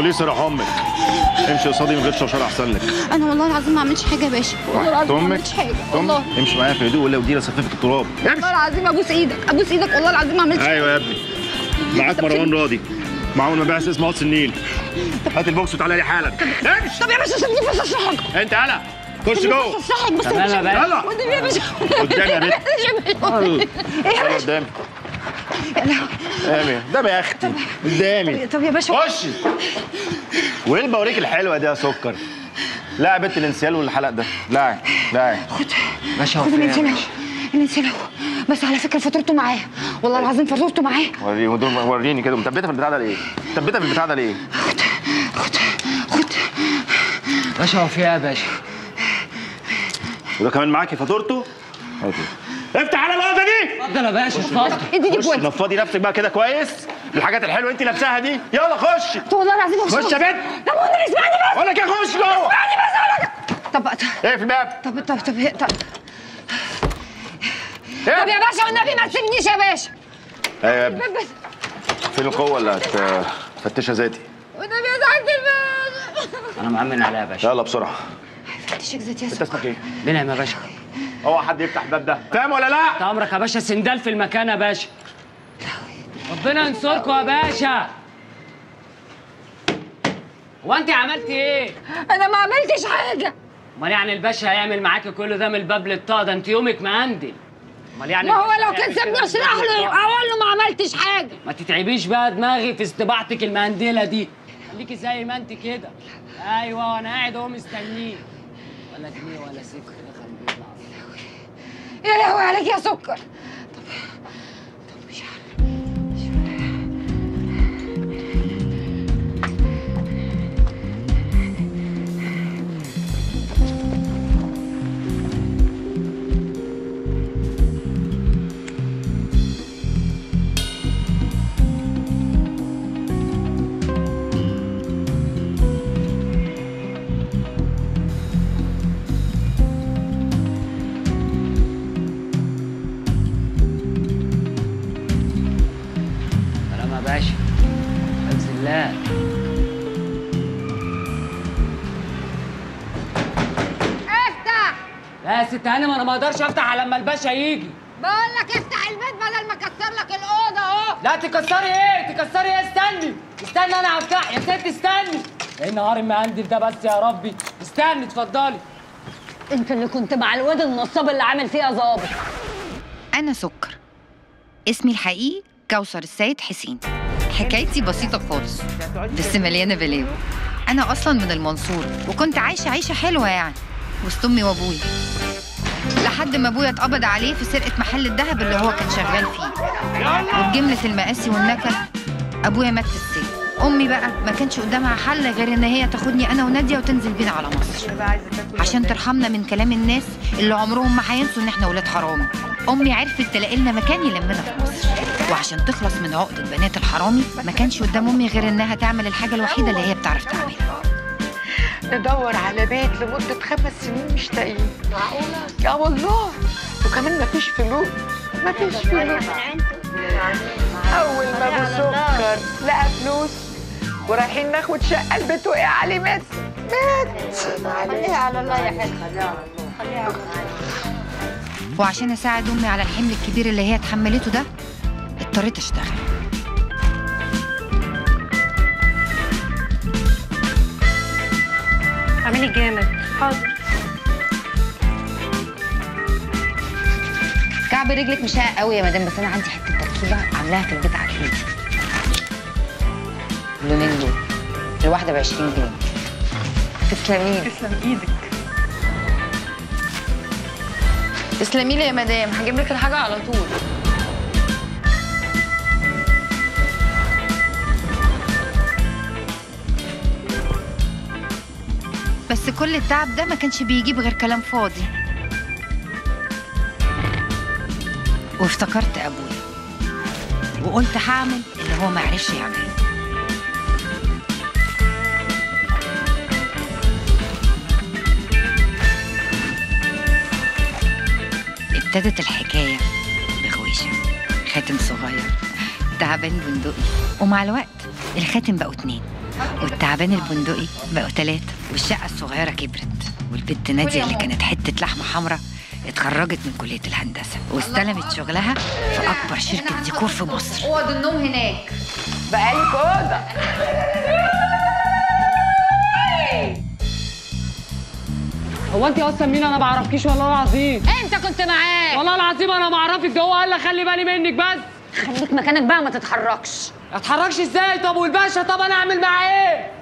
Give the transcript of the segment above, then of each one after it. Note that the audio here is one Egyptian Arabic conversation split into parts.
البوليس يروح امك امشي قصادي من غير شوشره احسن لك انا والله العظيم ما عملتش حاجه يا باشا والله العظيم ما امك عملتش حاجه والله امشي معايا في هدوء ولا ودي صففك التراب والله العظيم ابوس ايدك ابوس ايدك والله العظيم ما عملتش ايوه يا ابني معاك مروان راضي معاه المبيعس اسمه قدس النيل هات البوكس وتعالى لي حالا امشي طب يا باشا سيبني بس اشرح لك انت هلا خش بس جوه اشرح لك بس تمام يا باشا. يلا. قدامي يا باشا قدامي يا بنت. ايه يا يلا باشا قدامي يا لهوي. قدامي قدامي يا اختي قدامي طب يا باشا خشي وايه البوريك الحلوه دي يا سكر لا يا بنت الانسيال والحلق ده لا لا باشا هو خد في إيه يا الانسان باشا؟ الانسان بس على فكره فاتورته معاه والله العظيم فاتورته معاه وريني دول وريني كده مثبتها في البتاع ده ليه؟ مثبتها في البتاع ده ليه؟ خد خد باشا هو في ايه يا باشا؟ وده كمان معاكي فاتورته؟ هاتي. افتح على الأوضة دي اتفضل يا باشا اتفضل اديني خش بوينت نفضي نفسك بقى كده كويس بالحاجات الحلوه انت لابساها دي يلا خش والله العظيم ما خش يا بنت طب والنبي اسمعني بس اقول لك ايه خش جوه طب ايه في الباب طب طب طب طب طب ايه يا باشا والنبي ما تسيبنيش يا باشا ايوه يا ابني بس فين القوه اللي هتفتشها ذاتي والنبي يا سعاده الباشا انا مأمن عليها يا باشا يلا بسرعه فتشك ذاتي يا انت اسمك ايه؟ بنعم يا باشا اوعى حد يفتح الباب ده فاهم ولا لا؟ انت امرك يا باشا سندال في المكان يا باشا ربنا ينصركم يا باشا هو انت عملتي ايه؟ انا ما عملتش حاجه امال يعني الباشا هيعمل معاكي كل ده من الباب للطاقه ده انت يومك مهندل امال يعني ما هو الباشا لو كان هيعمل سابني كده اشرح من الباب له للطاقة؟ اقول له ما عملتش حاجه ما تتعبيش بقى دماغي في استباحتك المهندله دي خليكي زي ما انت كده ايوه وانا قاعد اهو مستنيه ولا جنيه ولا سكه دخل بيطلع يا لهوي عليك يا سكر طب طب مش عارف مش عارف. سلام يا باشا حفظ الله افتح لا يا ست هانم انا ما اقدرش افتح على لما الباشا يجي بقول لك افتح البيت بدل ما اكسر لك الاوضه اهو لا تكسري ايه تكسري ايه استني استني انا هفتح يا ست استني ايه النهار المهندل ده بس يا ربي استني اتفضلي انت اللي كنت مع الواد النصاب اللي عامل فيها ظابط أنا سكر اسمي الحقيقي كوثر السيد حسين حكايتي بسيطة خالص بس مليانة بلاوي أنا أصلا من المنصورة وكنت عايشة عيشة حلوة يعني وسط أمي وأبويا لحد ما أبويا اتقبض عليه في سرقة محل الذهب اللي هو كان شغال فيه وبجملة المقاسي والنكد أبويا مات في السجن أمي بقى ما كانش قدامها حل غير إن هي تاخدني أنا ونادية وتنزل بينا على مصر عشان ترحمنا من كلام الناس اللي عمرهم ما هينسوا إن إحنا ولاد حرامي أمي عرفت تلاقي لنا مكان يلمنا في مصر وعشان تخلص من عقدة بنات الحرامي ما كانش قدام أمي غير إنها تعمل الحاجة الوحيدة اللي هي بتعرف تعملها ندور على بيت لمدة خمس سنين مش لاقيين معقولة؟ يا والله وكمان مفيش فلوس مفيش فلوس أول ما أبو سكر لقى فلوس ورايحين ناخد شقة البيت وقع عليه مات مات خليها على الله يا حلو خليها على الله خليها على الله وعشان أساعد أمي على الحمل الكبير اللي هي اتحملته ده اضطريت أشتغل اعملي جامد حاضر كعب رجلك مشاق قوي يا مدام بس انا عندي حته تركيبه عاملاها في البيت على ايدي اللونين دول الواحده ب 20 جنيه تسلمي تسلم إيدك تسلمي لي يا مدام هجيب لك الحاجه على طول بس كل التعب ده ما كانش بيجيب غير كلام فاضي وافتكرت ابويا وقلت هعمل اللي هو ما عرفش يعمله ابتدت الحكايه بغويشه خاتم صغير تعبان بندقي ومع الوقت الخاتم بقوا اتنين والتعبان البندقي بقوا ثلاثة والشقة الصغيرة كبرت والبت نادية اللي كانت حتة لحمة حمراء اتخرجت من كلية الهندسة واستلمت شغلها في أكبر شركة ديكور في مصر اوض النوم هناك بقالك اوضه هو انت اصلا مين انا ما اعرفكيش والله العظيم انت كنت معاه والله العظيم انا ما اعرفك ده هو قال لي خلي بالي منك بس خليك مكانك بقى ما تتحركش اتحركش ازاي طب والباشا طب انا اعمل معاه ايه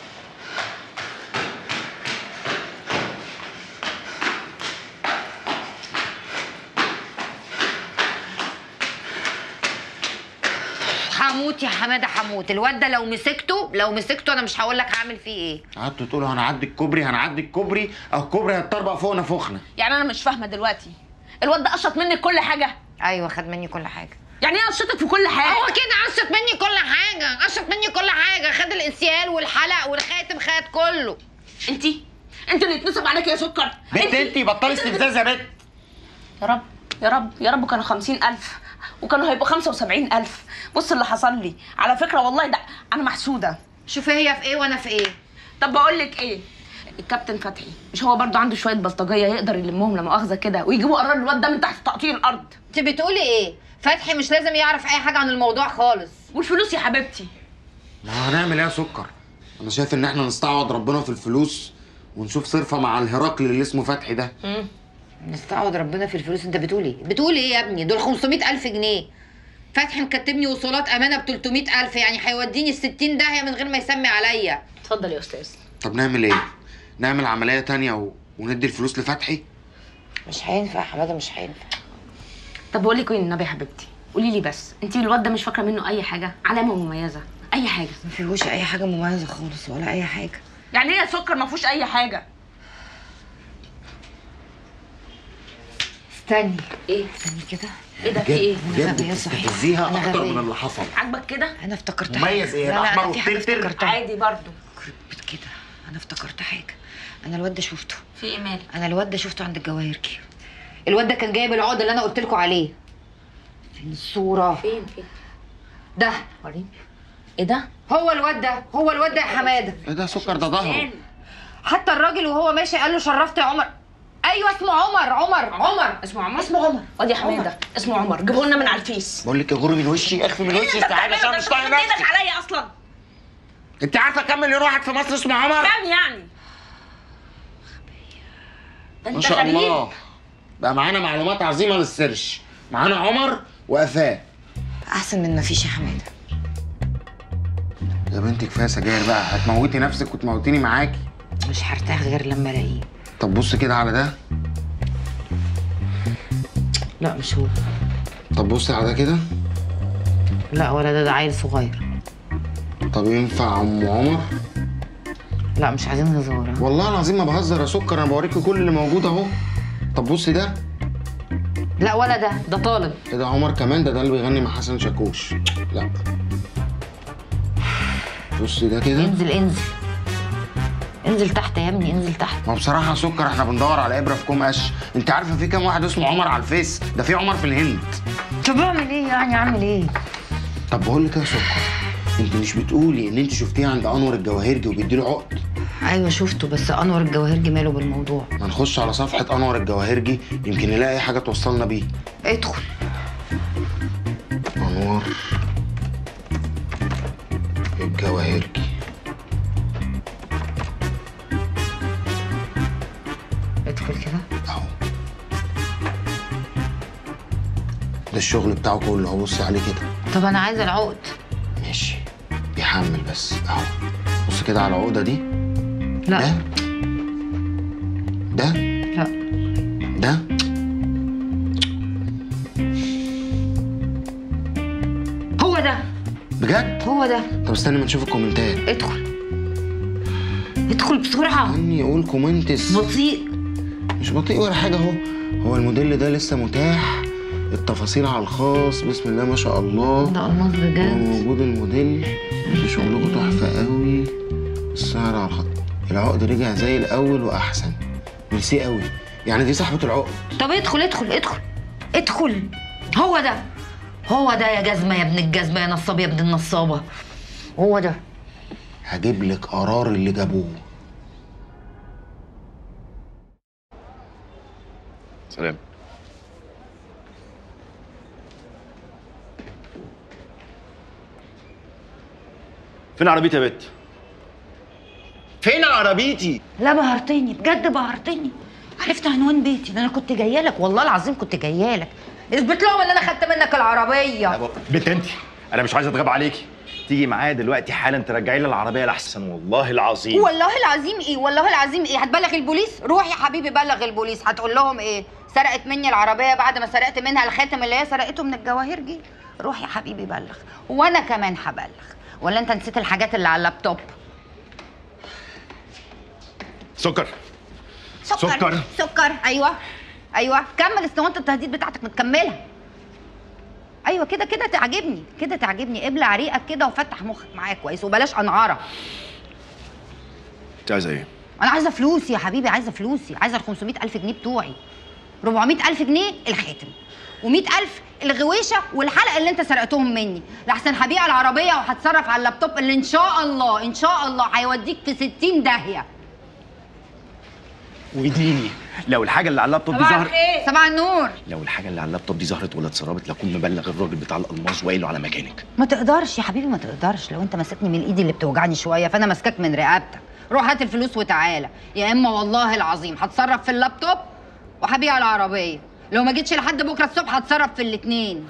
هموت يا حمادة هموت الواد ده لو مسكته لو مسكته أنا مش هقول لك هعمل فيه إيه قعدتوا تقولوا هنعدي الكوبري هنعدي الكوبري او الكوبري هيتطربق فوقنا فخنا يعني انا مش فاهمه دلوقتي الواد ده قشط منك كل حاجه أيوة خد مني كل حاجة يعني ايه قشطك في كل حاجه هو كده قشط مني كل حاجة قشط مني كل حاجة خد الانسيال والحلق والخاتم خد كله انت انت اللي اتنصب عليك يا سكر بنت انت بطلي استفزاز يا بنت يا رب يا رب يا رب كانوا خمسين ألف وكانوا هيبقوا خمسة وسبعين ألف بص اللي حصل لي على فكرة والله ده أنا محسودة شوفي هي في إيه وأنا في إيه طب بقول لك إيه الكابتن فتحي مش هو برضه عنده شوية بلطجية يقدر يلمهم لا مؤاخذة كده ويجيبوا قرار الواد ده من تحت تقطيع الأرض أنت بتقولي إيه فتحي مش لازم يعرف أي حاجة عن الموضوع خالص والفلوس يا حبيبتي ما هنعمل ايه يا سكر انا شايف ان احنا نستعوض ربنا في الفلوس ونشوف صرفه مع الهرقل اللي اسمه فتحي ده نستعوض ربنا في الفلوس انت بتقول ايه؟ بتقول ايه يا ابني؟ دول 500 ألف جنيه فتحي مكتبني وصولات أمانة ب 300 ألف يعني هيوديني ال 60 داهية من غير ما يسمي عليا اتفضل يا أستاذ طب نعمل ايه نعمل عمليه تانية و... وندي الفلوس لفتحي مش هينفع يا حمادة مش هينفع طب بقول لك ايه النبي يا حبيبتي قولي لي بس انت الواد ده مش فاكره منه اي حاجه علامه مميزه اي حاجه ما فيهوش أي حاجة مميزة خالص ولا أي حاجة يعني ايه يا سكر ما فيهوش اي حاجه استني ايه استني كده ايه ده في ايه أنا غبية صحيح تهزيها أنا اكتر غبية. من اللي حصل عاجبك كده أنا افتكرت مميز حاجة إيه؟ لا لا الأحمر أنا في حاجة والترتر؟ افتكرتها عادي برضو يخرب كده أنا افتكرت حاجة أنا الواد ده شفته في ايه مالك أنا الواد ده شفته عند الجواهرجي الواد ده كان جايب العقد اللي أنا قلت لكم عليه فين الصورة؟ فين فين ده وريني ايه ده هو الواد ده هو الواد ده يا حماده ايه ده سكر ده ظهره حتى الراجل وهو ماشي قال له شرفت يا عمر ايوه اسمه عمر عمر عمر اسمه عمر اسمه عمر وادي يا حماده اسمه عمر جيبه لنا من على الفيس بقول لك اغري من وشي اخفي من وشي تعالى عشان مش طايق ايدك نفسي عليا اصلا انت عارفه كم مليون واحد في مصر اسمه عمر كام يعني ده ما انت شاء غريب الله بقى معانا معلومات عظيمه للسيرش معانا عمر وقفاه احسن من ما فيش يا حماده يا بنتي كفايه سجاير بقى هتموتي نفسك وتموتيني معاكي مش هرتاح غير لما الاقيه طب بص كده على ده لا مش هو طب بص على ده كده لا ولا ده ده عيل صغير طب ينفع ام عمر لا مش عايزين هزار ها؟ والله العظيم ما بهزر يا سكر انا بوريكي كل اللي موجود اهو طب بص ده لا ولا ده ده طالب ايه ده عمر كمان ده ده اللي بيغني مع حسن شاكوش لا بص ده كده انزل انزل انزل تحت يا ابني انزل تحت ما بصراحة يا سكر احنا بندور على ابرة في كوم قش انت عارفة في كام واحد اسمه عمر على الفيس ده في عمر في الهند طب اعمل ايه يعني اعمل ايه طب بقول لك إيه يا سكر انت مش بتقولي ان انت شفتيه عند انور الجواهرجي وبيديله عقد ايوه شفته بس انور الجواهرجي ماله بالموضوع ما نخش على صفحة انور الجواهرجي يمكن نلاقي حاجة توصلنا بيه ادخل انور الجواهرجي ادخل كده اهو ده الشغل بتاعه كله اهو بص عليه كده طب انا عايزه العقد ماشي بيحمل بس اهو بص كده على العقدة دي لا ده ده لا ده هو ده بجد هو ده طب استنى ما نشوف الكومنتات ادخل ادخل بسرعه اني يقول كومنتس بطيء مش بطيء ولا حاجه اهو هو الموديل ده لسه متاح التفاصيل على الخاص بسم الله ما شاء الله ده الماس هو بجد موجود الموديل شغلكم تحفه قوي السعر على الخط العقد رجع زي الاول واحسن ميرسي قوي يعني دي صاحبه العقد طب ادخل ادخل ادخل ادخل هو ده هو ده يا جزمه يا ابن الجزمه يا نصاب يا ابن النصابه هو ده هجيب لك قرار اللي جابوه سلام فين عربيتي يا بت؟ فين عربيتي؟ لا بهرتني بجد بهرتني عرفت عنوان بيتي ده انا كنت جايه لك والله العظيم كنت جايه لك اثبت لهم ان انا خدت منك العربيه بنت انت انا مش عايز اتغاب عليكي تيجي معايا دلوقتي حالا ترجعي لي العربيه لاحسن والله العظيم والله العظيم ايه والله العظيم ايه هتبلغ البوليس روح يا حبيبي بلغ البوليس هتقول لهم ايه سرقت مني العربيه بعد ما سرقت منها الخاتم اللي هي سرقته من الجواهرجي روح يا حبيبي بلغ وانا كمان هبلغ ولا انت نسيت الحاجات اللي على اللابتوب سكر سكر سكر. سكر ايوه ايوه كمل اسطوانه التهديد بتاعتك متكمله ايوه كده كده تعجبني كده تعجبني ابلع ريقك كده وفتح مخك معايا كويس وبلاش انعاره انت عايزه ايه؟ انا عايزه فلوسي يا حبيبي عايزه فلوسي عايزه ال 500 الف جنيه بتوعي 400 الف جنيه الخاتم و100 الف الغويشه والحلقه اللي انت سرقتهم مني لحسن هبيع العربيه وهتصرف على اللابتوب اللي ان شاء الله ان شاء الله هيوديك في 60 داهيه واديني لو الحاجه اللي على اللابتوب دي ظهرت صباح النور لو الحاجه اللي على اللابتوب دي ظهرت ولا اتسربت لاكون مبلغ الراجل بتاع الالماس وقايل له على مكانك ما تقدرش يا حبيبي ما تقدرش لو انت ماسكني من ايدي اللي بتوجعني شويه فانا ماسكاك من رقبتك روح هات الفلوس وتعالى يا اما والله العظيم هتصرف في اللابتوب وهبيع العربيه لو ما جيتش لحد بكره الصبح هتصرف في الاثنين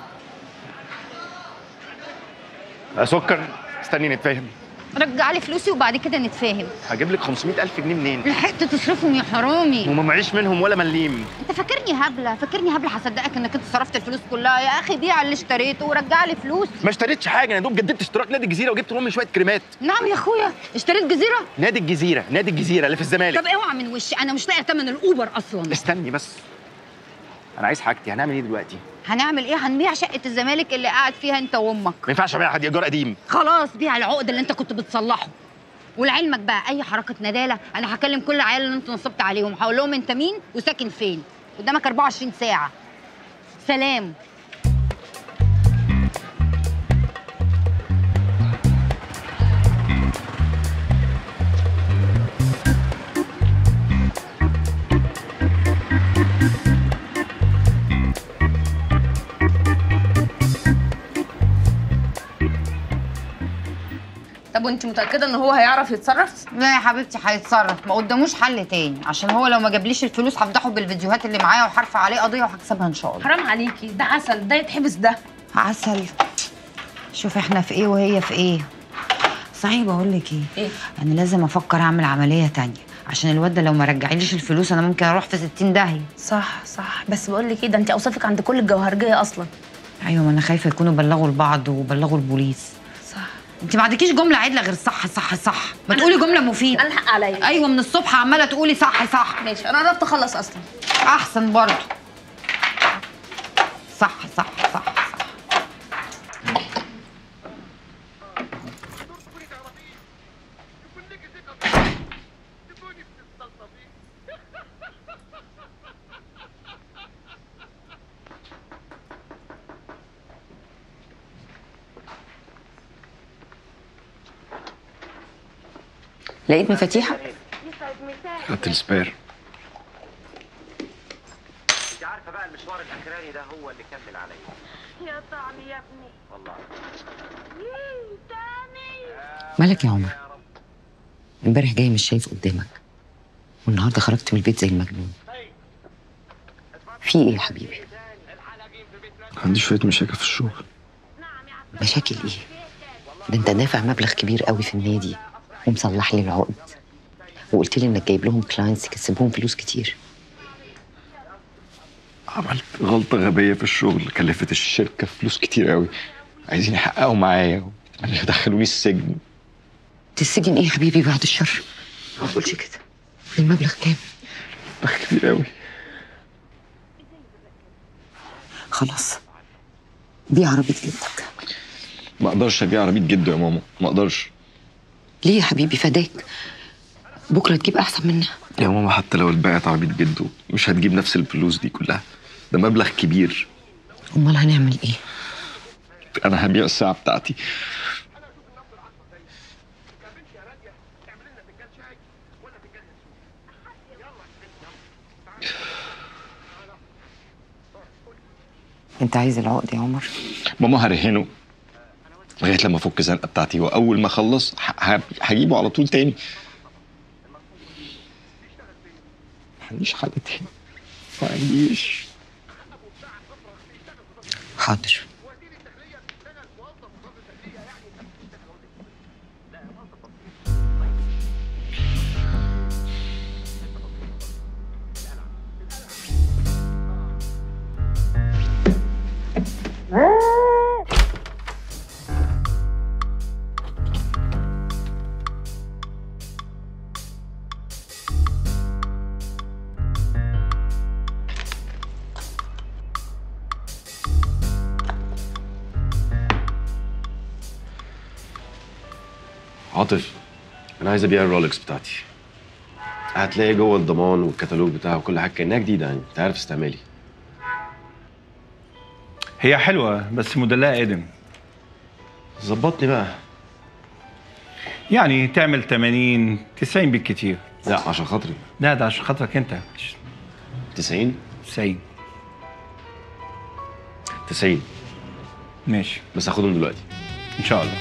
يا سكر استني نتفاهم رجع لي فلوسي وبعد كده نتفاهم هجيب لك 500 الف جنيه منين؟ لحقت تصرفهم يا حرامي وما معيش منهم ولا مليم انت فاكرني هبله فاكرني هبله هصدقك انك انت صرفت الفلوس كلها يا اخي بيع اللي اشتريته ورجع لي فلوسي ما اشتريتش حاجه انا دوب جددت اشتراك نادي الجزيره وجبت لامي شويه كريمات نعم يا اخويا اشتريت جزيره نادي الجزيره نادي الجزيره اللي في الزمالك طب اوعى من وشي انا مش لاقي ثمن الاوبر اصلا استني بس انا عايز حاجتي هنعمل ايه دلوقتي؟ هنعمل ايه هنبيع شقه الزمالك اللي قاعد فيها انت وامك ما ينفعش ابيع حد ايجار قديم خلاص بيع العقد اللي انت كنت بتصلحه ولعلمك بقى اي حركه نداله انا هكلم كل العيال اللي انت نصبت عليهم هقول لهم انت مين وساكن فين قدامك 24 ساعه سلام طب وانت متاكده ان هو هيعرف يتصرف لا يا حبيبتي هيتصرف ما قداموش حل تاني عشان هو لو ما جابليش الفلوس هفضحه بالفيديوهات اللي معايا وهرفع عليه قضيه وهكسبها ان شاء الله حرام عليكي ده عسل ده يتحبس ده عسل شوف احنا في ايه وهي في ايه صحيح بقول لك ايه ايه انا لازم افكر اعمل عمليه تانية عشان الواد ده لو ما رجعليش الفلوس انا ممكن اروح في 60 داهيه صح صح بس بقول لك ايه ده انت اوصافك عند كل الجوهرجيه اصلا ايوه ما انا خايفه يكونوا بلغوا البعض وبلغوا البوليس صح انت ما عندكيش جمله عدله غير صح صح صح ما تقولي جمله مفيده انا الحق عليا ايوه من الصبح عماله تقولي صح صح ماشي انا قربت اخلص اصلا احسن برضه صح صح صح صح لقيت مفاتيحك خدت السبير انت عارفه بقى المشوار الاخراني ده هو اللي كمل عليا يا طعمي يا ابني والله ييه تاني مالك يا عمر امبارح جاي مش شايف قدامك والنهارده خرجت من البيت زي المجنون في ايه يا حبيبي عندي شويه مشاكل في الشغل مشاكل ايه ده انت دافع مبلغ كبير قوي في النادي ومصلح لي العقد وقلت لي انك جايب لهم كلاينتس يكسبوهم فلوس كتير عملت غلطه غبيه في الشغل كلفت الشركه فلوس كتير قوي عايزين يحققوا معايا يدخلوني السجن تسجن ايه يا حبيبي بعد الشر ما تقولش كده المبلغ كام مبلغ كبير قوي خلاص بيع عربية جدك ما اقدرش ابيع عربيه جده يا ماما ما اقدرش ليه يا حبيبي فداك بكره تجيب احسن منها يا ماما حتى لو اتباعت عربيه جده مش هتجيب نفس الفلوس دي كلها ده مبلغ كبير امال هنعمل ايه انا هبيع الساعه بتاعتي انت عايز العقد يا عمر ماما هرهنه لغايه لما افك الزنقه بتاعتي واول ما اخلص ه- ه- هجيبه على طول تاني ما عنديش حل تاني ما عنديش حاضر عاطف انا عايز ابيع الرولكس بتاعتي هتلاقي جوه الضمان والكتالوج بتاعها وكل حاجه كانها جديده يعني انت عارف استعمالي هي حلوة بس موديلها قدم ظبطني بقى يعني تعمل 80 90 بالكتير لا عشان خاطري لا ده عشان خاطرك انت 90 90 90 ماشي بس هاخدهم دلوقتي ان شاء الله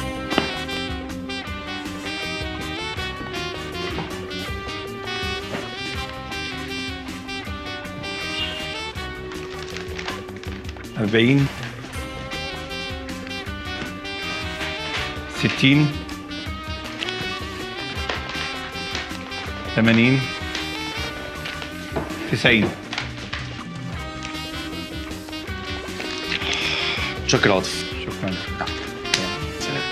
أربعين ستين ثمانين تسعين شكرا عاطف شكرا سلام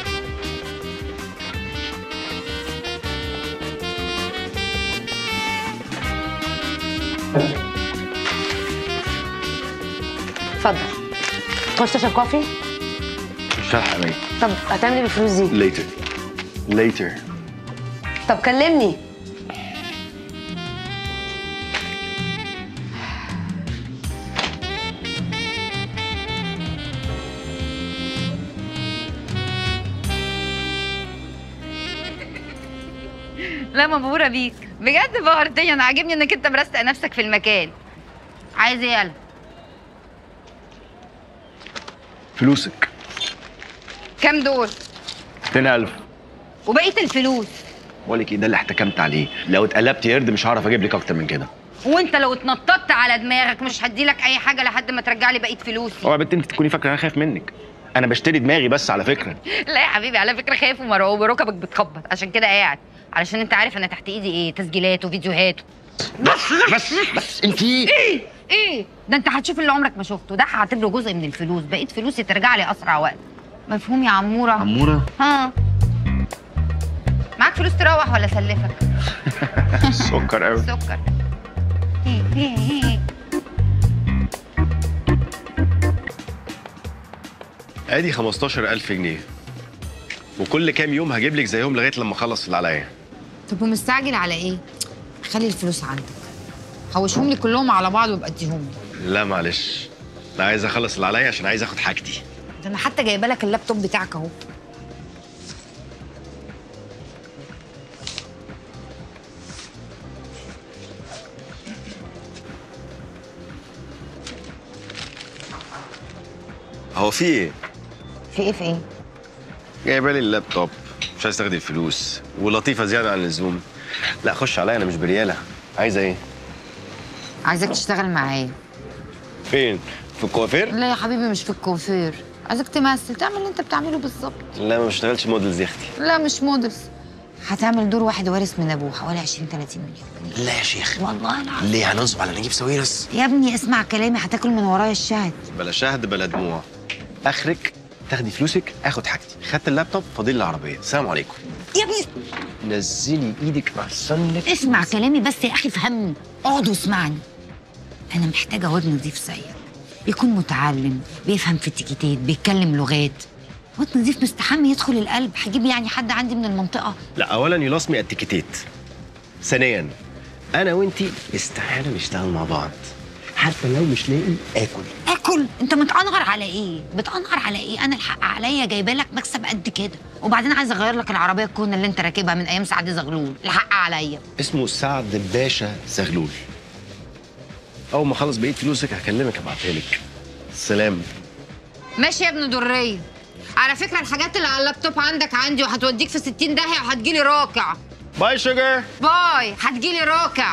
اتفضل تخش تشرب كوفي مش هلحق انام طب هتعمل ايه بالفلوس دي later later طب كلمني لا مبهوره بيك بجد بهرتني انا عاجبني انك انت مرستق نفسك في المكان عايز ايه يلا فلوسك كام دول 200000 وبقيه الفلوس بقول لك ايه ده اللي احتكمت عليه لو اتقلبت قرد مش هعرف اجيب لك اكتر من كده وانت لو اتنططت على دماغك مش هديلك اي حاجه لحد ما ترجع لي بقيه فلوسي اوعى يا بنت انت تكوني فاكره انا خايف منك انا بشتري دماغي بس على فكره لا يا حبيبي على فكره خايف ومرعوب وركبك بتخبط عشان كده قاعد علشان انت عارف انا تحت ايدي ايه تسجيلات وفيديوهات بس بس بس انت ايه ايه ده انت هتشوف اللي عمرك ما شفته ده هعتبره جزء من الفلوس بقيه فلوسي ترجع لي اسرع وقت مفهوم يا عموره عموره ها معاك فلوس تروح ولا اسلفك سكر قوي سكر إيه، إيه، إيه. ادي 15000 جنيه وكل كام يوم هجيب لك زيهم لغايه لما اخلص اللي عليا طب ومستعجل على ايه خلي الفلوس عندك حوشهم لي كلهم على بعض وابقى اديهم لي لا معلش انا عايز اخلص اللي عليا عشان عايز اخد حاجتي ده انا حتى جايبه لك اللابتوب بتاعك اهو هو في ايه في ايه في ايه جايبه لي اللابتوب مش عايز تاخدي الفلوس ولطيفه زياده عن اللزوم لا خش عليا انا مش برياله عايزه ايه عايزك تشتغل معايا فين في الكوافير لا يا حبيبي مش في الكوافير عايزك تمثل تعمل اللي انت بتعمله بالظبط لا ما بشتغلش موديلز يا اختي لا مش مودلز هتعمل دور واحد وارث من ابوه حوالي 20 30 مليون لا يا شيخ والله العظيم ليه هننصب على نجيب ساويرس يا ابني اسمع كلامي هتاكل من ورايا الشهد بلا شهد بلا دموع اخرك تاخدي فلوسك اخد حاجتي خدت اللابتوب فاضل لي العربيه السلام عليكم يا ابني نزلي ايدك احسن لك اسمع كلامي بس يا اخي فهمني اقعد واسمعني انا محتاجه واد نضيف زيك يكون متعلم بيفهم في التيكيتات بيتكلم لغات واد نضيف مستحمي يدخل القلب هجيب يعني حد عندي من المنطقه لا اولا يو لاست مي التيكيتات ثانيا انا وانتي استحاله نشتغل مع بعض حتى لو مش لاقي اكل اكل انت متأنغر على ايه بتأنغر على ايه انا الحق عليا جايبه لك مكسب قد كده وبعدين عايزه اغير لك العربيه الكونه اللي انت راكبها من ايام سعد زغلول الحق عليا اسمه سعد باشا زغلول اول ما اخلص بقيه فلوسك هكلمك ابعتها لك سلام ماشي يا ابن درية على فكرة الحاجات اللي على اللابتوب عندك عندي وهتوديك في 60 داهية وهتجيلي راكع باي شوجر باي هتجيلي راكع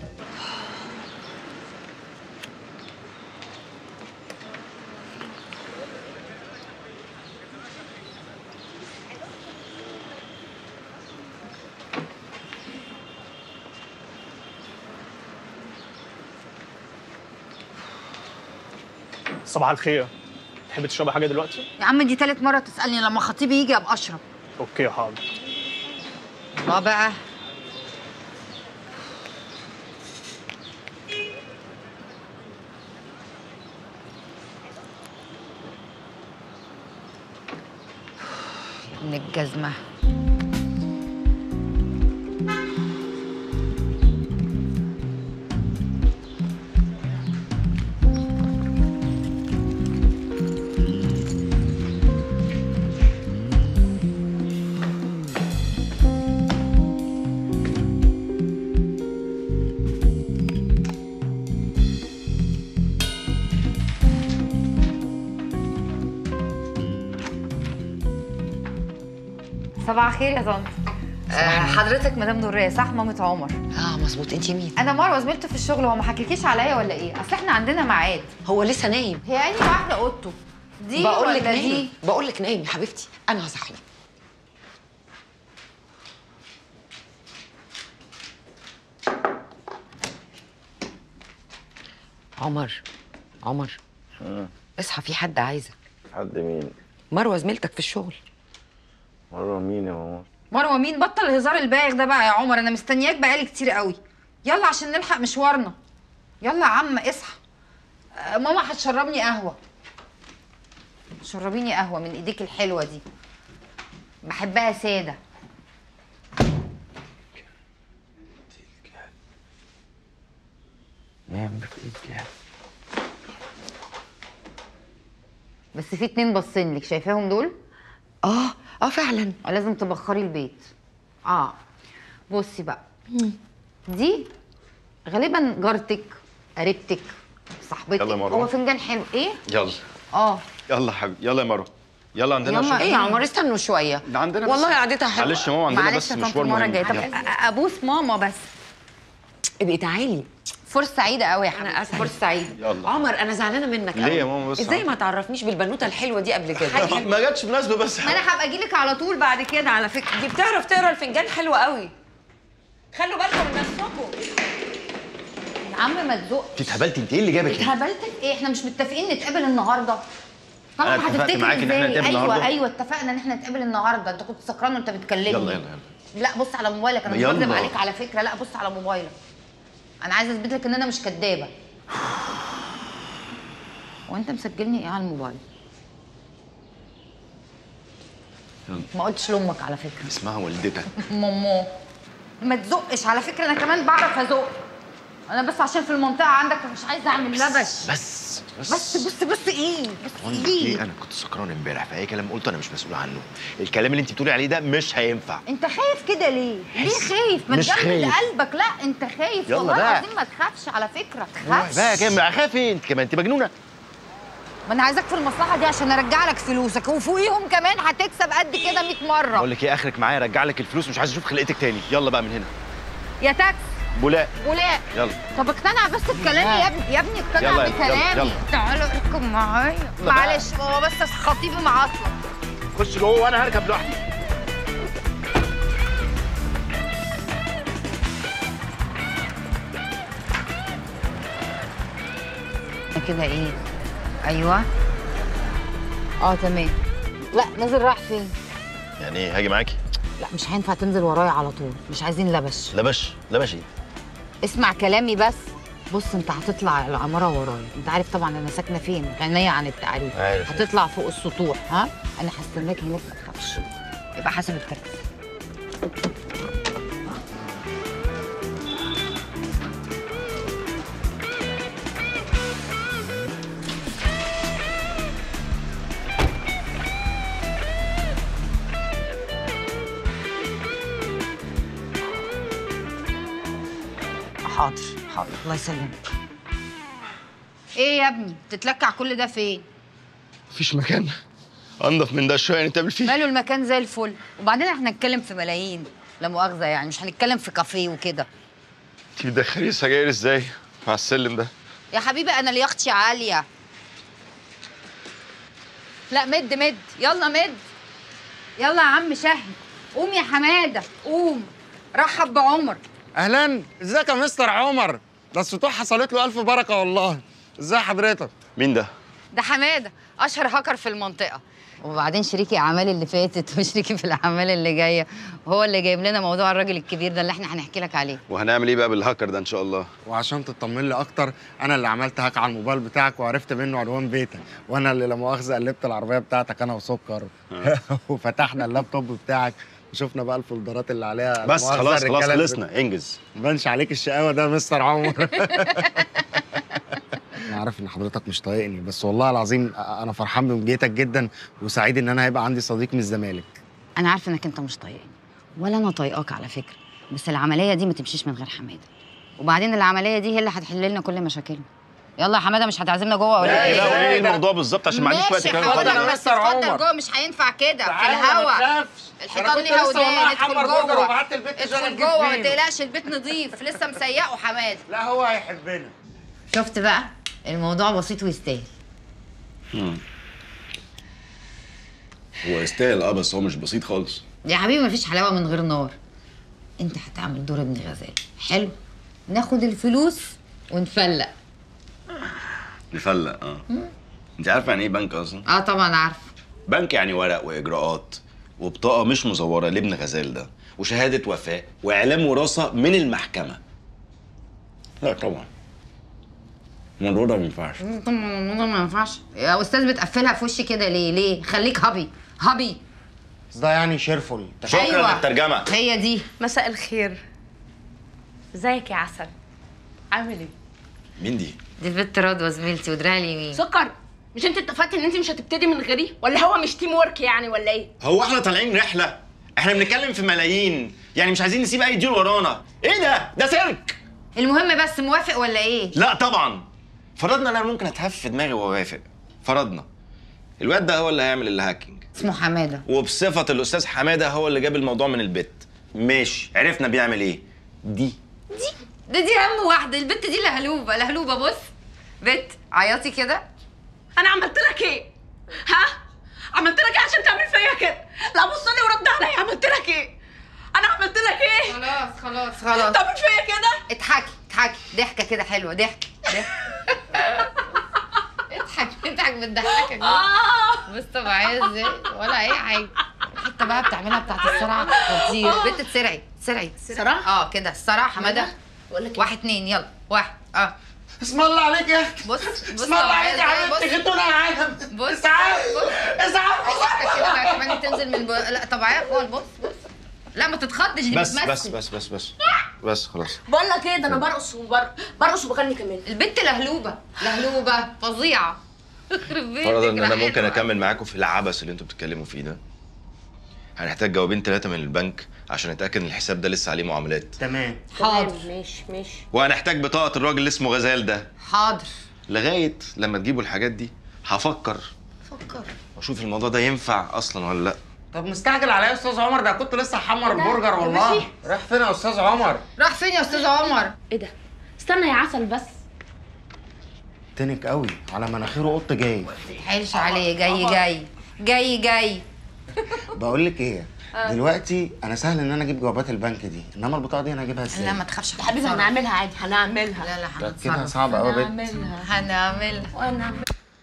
صباح الخير تحبي تشربي حاجه دلوقتي يا عم دي تالت مرة تسألني لما خطيبي يجي أبقى أشرب اوكي حاضر الله بقى من الجزمة صباح الخير يا طنط آه حضرتك مدام نوريه صح مامة عمر اه مظبوط انت مين انا مروه زميلته في الشغل هو ما حكيتيش عليا ولا ايه اصل احنا عندنا ميعاد هو لسه نايم هي عيني واحده اوضته دي بقول لك ولا نايم دي بقول لك نايم يا حبيبتي انا هصحيك عمر عمر اصحى في حد عايزك حد مين؟ مروه زميلتك في الشغل مرة مين يا ماما؟ مروه مين بطل الهزار البايخ ده بقى يا عمر انا مستنياك بقالي كتير قوي يلا عشان نلحق مشوارنا يلا يا عم اصحى آه، ماما هتشربني قهوه شربيني قهوه من ايديك الحلوه دي بحبها ساده نعم بإيدك بس في اتنين باصين لك شايفاهم دول اه اه فعلا لازم تبخري البيت اه بصي بقى دي غالبا جارتك قريبتك صاحبتك يلا يا مروة. هو فنجان حلو ايه يلا اه يلا يا حبيبي يلا يا مروه يلا عندنا يلا شغل. ايه يا عمر استنوا شويه ده عندنا والله بس- قعدتها حلوه معلش يا ماما عندنا معلش بس يا طنط مشوار المره مهم الجايه طب يلا. أ- ابوس ماما بس ابقي تعالي فرصه سعيده قوي يا انا حبيبتي اسعد فرصه سعيده يلا عمر انا زعلانه منك ليه قوي. يا ماما بس ازاي عادي. ما تعرفنيش بالبنوته الحلوه دي قبل كده ما جاتش مناسبه بس ما انا هبقى اجي لك على طول بعد كده على فكره دي بتعرف تقرا الفنجان حلو قوي خلوا بالكم من نفسكم يا عم ما تزق انت اتهبلتي انت ايه اللي جابك هنا؟ اتهبلت في ايه احنا مش متفقين نتقابل النهارده طبعا أنا اتفقت هتفتكر معاك إن إحنا إزاي؟ نتقابل ايوه النهاردة. ايوه اتفقنا ان احنا نتقابل النهارده انت كنت سكران وانت بتكلمني يلا يلا يلا لا بص على موبايلك انا مش يلا. بكذب عليك على فكره لا بص على موبايلك انا عايزه اثبت لك ان انا مش كدابه وانت مسجلني ايه على الموبايل يلا. ما قلتش لامك على فكره اسمها والدتك ماما ما تزقش على فكره انا كمان بعرف ازق انا بس عشان في المنطقه عندك مش عايزه اعمل لبش بس بس بس بص بص ايه بص بقول لك ايه ايه انا كنت سكران امبارح فاي كلام قلته انا مش مسؤول عنه الكلام اللي انت بتقولي عليه ده مش هينفع انت خايف كده ليه؟ ليه خايف؟ ما مش تجمد خايف. قلبك لا انت خايف يلا والله بقى. العظيم ما تخافش على فكره روح تخافش بقى كده اخاف ايه انت كمان انت مجنونه ما انا عايزاك في المصلحه دي عشان ارجع لك فلوسك وفوقيهم كمان هتكسب قد كده 100 مره بقول لك ايه اخرك معايا ارجع لك الفلوس مش عايز اشوف خلقتك تاني يلا بقى من هنا يا تاكس بولاق ولا يلا طب اقتنع بس بكلامي يا ابني يا ابني اقتنع يلا، يلا، بكلامي يلا. تعالوا اركب معايا يلا بقى. معلش هو بس خطيبي معطل خش جوه وانا هركب لوحدي كده ايه ايوه اه تمام لا نازل رايح فين يعني ايه هاجي معاكي لا مش هينفع تنزل ورايا على طول مش عايزين لبش لبش لبش ايه اسمع كلامي بس بص انت هتطلع العماره ورايا انت عارف طبعا انا ساكنه فين غنيه عن التعريف عارف. هتطلع فوق السطوح ها انا هستناك هناك ما تخافش يبقى حاسب التاكسي حاضر حاضر الله يسلمك ايه يا ابني تتلكع كل ده فين مفيش مكان انضف من ده شويه نتقابل فيه ماله المكان زي الفل وبعدين احنا هنتكلم في ملايين لا مؤاخذه يعني مش هنتكلم في كافيه وكده انت بتدخلي سجاير ازاي مع السلم ده يا حبيبي انا لياقتي عاليه لا مد مد يلا مد يلا يا عم شهد قوم يا حماده قوم رحب بعمر اهلا ازيك يا مستر عمر ده السطوح حصلت له الف بركه والله ازي حضرتك مين ده ده حماده اشهر هاكر في المنطقه وبعدين شريكي اعمال اللي فاتت وشريكي في الاعمال اللي جايه هو اللي جايب لنا موضوع الراجل الكبير ده اللي احنا هنحكي لك عليه وهنعمل ايه بقى بالهاكر ده ان شاء الله وعشان تطمن لي اكتر انا اللي عملت هاك على الموبايل بتاعك وعرفت منه عنوان بيتك وانا اللي لا مؤاخذه قلبت العربيه بتاعتك انا وسكر وفتحنا اللابتوب بتاعك وشفنا بقى الفولدرات اللي عليها بس مؤاخذة خلاص خلاص الرجالة اللي خلصنا انجز مبانش عليك الشقاوه ده يا مستر عمر انا عارف ان حضرتك مش طايقني بس والله العظيم انا فرحان بمجيتك جدا وسعيد ان انا هيبقى عندي صديق من الزمالك انا عارفه انك انت مش طايقني ولا انا طايقاك على فكره بس العمليه دي ما تمشيش من غير حماده وبعدين العمليه دي هي اللي هتحل لنا كل مشاكلنا يلا يا حماده مش هتعزمنا جوه ولا ايه لا قولي لي الموضوع بالظبط عشان ما عنديش وقت ماشي كمان حاضر فاضي. بس اتفضل جوه مش هينفع كده في الهوا الحيطان ليها ودان ادخل جوه ادخل جوه ما تقلقش البيت نظيف لسه مسيقه حماده لا هو هيحبنا شفت بقى الموضوع بسيط ويستاهل مم. هو يستاهل اه بس هو مش بسيط خالص يا حبيبي مفيش حلاوه من غير نار انت هتعمل دور ابن غزال حلو ناخد الفلوس ونفلق نفلق اه انت عارفه يعني ايه بنك اصلا اه طبعا عارفه بنك يعني ورق واجراءات وبطاقه مش مزوره لابن غزال ده وشهاده وفاه واعلام وراثه من المحكمه لا طبعا الموضوع ده ما ينفعش طبعا الموضوع ما ينفعش يا استاذ بتقفلها في وشي كده ليه ليه خليك هبي هبي ده يعني شيرفول أيوة. الترجمه هي دي مساء الخير ازيك يا عسل عامل ايه مين دي دي البت رضوى زميلتي ودراعي اليمين سكر مش انت اتفقت ان انت مش هتبتدي من غيري ولا هو مش تيم ورك يعني ولا ايه هو احنا طالعين رحله احنا بنتكلم في ملايين يعني مش عايزين نسيب اي ديل ورانا ايه ده ده سيرك المهم بس موافق ولا ايه لا طبعا فرضنا ان انا ممكن اتهف في دماغي واوافق فرضنا الواد ده هو اللي هيعمل الهاكينج اسمه حماده وبصفه الاستاذ حماده هو اللي جاب الموضوع من البيت ماشي عرفنا بيعمل ايه دي ده دي اهم واحده البت دي لهلوبه لهلوبه بص بت عيطي كده انا عملت لك ايه ها عملت لك ايه عشان تعمل فيا كده لا بص لي ورد عليا عملت لك ايه انا عملت لك ايه خلاص خلاص خلاص تعمل فيا كده اضحكي اضحكي ضحكه كده حلوه ضحك ضحك اضحك اضحك بتضحكك بص طبيعيه ازاي ولا اي حاجه الحته بقى بتعملها بتاعت الصرع خطير بنت تسرعي تسرعي صراع؟ اه كده الصرع حماده بقول لك واحد اتنين يلا واحد اه اسم الله عليك يا بص بص اسم الله عليك يا حبيبتي خدونا يا عالم بص اسعاف اسعاف بص كده بقى كمان تنزل من بو... لا طبيعيه خالص بص بص لا ما تتخضش دي بس بتمثل بس بس بس بس بس خلاص بقول لك ايه ده انا برقص وبر... برقص وبغني كمان البنت لهلوبه لهلوبه فظيعه يخرب بيتك فرضا ان انا راحتها. ممكن اكمل معاكم في العبث اللي انتوا بتتكلموا فيه ده هنحتاج جوابين ثلاثه من البنك عشان نتاكد ان الحساب ده لسه عليه معاملات تمام حاضر ماشي ماشي وهنحتاج بطاقه الراجل اللي اسمه غزال ده حاضر لغايه لما تجيبوا الحاجات دي هفكر فكر واشوف الموضوع ده ينفع اصلا ولا لا طب مستعجل عليا يا استاذ عمر ده كنت لسه هحمر البرجر والله رايح فين يا استاذ عمر راح فين يا استاذ عمر ايه ده استنى يا عسل بس تنك قوي على مناخيره قط جاي تحيلش عليه جاي جاي جاي جاي بقول لك ايه دلوقتي انا سهل ان انا اجيب جوابات البنك دي انما البطاقه دي انا اجيبها ازاي لا ما تخافش يا حبيبي هنعملها عادي هنعملها لا لا ده كده هنتصرف صعب قوي يا بنت هنعملها هنعملها وانا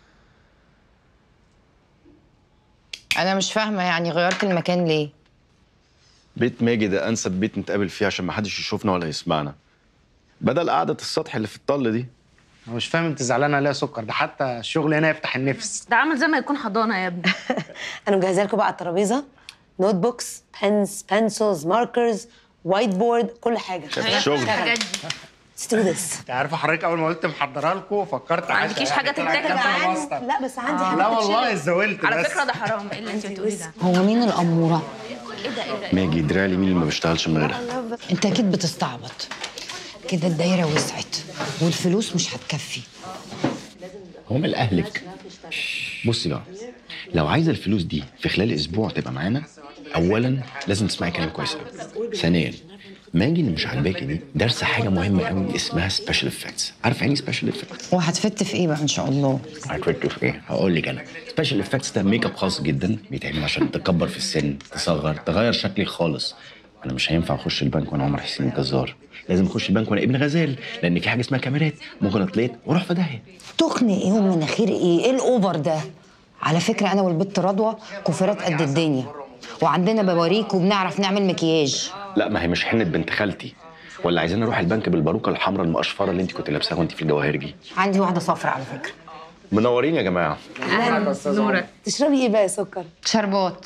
انا مش فاهمه يعني غيرت المكان ليه بيت ماجي ده انسب بيت نتقابل فيه عشان ما حدش يشوفنا ولا يسمعنا بدل قعده السطح اللي في الطل دي انا مش فاهم انت زعلانه ليه يا سكر ده حتى الشغل هنا يفتح النفس ده عامل زي ما يكون حضانه يا ابني انا مجهزه لكم بقى على الترابيزه نوت بوكس بنز بنسلز ماركرز وايت بورد كل حاجه شايف الشغل Let's do this انت عارفه حضرتك اول ما قلت محضرها لكم فكرت ما عندكيش حاجه تتاكل لا بس عندي حاجه لا والله اتزولت على بس فكره ده حرام ايه اللي انت بتقوليه ده هو مين الاموره ايه ده ايه ده ماجي دراعي اليمين اللي ما بيشتغلش من غيرها انت اكيد بتستعبط كده الدايره وسعت والفلوس مش هتكفي هو مال اهلك بصي بقى لو عايزه الفلوس دي في خلال اسبوع تبقى معانا اولا لازم تسمعي كلام كويس قوي ثانيا ماجي اللي مش عاجباكي دي دارسه حاجه مهمه قوي اسمها سبيشال افكتس عارف يعني سبيشال افكتس وهتفت في ايه بقى ان شاء الله هتفكر في ايه؟ هقول لك انا سبيشال افكتس ده ميك اب خاص جدا بيتعمل عشان تكبر في السن تصغر تغير شكلي خالص انا مش هينفع اخش البنك وانا عمر حسين الجزار لازم اخش البنك وانا ابن غزال لان في حاجه اسمها كاميرات ممكن اطليت واروح في داهيه تخن ايه ومناخير ايه ايه الاوفر ده على فكره انا والبت رضوى كفرات قد الدنيا وعندنا بواريك وبنعرف نعمل مكياج لا ما هي مش حنه بنت خالتي ولا عايزين نروح البنك بالباروكه الحمراء المقشفره اللي انت كنت لابساها وانت في الجواهرجي عندي واحده صفرا على فكره منورين يا جماعه نورك تشربي ايه بقى يا سكر شربات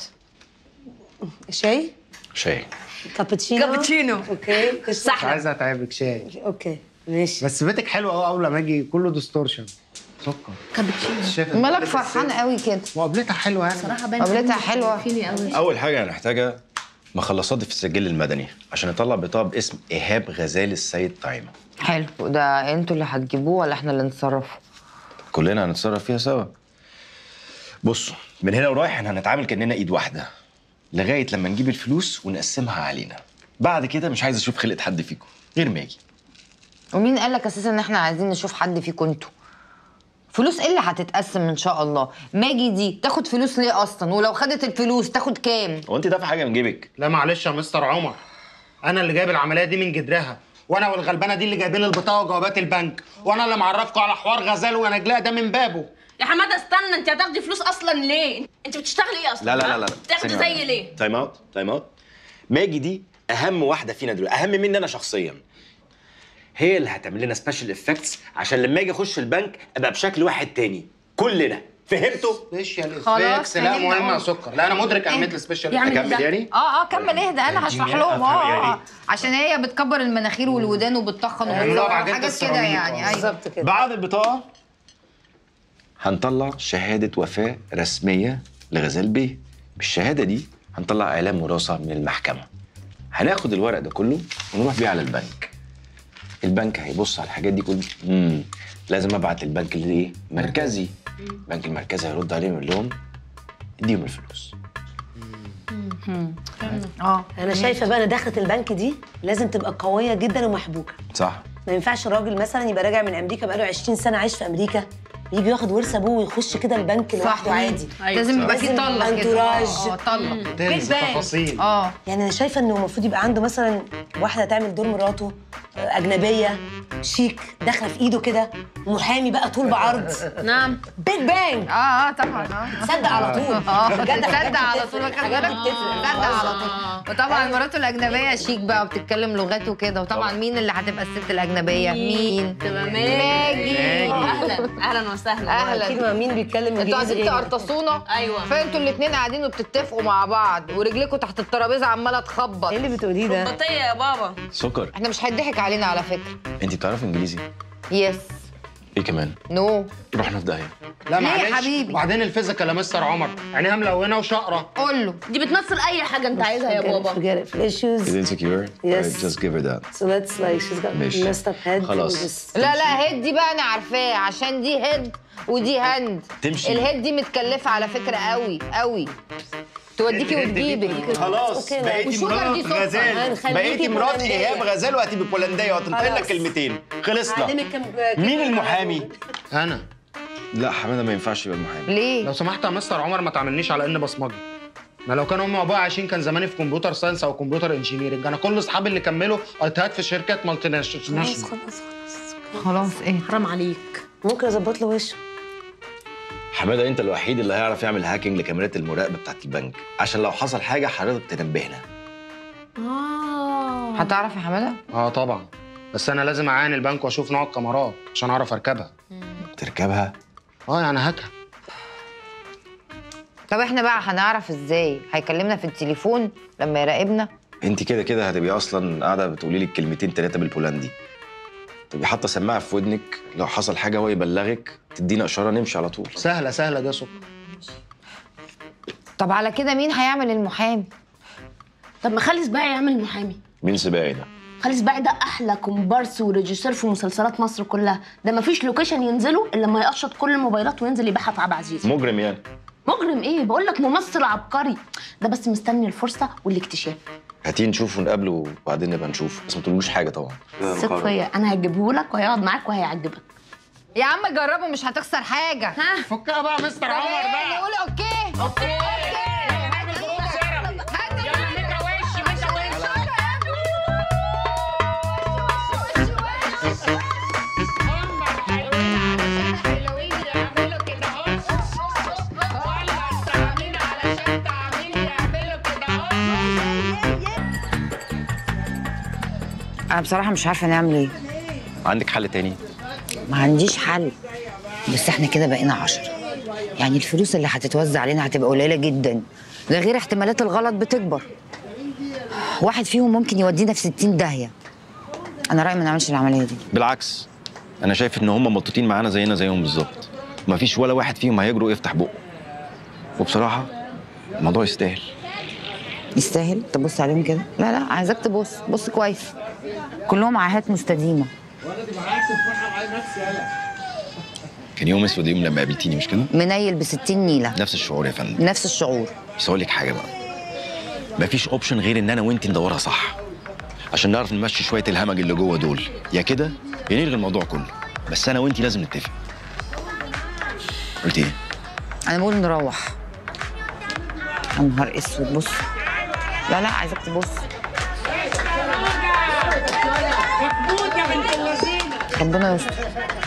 شاي شاي كابتشينو كابتشينو. اوكي مش عايزه اتعبك شاي اوكي ماشي بس بيتك حلو قوي اول لما اجي كله ديستورشن سكر كابتشينو مالك فرحان قوي كده مقابلتها حلوه يعني صراحه قابلتها حلوه اول حاجه هنحتاجها مخلصات في السجل المدني عشان نطلع بطاقه باسم ايهاب غزال السيد طعيمه حلو ده انتوا اللي هتجيبوه ولا احنا اللي نتصرف كلنا هنتصرف فيها سوا بصوا من هنا ورايح احنا هنتعامل كاننا ايد واحده لغايه لما نجيب الفلوس ونقسمها علينا بعد كده مش عايز اشوف خلقه حد فيكم غير ماجي ومين قال لك اساسا ان احنا عايزين نشوف حد فيكم انتوا فلوس ايه اللي هتتقسم ان شاء الله ماجي دي تاخد فلوس ليه اصلا ولو خدت الفلوس تاخد كام هو انت دافع حاجه من جيبك لا معلش يا مستر عمر انا اللي جايب العمليه دي من جدرها وانا والغلبانه دي اللي جايبين البطاقه وجوابات البنك وانا اللي معرفكم على حوار غزال ونجلاء ده من بابه يا حماده استنى انت هتاخدي فلوس اصلا ليه انت بتشتغلي ايه اصلا لا لا لا لا تاخدي ثانية زي واحدة. ليه تايم اوت تايم اوت ماجي دي اهم واحده فينا دلوقتي اهم مني انا شخصيا هي اللي هتعمل لنا سبيشال افكتس عشان لما اجي اخش البنك ابقى بشكل واحد تاني كلنا فهمتوا سبيشال خلاص، افكتس لا فهمنا مهمه يا أهو. سكر لا انا مدرك اهميه السبيشال يعمل افكتس ده. يعني اه اه كمل اهدى انا هشرح اديني لهم أفهم يا اه ريت. اه عشان هي بتكبر المناخير والودان وبتطخن اعملوها وبتصور بعجينة حاجات كده السيراميك. يعني ايوه بالظبط كده بعد البطاقه هنطلع شهاده وفاه رسميه لغزال بيه بالشهاده دي هنطلع اعلام وراثه من المحكمه هناخد الورق ده كله ونروح بيه على البنك البنك هيبص على الحاجات دي كلها امم لازم ابعت البنك اللي ايه مركزي البنك المركزي هيرد عليهم يقول لهم اديهم الفلوس اه انا شايفه بقى انا دخلت البنك دي لازم تبقى قويه جدا ومحبوكه صح ما ينفعش الراجل مثلا يبقى راجع من امريكا بقاله 20 سنه عايش في امريكا يجي ياخد ورث ابوه ويخش كده البنك لوحده عادي لازم يبقى في طله كده انتوراج اه آه، طله تنسى تفاصيل اه يعني انا شايفه انه المفروض يبقى عنده مثلا واحده تعمل دور مراته آه، اجنبيه شيك داخله في ايده كده محامي بقى طول بعرض نعم بيج بانج اه اه طبعا اه تصدق على طول اه بجد حاجات تصدق على بتفرق، طول واخد حاجات بالك بتفرق. تصدق على طول وطبعا مراته الاجنبيه شيك بقى وبتتكلم لغات وكده وطبعا مين اللي هتبقى الست الاجنبيه مين تبقى ماجي اهلا اهلا وسهلا اكيد اهلا ما مين بيتكلم انتوا انجليزي قاعدين غيري تقرطصونا ايوه فانتوا الاثنين قاعدين وبتتفقوا مع بعض ورجلكوا تحت الترابيزه عماله تخبط ايه اللي بتقوليه ده بطيه يا بابا سكر احنا مش هيضحك علينا على فكره انت بتعرفي انجليزي يس ايه كمان نو رحنا في داهيه لا ليه يا معلش حبيبي؟ وبعدين الفيزيكال يا مستر عمر عينيها ملونه وشقره قول له دي بتمثل اي حاجه انت عايزها يا بابا forget it issues Is insecure? Yes. Alright, just give her that. so let's like she's got ماشي. messed up head خلاص. and just- لا لا هيد دي بقى انا عارفاه عشان دي هيد ودي هند تمشي. الهيد دي متكلفه على فكره قوي قوي توديكي وتجيبك خلاص أوكي، لا. بقيتي وشوجر مرات دي سكر. غزال هنخليكي بقيتي مرات بولندية. ايهاب غزال وهتبقي بولنديه وهتنطق لك خلاص. كلمتين خلصنا أعلمك كم مين المحامي؟ انا لا حماده ما ينفعش يبقى المحامي ليه لو سمحت يا مستر عمر ما تعاملنيش على اني بصمجي ما لو كان امي وابويا عايشين كان زماني في كمبيوتر ساينس او كمبيوتر انجينيرنج انا كل اصحابي اللي كملوا ايتيهات في شركات مالتي ناشونال خلاص خلاص خلاص خلاص ايه حرام عليك ممكن اظبط له وشه حماده انت الوحيد اللي هيعرف يعمل هاكينج لكاميرات المراقبه بتاعت البنك عشان لو حصل حاجه حضرتك تنبهنا اه هتعرف يا حماده اه طبعا بس انا لازم اعاين البنك واشوف نوع الكاميرات عشان اعرف اركبها تركبها اه يعني هاكها طب احنا بقى هنعرف ازاي هيكلمنا في التليفون لما يراقبنا انت كده كده هتبقي اصلا قاعده بتقولي لي كلمتين ثلاثه بالبولندي تبقي حاطه سماعه في ودنك لو حصل حاجه هو يبلغك تدينا اشاره نمشي على طول سهله سهله ده سكر طب على كده مين هيعمل المحامي طب ما خلي سباعي يعمل محامي مين سباعي ده خالد سباعي ده احلى كومبارس وريجيسير في مسلسلات مصر كلها ده مفيش لوكيشن ينزله الا لما يقشط كل الموبايلات وينزل يبيعها في عبد العزيز مجرم يعني مجرم ايه بقول لك ممثل عبقري ده بس مستني الفرصه والاكتشاف هاتيه نشوفه ونقابله وبعدين نبقى نشوف بس ما تقولوش حاجه طبعا ثق فيا انا هجيبه لك وهيقعد معاك وهيعجبك يا عم جربه مش هتخسر حاجه ها فكها بقى مستر عمر بقى نقول اوكي اوكي انا بصراحه مش عارفه نعمل ايه عندك حل تاني ما عنديش حل بس احنا كده بقينا عشرة يعني الفلوس اللي هتتوزع علينا هتبقى قليله جدا ده غير احتمالات الغلط بتكبر واحد فيهم ممكن يودينا في 60 داهيه انا رايي ما نعملش العمليه دي بالعكس انا شايف ان هم مطوطين معانا زينا زيهم بالظبط مفيش ولا واحد فيهم هيجرؤ يفتح بقه وبصراحه الموضوع يستاهل يستاهل تبص عليهم كده لا لا عايزاك تبص بص كويس كلهم عاهات مستديمه كان يوم اسود يوم لما قابلتيني مش كده منيل ب 60 نيله نفس الشعور يا فندم نفس الشعور بس اقول لك حاجه بقى مفيش اوبشن غير ان انا وانت ندورها صح عشان نعرف نمشي شويه الهمج اللي جوه دول يا كده يا نلغي الموضوع كله بس انا وانت لازم نتفق قلت ايه انا بقول نروح يا نهار اسود بص لا لا عايزاك تبص ربنا يستر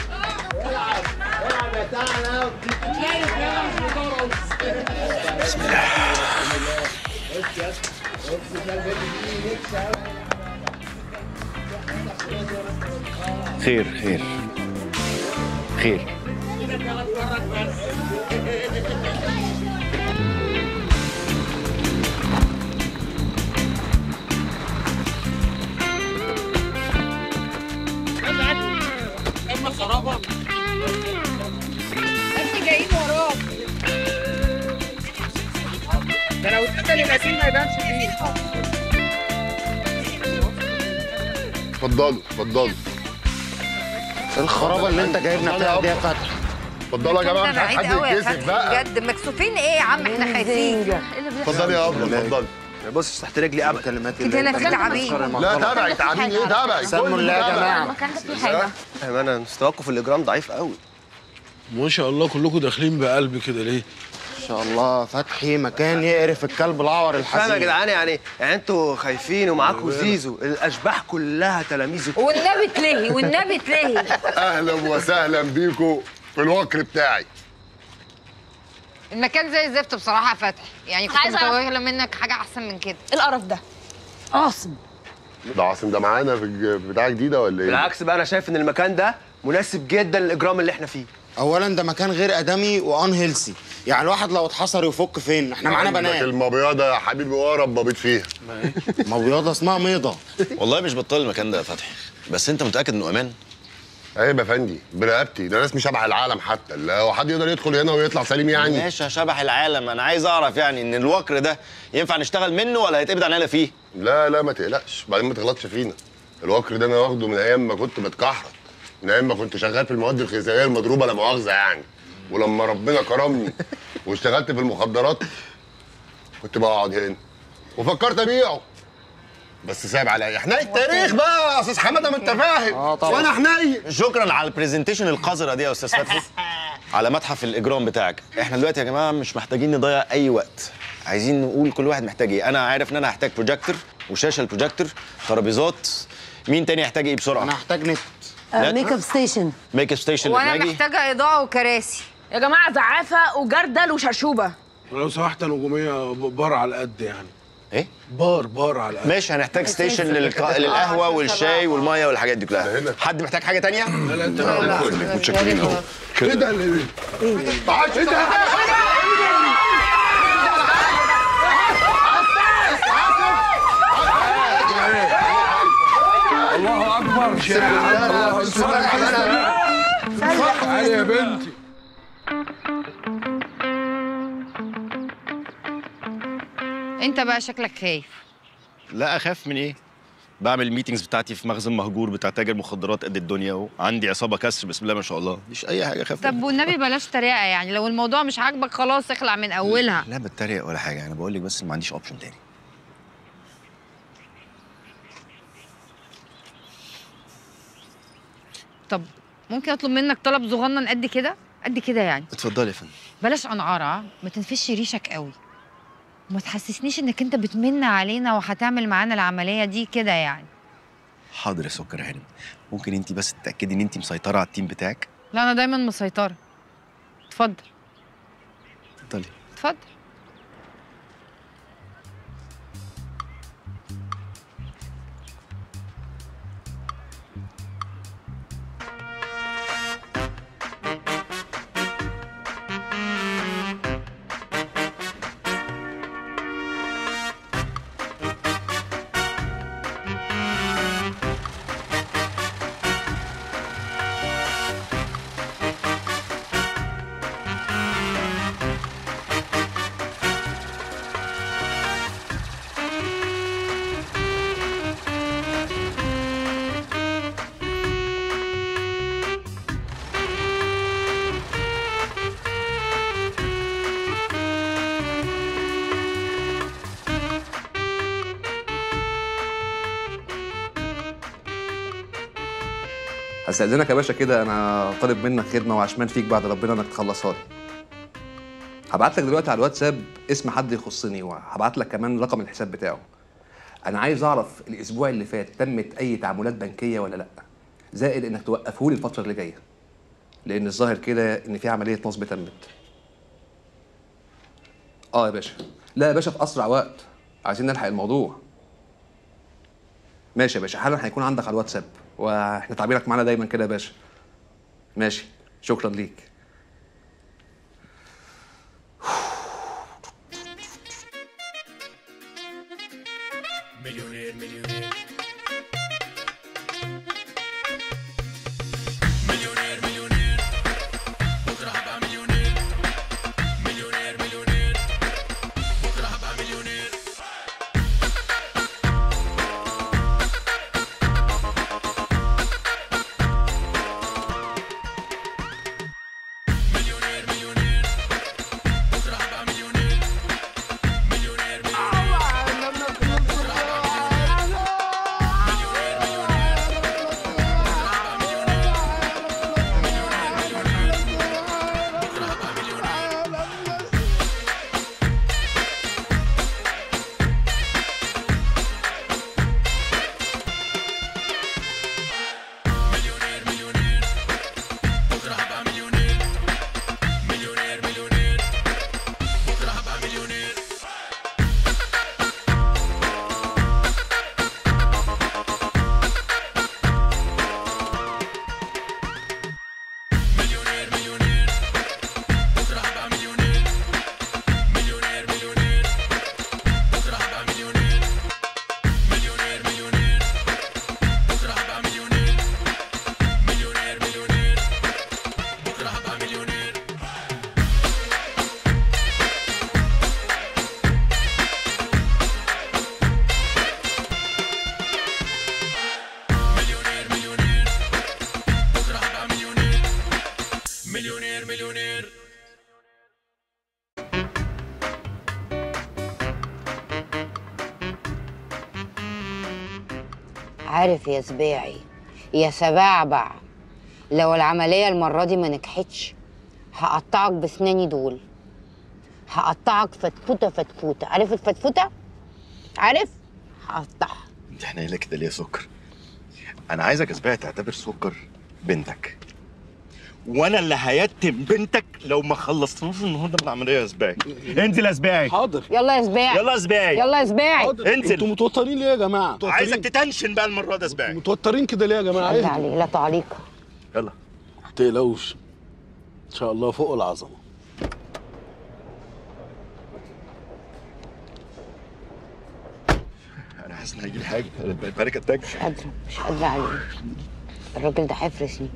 بسم الله خير خير خير اما خرابه انت جايين وراك ده لو اتقتل القتيل ما يبانش فيه اتفضلوا اتفضلوا الخرابه اللي انت جايبنا فيها دي يا فتحي اتفضلوا يا جماعه مش عايز حد يتكسف بقى بجد مكسوفين ايه يا عم احنا خايفين اتفضلي يا ابله اتفضلي بص تحت رجلي ابدا كلمات كده انا في تعبين لا تابعي تعبين ايه تابعي سموا الله يا جماعه المكان ده فيه حاجه انا مستواكم في الاجرام ضعيف قوي ما شاء الله كلكم داخلين بقلب كده ليه؟ ان شاء الله فتحي مكان يقرف الكلب العور فاهم يا الحزين جدعان يعني يعني انتوا خايفين ومعاكم زيزو الاشباح كلها تلاميذه والنبي تلهي والنبي تلهي اهلا وسهلا بيكم في الوكر بتاعي المكان زي الزفت بصراحه يا فتحي يعني كنت عايزة أعرف. متوقعه منك حاجه احسن من كده ايه القرف ده عاصم ده عاصم ده معانا في الج- في بتاع جديده ولا ايه؟ بالعكس بقى انا شايف ان المكان ده مناسب جدا للاجرام اللي احنا فيه اولا ده مكان غير ادمي وان هيلسي يعني الواحد لو اتحصر يفك فين احنا معانا عندك بنات المبيضه يا حبيبي ورا ببيض فيها مبيضه اسمها ميضه والله مش بطال المكان ده يا فتحي بس انت متاكد انه امان عيب يا فندي برقبتي ده ناس مش شبه العالم حتى لا هو حد يقدر يدخل هنا ويطلع سليم يعني ماشي يا شبح العالم انا عايز اعرف يعني ان الوكر ده ينفع نشتغل منه ولا هيتقبض علينا فيه لا لا ما تقلقش بعدين ما تغلطش فينا الوكر ده انا واخده من ايام ما كنت بتكحرت من ايام ما كنت شغال في المواد الغذائيه المضروبه لا مؤاخذه يعني ولما ربنا كرمني واشتغلت في المخدرات كنت بقعد هنا وفكرت ابيعه بس سايب عليا حنين التاريخ بقى يا استاذ حماده ما انت فاهم اه طبعا وانا حنين شكرا على البرزنتيشن القذره دي يا استاذ فتحي على متحف الاجرام بتاعك احنا دلوقتي يا جماعه مش محتاجين نضيع اي وقت عايزين نقول كل واحد محتاج ايه انا عارف ان انا هحتاج بروجيكتور وشاشه البروجيكتور ترابيزات مين تاني يحتاج ايه بسرعه انا هحتاج نت ميك اب ستيشن ميك اب ستيشن وانا لماجي محتاجه اضاءه وكراسي يا جماعه زعافه وجردل وشرشوبه لو سمحت يا نجوميه بار على قد يعني ايه بار بار على قد ماشي هنحتاج ستيشن للق... للقهوه والشاي والميه والحاجات دي كلها حد محتاج حاجه تانية لا لا انت متشكرين اهو ايه ده اللي ايه ده الله اكبر الله اكبر تعالي يا بنتي انت بقى شكلك خايف لا اخاف من ايه بعمل الميتنجز بتاعتي في مخزن مهجور بتاع تاجر مخدرات قد الدنيا وعندي عصابه كسر بسم الله ما شاء الله مش اي حاجه خاف طب والنبي بلاش تريقه يعني لو الموضوع مش عاجبك خلاص اخلع من اولها لا بتريق ولا حاجه انا بقول لك بس إن ما عنديش اوبشن تاني طب ممكن اطلب منك طلب صغنن قد كده قد كده يعني اتفضلي يا فندم بلاش انعاره ها؟ ما تنفش ريشك قوي وما تحسسنيش انك انت بتمن علينا وهتعمل معانا العمليه دي كده يعني حاضر يا سكر هانم ممكن انت بس تتاكدي ان انت مسيطره على التيم بتاعك لا انا دايما مسيطره اتفضل اتفضلي اتفضل هستأذنك يا باشا كده انا طالب منك خدمه وعشمان فيك بعد ربنا انك تخلصها لي هبعت لك دلوقتي على الواتساب اسم حد يخصني وهبعت لك كمان رقم الحساب بتاعه انا عايز اعرف الاسبوع اللي فات تمت اي تعاملات بنكيه ولا لا زائد انك توقفه لي الفتره اللي جايه لان الظاهر كده ان في عمليه نصب تمت اه يا باشا لا يا باشا في اسرع وقت عايزين نلحق الموضوع ماشي يا باشا حالا هيكون عندك على الواتساب واحنا تعبيرك معانا دايما كده يا باشا ماشي شكرا ليك مليونير مليونير مليونير مليونير بكره هبقى مليونير مليونير مليونير بكره هبقى مليونير مليونير مليونير بكره هبقى مليونير مليونير مليونير بكره هبقى مليونير مليونير مليونير بكره هبقى مليونير مليونير مليونير بكره هبقى مليونير مليونير مليونير بكره هبقى مليونير مليونير مليونير بكره هبقى مليونير مليونير مليونير بكره هبقى مليونير مليونير مليونير بكره هبقى مليونير مليونير مليونير عارف يا سباعي يا سبعبع لو العملية المرة دي ما نجحتش هقطعك بسناني دول هقطعك فتفوتة فتفوتة عارف الفتفوتة؟ عارف؟ هقطعها انت حنينه كده ليه يا سكر انا عايزك يا سباع تعتبر سكر بنتك وانا اللي هيتم بنتك لو ما خلصتوش النهارده من العمليه يا سباعي انزل يا سباعي حاضر يلا يا سباعي يلا يا سباعي يلا يا سباعي انزل انتوا متوترين ليه يا جماعه متوترين. عايزك تتنشن بقى المره دي يا سباعي متوترين كده ليه يا جماعه لا ايه عليك لا تعليق يلا ما تقلقوش ان شاء الله فوق العظمه انا حاسس ان هيجي لي حاجه انا بانيك اتاك مش قادرة مش قادرة عليه الراجل ده هيفرسني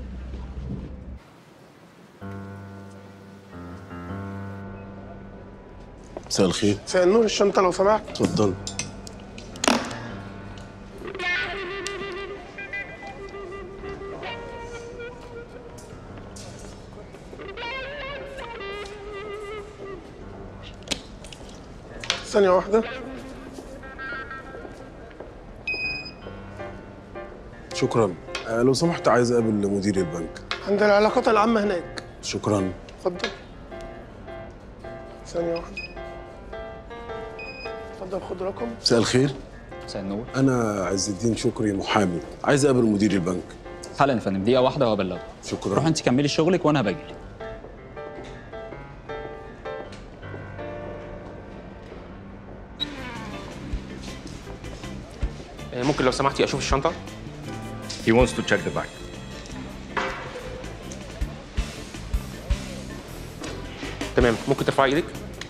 مساء الخير مساء النور الشنطه لو سمحت اتفضل ثانية واحدة شكرا آه، لو سمحت عايز اقابل مدير البنك عند العلاقات العامة هناك شكرا اتفضل ثانية واحدة اتفضل خد رقم مساء الخير مساء النور انا عز الدين شكري محامي عايز اقابل مدير البنك حالا يا فندم دقيقة واحدة وهبلغك شكرا روح انت كملي شغلك وانا باجي آه، ممكن لو سمحتي اشوف الشنطه He wants to check the bag. تمام ممكن ترفعي ايدك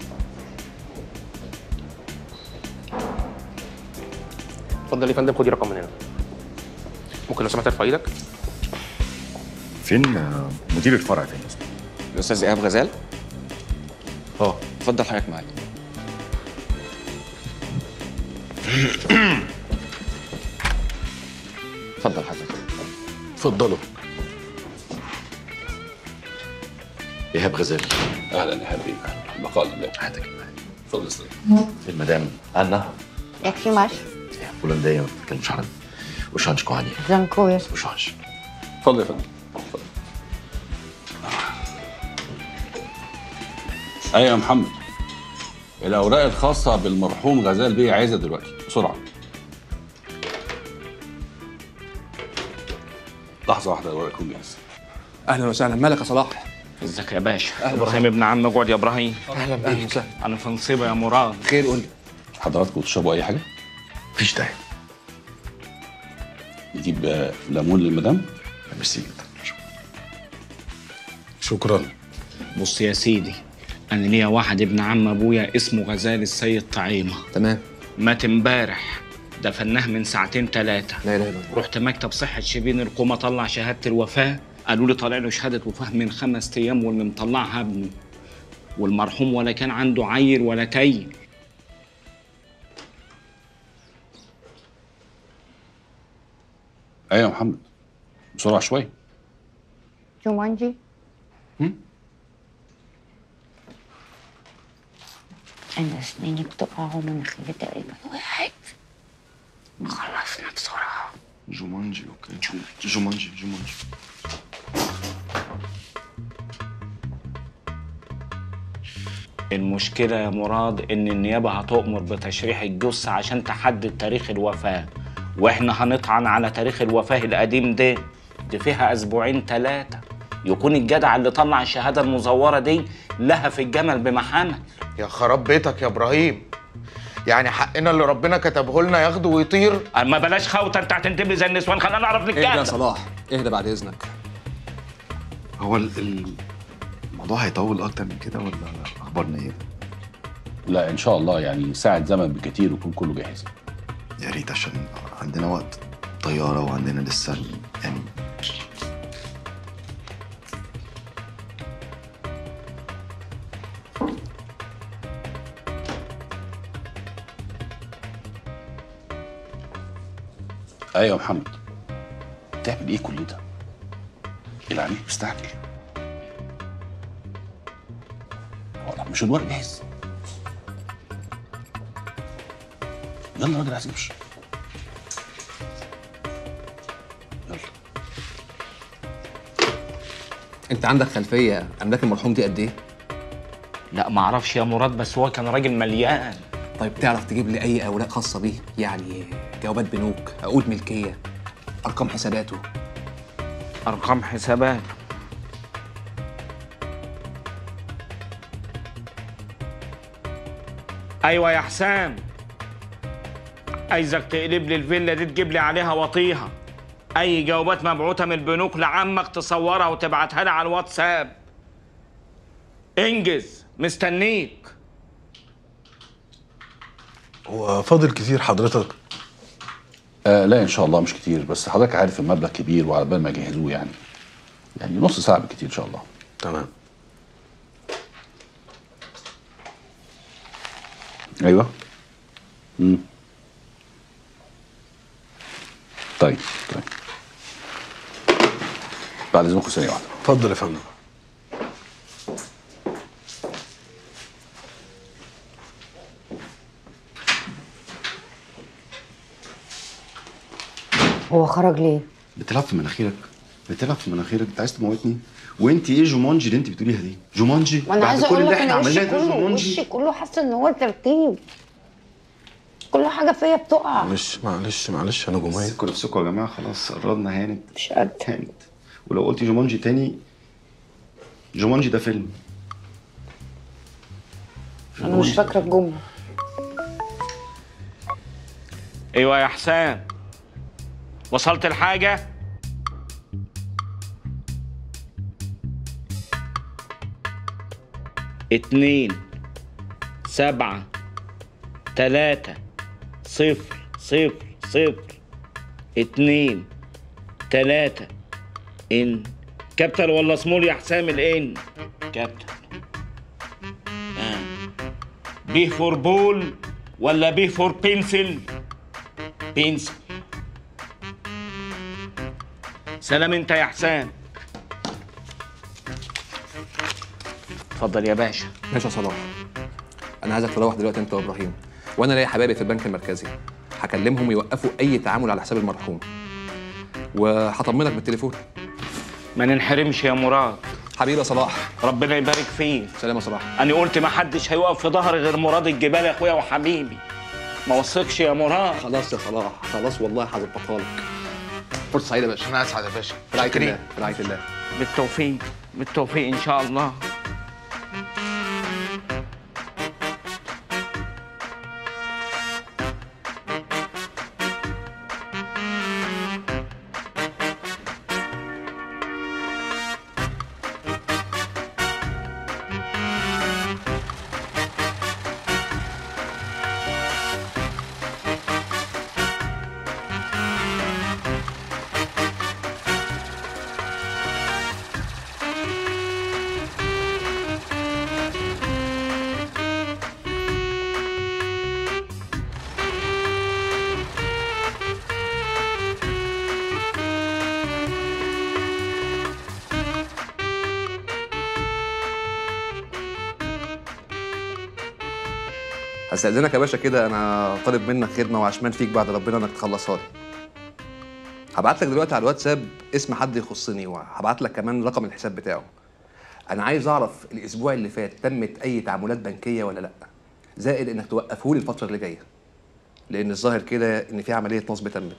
اتفضل يا فندم خدي رقم من هنا ممكن لو سمحت ترفع ايدك فين آه، مدير الفرع فين؟ الاستاذ ايهاب غزال اه اتفضل حضرتك معايا اتفضل حضرتك اتفضلوا ايهاب غزال اهلا يا حبيبي اهلا بقاء لله حياتك اتفضل استاذ المدام أنا Jak się masz? هولندية ما بتتكلمش عربي وشانش كواني Dziękuję. وشانش اتفضل يا فندم ايوه يا محمد الاوراق الخاصه بالمرحوم غزال بيه عايزها دلوقتي بسرعه لحظه واحده الورق يكون جاهز اهلا وسهلا مالك يا صلاح ازيك يا باشا أهلا ابراهيم وسهلا. ابن عم اقعد يا ابراهيم اهلا بيك انا في نصيبه يا مراد خير قول لي حضراتكم تشربوا اي حاجه مفيش داعي نجيب آه، ليمون للمدام ميرسي شكرا بص يا سيدي انا ليا واحد ابن عم ابويا اسمه غزال السيد طعيمه تمام مات امبارح دفناه من ساعتين ثلاثه لا اله الا الله رحت مكتب صحه شبين القوم اطلع شهاده الوفاه قالوا لي طالع له شهاده وفاه من خمس ايام واللي مطلعها ابنه والمرحوم ولا كان عنده عيل ولا كيل ايوه يا محمد بسرعه شويه جومانجي أنا أسناني بتقع ومناخيري تقريبا وقعت خلصنا بسرعة جومانجي اوكي جومانجي جومانجي المشكلة يا مراد إن النيابة هتؤمر بتشريح الجثة عشان تحدد تاريخ الوفاة وإحنا هنطعن على تاريخ الوفاة القديم ده دي فيها أسبوعين ثلاثة يكون الجدع اللي طلع الشهادة المزورة دي لها في الجمل بمحامل يا خراب بيتك يا ابراهيم يعني حقنا اللي ربنا كتبه لنا ياخده ويطير أما بلاش خوته أنت هتنتبه لي زي النسوان خلينا نعرف اهدى يا نتكلم صلاح اهدى بعد اذنك هو ال- ال- الموضوع هيطول اكتر من كده ولا اخبارنا ايه؟ لا ان شاء الله يعني ساعه زمن بكتير ويكون كله جاهز يا ريت عشان عندنا وقت طيارة وعندنا لسه ال- يعني ايوه يا محمد تعمل ايه كل ده العميل مستعجل والله مش الورق جاهز يلا يا راجل عايز يمشي انت عندك خلفيه املاك المرحوم دي قد ايه لا معرفش يا مراد بس هو كان راجل مليان طيب تعرف تجيب لي اي اوراق خاصه بيه يعني جوابات بنوك عقود ملكيه ارقام حساباته أرقام حسابات أيوة يا حسام عايزك تقلب لي الفيلا دي تجيب لي عليها وطيها أي جوابات مبعوثة من البنوك لعمك تصورها وتبعتها لي على الواتساب انجز مستنيك هو فاضل كتير حضرتك آه لا ان شاء الله مش كتير بس حضرتك عارف المبلغ كبير وعلى بال ما يجهزوه يعني يعني نص ساعه بالكتير ان شاء الله تمام ايوه امم طيب طيب بعد اذنكم ثانيه واحده اتفضل يا فندم هو خرج ليه؟ بتلعب في مناخيرك بتلعب في مناخيرك انت عايز تموتني وانت ايه جومانجي اللي انت بتقوليها دي جومانجي وانا عايزه كل اقول اللي لك احنا ان وشي عملناه ده كله جومانجي وشي كله حاسه ان هو ترتيب كل حاجه فيا بتقع معلش معلش معلش انا جمهوري مسكوا نفسكم يا جماعه خلاص قررنا هانت مش قادره هانت ولو قلتي جومانجي تاني جومانجي ده فيلم انا مش فاكره الجمله ايوه يا حسام وصلت الحاجة اتنين سبعة تلاتة صفر صفر صفر اتنين تلاتة ان كابتن ولا سمول يا حسام الان كابتن آه. بي فور بول ولا بي فور بنسل بنسل سلام انت يا حسام اتفضل يا باشا ماشي يا صلاح انا عايزك تروح دلوقتي انت وابراهيم وانا ليا حبايبي في البنك المركزي هكلمهم يوقفوا اي تعامل على حساب المرحوم وهطمنك بالتليفون ما ننحرمش يا مراد حبيبي يا صلاح ربنا يبارك فيك سلام يا صلاح انا قلت ما حدش هيقف في ظهري غير مراد الجبال يا اخويا وحبيبي ما وثقش يا مراد خلاص يا صلاح خلاص والله هظبطها لك فرصه سعيده يا باشا انا اسعد يا باشا في رعايه شكرين. الله في رعايه الله بالتوفيق بالتوفيق ان شاء الله هستأذنك يا باشا كده انا طالب منك خدمه وعشمان فيك بعد ربنا انك تخلصها لي هبعت لك دلوقتي على الواتساب اسم حد يخصني وهبعت لك كمان رقم الحساب بتاعه انا عايز اعرف الاسبوع اللي فات تمت اي تعاملات بنكيه ولا لا زائد انك توقفه لي الفتره اللي جايه لان الظاهر كده ان في عمليه نصب تمت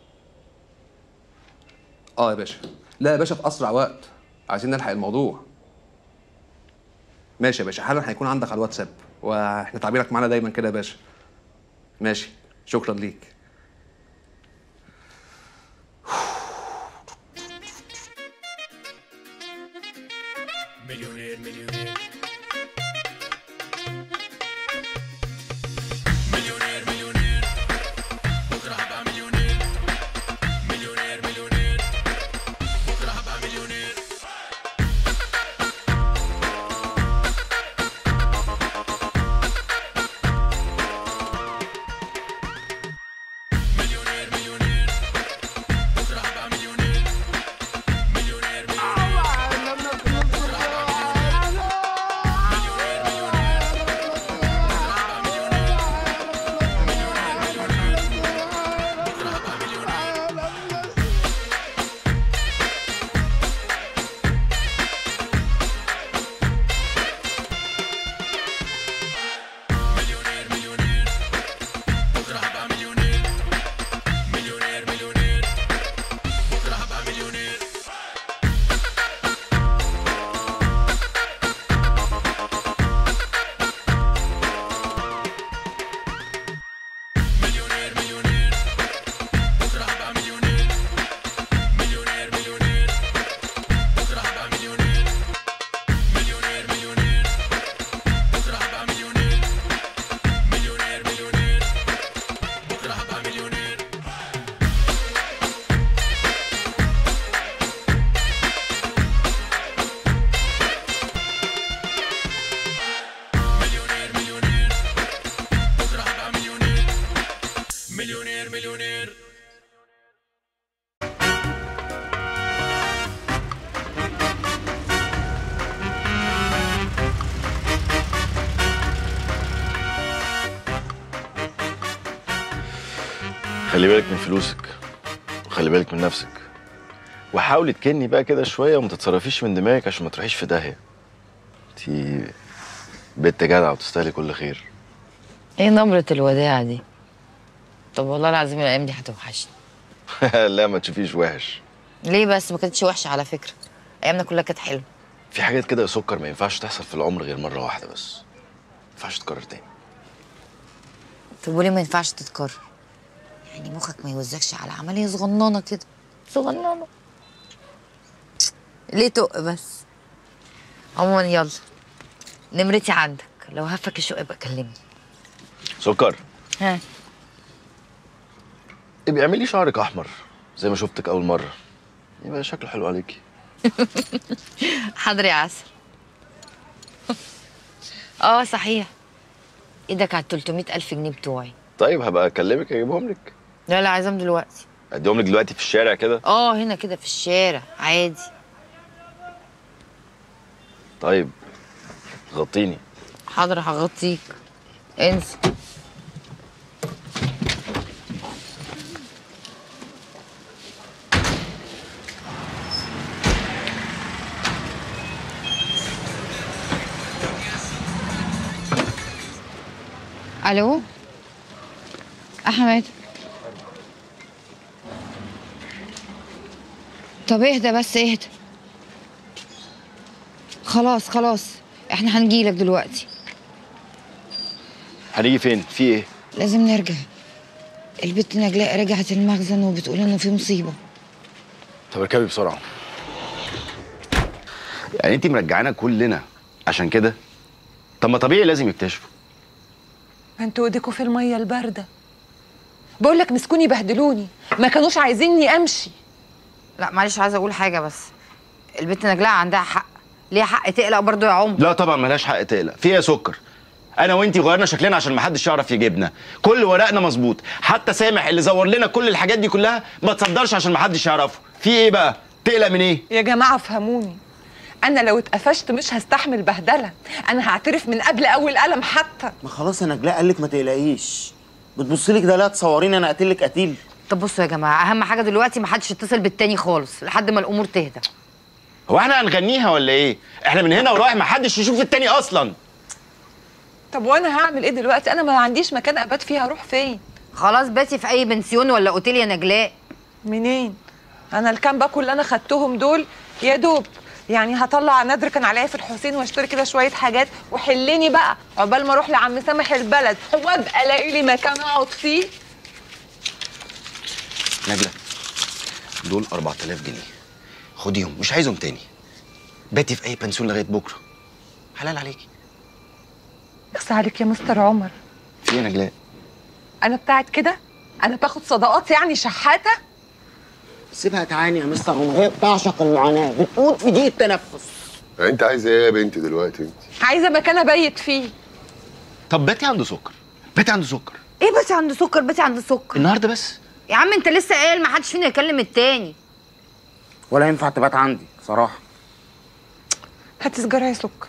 اه يا باشا لا يا باشا في اسرع وقت عايزين نلحق الموضوع ماشي يا باشا حالا هيكون عندك على الواتساب واحنا تعبيرك معانا دايما كده يا باشا ماشي شكرا ليك مليونير مليونير مليونير مليونير بكره هبقى مليونير مليونير مليونير بكره هبقى مليونير مليونير مليونير بكره هبقى مليونير مليونير مليونير بكره هبقى مليونير مليونير مليونير بكره هبقى مليونير مليونير مليونير بكره هبقى مليونير مليونير مليونير بكره هبقى مليونير مليونير مليونير بكره هبقى مليونير مليونير مليونير بكره هبقى مليونير مليونير مليونير بكره هبقى مليونير مليونير مليونير خلي بالك من فلوسك خلي بالك من نفسك وحاولي تكني بقى كده شويه وما تتصرفيش من دماغك عشان ما تروحيش في داهيه انتي بنت جدعه وتستاهلي كل خير ايه نبرة الوداع دي طب والله العظيم الايام دي هتوحشني لا ما تشوفيش وحش ليه بس ما كانتش وحشه على فكره ايامنا كلها كانت حلوه في حاجات كده يا سكر ما ينفعش تحصل في العمر غير مره واحده بس ما ينفعش تتكرر تاني طب وليه ما ينفعش تتكرر يعني مخك ما يوزكش على عمليه صغننه كده صغننه ليه تق بس عموما يلا نمرتي عندك لو هفك الشوق يبقى كلمني سكر ها ابقي اعملي شعرك احمر زي ما شفتك اول مره يبقى شكله حلو عليكي حاضر يا عسل اه صحيح ايدك على 300 الف جنيه بتوعي طيب هبقى اكلمك اجيبهم لك لا لا عايزاهم دلوقتي اديهم لك دلوقتي في الشارع كده اه هنا كده في الشارع عادي طيب غطيني حاضر هغطيك انسى الو احمد طب اهدى بس اهدى خلاص خلاص احنا هنجيلك دلوقتي هنيجي فين في ايه لازم نرجع البت نجلاء رجعت المخزن وبتقول انه في مصيبه طب اركبي بسرعه يعني انت مرجعانا كلنا عشان كده طب ما طبيعي لازم يكتشفوا انتوا ايديكوا في الميه البارده بقول لك مسكوني بهدلوني ما كانوش عايزيني امشي لا معلش عايزه اقول حاجه بس البت نجلاء عندها حق ليها حق تقلق برضو يا عمر لا طبعا ملهاش حق تقلق في ايه يا سكر انا وانتي غيرنا شكلنا عشان محدش يعرف يجيبنا كل ورقنا مظبوط حتى سامح اللي زور لنا كل الحاجات دي كلها ما تصدرش عشان محدش يعرفه في ايه بقى تقلق من ايه يا جماعه فهموني انا لو اتقفشت مش هستحمل بهدله انا هعترف من قبل اول قلم حتى ما خلاص يا نجلاء قال لك ما تقلقيش بتبصي لي كده لا تصوريني انا قاتل قتيل طب بصوا يا جماعه اهم حاجه دلوقتي ما حدش يتصل بالتاني خالص لحد ما الامور تهدى هو احنا هنغنيها ولا ايه احنا من هنا ورايح محدش يشوف التاني اصلا طب وانا هعمل ايه دلوقتي انا ما عنديش مكان ابات فيه هروح فين خلاص باتي في اي بنسيون ولا اوتيل يا نجلاء منين انا الكام باكو اللي انا خدتهم دول يا دوب يعني هطلع نادر كان عليا في الحسين واشتري كده شويه حاجات وحلني بقى عقبال ما اروح لعم سامح البلد وابقى الاقي لي مكان اقعد فيه نجلة دول 4000 جنيه خديهم مش عايزهم تاني باتي في اي بنسيون لغايه بكره حلال عليكي اخس عليك يا مستر عمر في ايه يا نجلاء انا بتاعت كده انا باخد صدقات يعني شحاته سيبها تعاني يا مستر عمر هي بتعشق المعاناه بتقول في دي التنفس انت عايزه ايه يا بنتي دلوقتي انت عايزه مكان ابيت فيه طب باتي عنده سكر باتي عنده سكر ايه باتي عنده سكر باتي عنده سكر النهارده بس يا عم انت لسه قايل ما حدش فينا يكلم التاني ولا ينفع تبات عندي صراحه هات سجاره يا سكر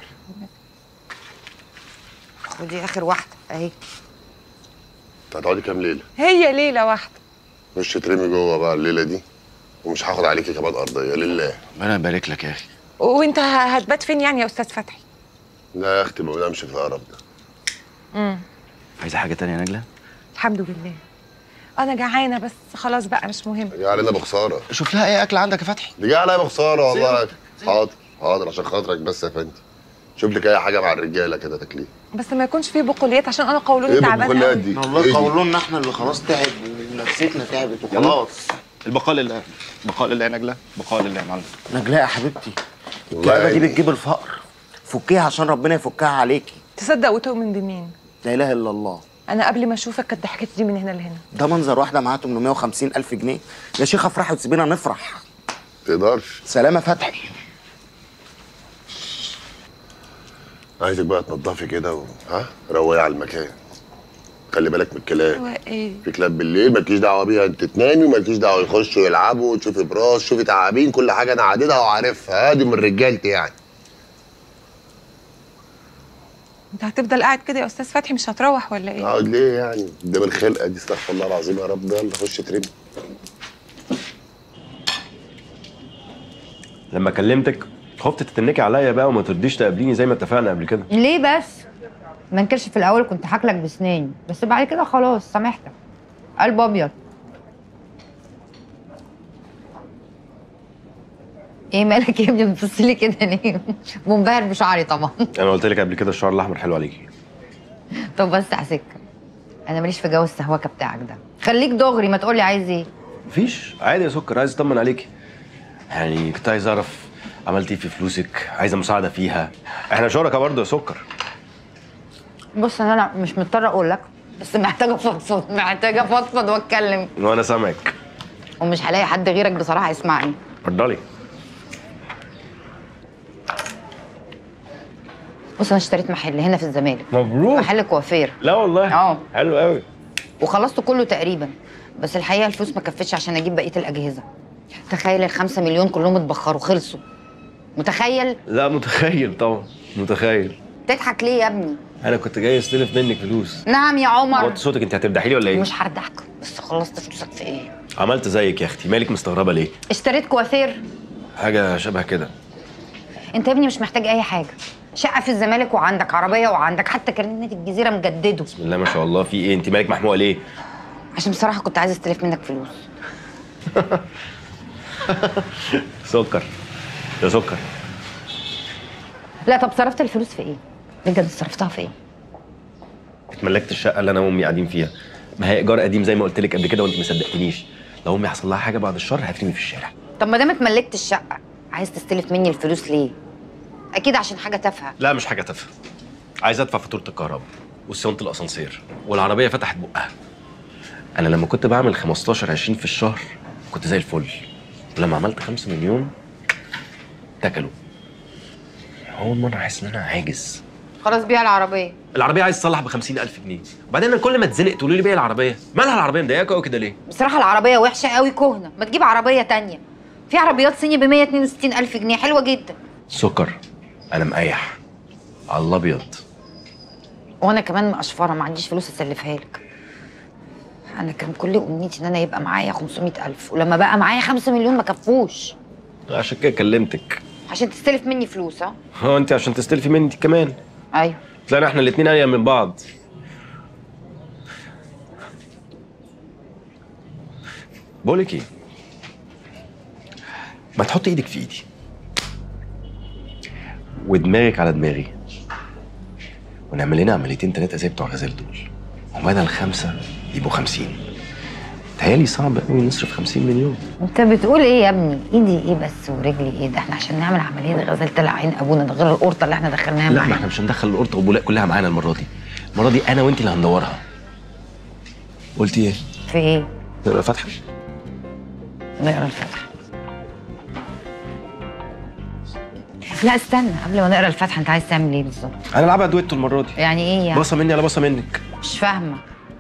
خدي اخر واحده اهي انت هتقعدي كام ليله هي ليله واحده مش ترمي جوه بقى الليله دي ومش هاخد عليكي كمان ارضيه لله ربنا يبارك لك يا اخي وانت ه- هتبات فين يعني يا استاذ فتحي لا يا اختي ما بنامش في القرف ده امم عايزه حاجه تانية يا نجلة الحمد لله انا جعانه بس خلاص بقى مش مهم دي علينا بخساره شوف لها ايه اكل عندك يا فتحي دي جايه عليا بخساره والله حاضر حاضر عشان خاطرك بس يا فندي شوف لك اي حاجه مع الرجاله كده تاكليه بس ما يكونش فيه بقوليات عشان انا قولوني ايه تعبانه بالبقولات قوي. دي؟ والله إيه؟ قولونا احنا اللي خلاص تعب ونفسيتنا تعبت وخلاص البقاء لله بقاء لله يا نجلة بقاء لله يا معلم نجلاء يا حبيبتي والله الكآبة دي يعني. بتجيب الفقر فكيها عشان ربنا يفكها عليكي تصدق وتؤمن بمين لا اله الا الله انا قبل ما اشوفك كانت ضحكتي دي من هنا لهنا ده منظر واحده معاها 850 الف جنيه يا شيخه افرحي وتسيبينا نفرح تقدرش سلامه فتحي عايزك بقى تنضفي كده و... ها روقي على المكان خلي بالك من الكلام هو ايه في كلاب بالليل مالكيش دعوه بيها انت تنامي ومالكيش دعوه يخشوا يلعبوا وتشوفي براس تشوفي تعابين كل حاجه انا عاددها وعارفها هادي من رجالتي يعني انت هتفضل قاعد كده يا استاذ فتحي مش هتروح ولا ايه اقعد ليه يعني قدام الخلقه دي استغفر الله العظيم يا رب يلا خش ترمي لما كلمتك خفت تتنكي عليا بقى وما ترديش تقابليني زي ما اتفقنا قبل كده ليه بس ما انكرش في الاول كنت هاكلك بسناني بس بعد كده خلاص سامحتك قلب ابيض ايه مالك يا ابني بتبص لي كده ليه منبهر بشعري طبعا انا قلت لك قبل كده الشعر الاحمر حلو عليكي طب بس على سكه انا ماليش في جو السهوكه بتاعك ده خليك دغري ما تقولي عايز ايه مفيش عادي يا سكر عايز اطمن عليكي يعني كنت عايز اعرف عملت ايه في فلوسك عايزه مساعده فيها احنا شركاء برضه يا سكر بص انا لا مش مضطره اقول لك بس محتاجه افضفض محتاجه افضفض واتكلم وانا سامعك ومش هلاقي حد غيرك بصراحه يسمعني اتفضلي بص انا اشتريت محل هنا في الزمالك مبروك محل كوافير لا والله اه حلو قوي وخلصته كله تقريبا بس الحقيقه الفلوس ما كفتش عشان اجيب بقيه الاجهزه تخيل الخمسة مليون كلهم اتبخروا خلصوا متخيل لا متخيل طبعا متخيل تضحك ليه يا ابني انا كنت جاي استلف منك فلوس نعم يا عمر وطي صوتك انت هتمدحي لي ولا ايه مش هردحك بس خلصت فلوسك في ايه عملت زيك يا اختي مالك مستغربه ليه اشتريت كوافير حاجه شبه كده انت يا ابني مش محتاج اي حاجه شقه في الزمالك وعندك عربيه وعندك حتى كارنيه نادي الجزيره مجدده بسم الله ما شاء الله في ايه انت مالك محموقه ليه عشان بصراحه كنت عايزه استلف منك فلوس سكر يا سكر لا طب صرفت الفلوس في ايه بجد صرفتها في ايه اتملكت الشقه اللي انا وامي قاعدين فيها ما هي ايجار قديم زي ما قلت لك قبل كده وانت ما صدقتنيش لو امي حصل لها حاجه بعد الشر هترمي في الشارع طب ما دام اتملكت الشقه عايز تستلف مني الفلوس ليه اكيد عشان حاجه تافهه لا مش حاجه تافهه عايز ادفع فاتوره الكهرباء وصيانه الاسانسير والعربيه فتحت بقها انا لما كنت بعمل 15 20 في الشهر كنت زي الفل ولما عملت 5 مليون اتكلوا اول مره احس ان انا عاجز خلاص بيع العربيه العربيه عايز تصلح ب 50000 جنيه وبعدين انا كل ما اتزنق تقولوا لي بيع العربيه مالها العربيه مضايقاك قوي كده ليه بصراحه العربيه وحشه قوي كهنه ما تجيب عربيه تانية في عربيات صيني ب 162 الف جنيه حلوه جدا سكر انا مقيح على الابيض وانا كمان مقشفره ما عنديش فلوس اسلفها لك انا كان كل امنيتي ان انا يبقى معايا 500 الف ولما بقى معايا 5 مليون ما كفوش عشان كده كلمتك عشان تستلف مني فلوس ها هو انت عشان تستلفي مني كمان ايوه طلعنا احنا الاثنين ايام من بعض بقولك ايه ما تحط ايدك في ايدي ودماغك على دماغي ونعمل لنا عمليتين ثلاثه زي بتوع غزال دول وبدل خمسه يبقوا خمسين تهيألي صعب قوي نصرف 50 مليون انت بتقول ايه يا ابني ايدي ايه بس ورجلي ايه ده احنا عشان نعمل عمليه غزال طلع عين ابونا ده غير القرطه اللي احنا دخلناها لا ما معانا احنا مش هندخل القرطه والبولاق كلها معانا المره دي المره دي انا وانت اللي هندورها قلتي ايه في ايه نقرا فتحه نقرا الفاتحه لا استنى قبل ما نقرا الفاتحه انت عايز تعمل ايه بالظبط انا العبها دويتو المره دي يعني ايه يعني بصه مني على بصه منك مش فاهمه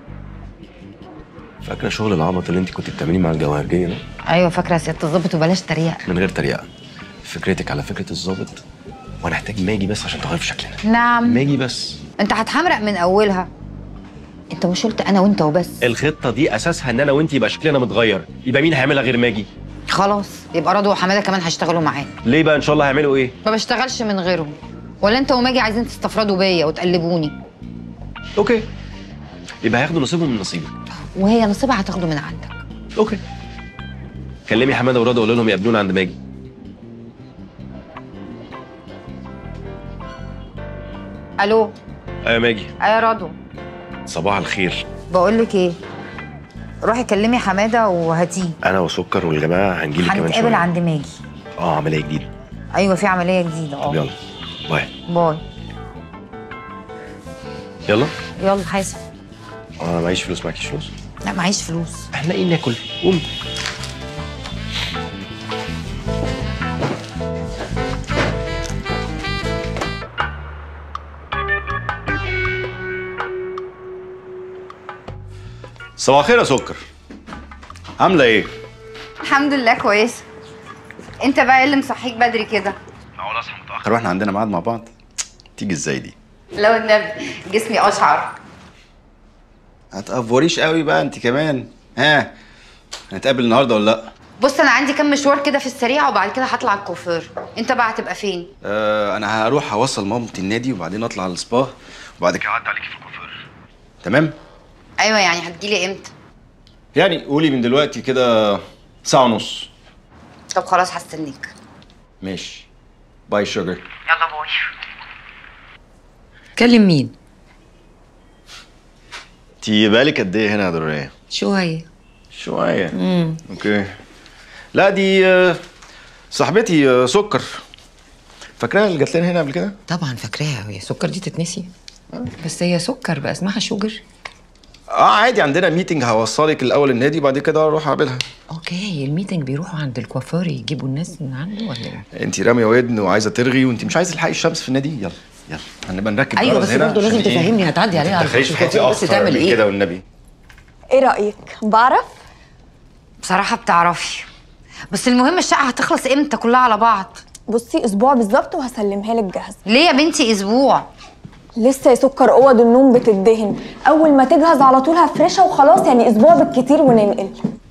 فاكره شغل العبط اللي انت كنت بتعمليه مع الجوهرجيه ده ايوه فاكره يا سياده الظابط وبلاش تريقه من غير تريقه فكرتك على فكره الظابط وانا احتاج ماجي بس عشان تغير في شكلنا نعم ماجي بس انت هتحمرق من اولها انت مش قلت انا وانت وبس الخطه دي اساسها ان انا وانت يبقى شكلنا متغير يبقى مين هيعملها غير ماجي خلاص يبقى رضوى وحماده كمان هيشتغلوا معانا ليه بقى ان شاء الله هيعملوا ايه ما بشتغلش من غيرهم ولا انت وماجي عايزين تستفردوا بيا وتقلبوني اوكي يبقى هياخدوا نصيبهم من نصيبك وهي نصيبها هتاخده من عندك اوكي كلمي حماده ورضا وقول لهم يقابلونا عند ماجي الو ايوه ماجي ايوه رضوى صباح الخير بقول لك ايه روحي كلمي حماده وهاتيه انا وسكر والجماعه هنجيلك كمان هنتقابل شويه عند ماجي اه عمليه جديده ايوه في عمليه جديده طب اه يلا باي باي يلا يلا حاسب انا معيش فلوس معكيش فلوس لا معيش فلوس احنا ايه ناكل قوم صباح الخير يا سكر عامله ايه الحمد لله كويسه انت بقى ايه اللي مصحيك بدري كده معقول اصحى متاخر واحنا عندنا ميعاد مع بعض تيجي ازاي دي لو النبي جسمي اشعر هتقفوريش قوي بقى انت كمان ها هنتقابل النهارده ولا لا بص انا عندي كام مشوار كده في السريع وبعد كده هطلع الكوفير انت بقى هتبقى فين آه انا هروح اوصل مامتي النادي وبعدين اطلع على السبا وبعد كده اعدي عليكي في الكوفير تمام ايوه يعني هتجيلي امتى يعني قولي من دلوقتي كده ساعه ونص طب خلاص هستنيك ماشي باي شوجر يلا باي كلم مين انت بالك قد ايه هنا يا دريه شويه شويه امم اوكي لا دي آه، صاحبتي آه، سكر فاكراها اللي جات لنا هنا قبل كده طبعا فاكراها هي سكر دي تتنسي بس هي سكر بقى اسمها شوجر اه عادي عندنا ميتنج هوصلك الاول النادي وبعد كده اروح اقابلها اوكي الميتنج بيروحوا عند الكوافير يجيبوا الناس من عنده ولا ايه انت راميه ودن وعايزه ترغي وانت مش عايزه تلحقي الشمس في النادي يلا يلا هنبقى نركب ايوه جرس بس هنا برضه لازم عشان إيه؟ تفهمني هتعدي عليها على تخيلش في الكوافير حياتي بس اكتر تعمل من ايه كده والنبي ايه رايك بعرف بصراحه بتعرفي بس المهم الشقه هتخلص امتى كلها على بعض بصي اسبوع بالظبط وهسلمها لك جاهزه ليه يا بنتي اسبوع لسه يا سكر اوض النوم بتدهن اول ما تجهز على طول هفرشها وخلاص يعني اسبوع بالكتير وننقل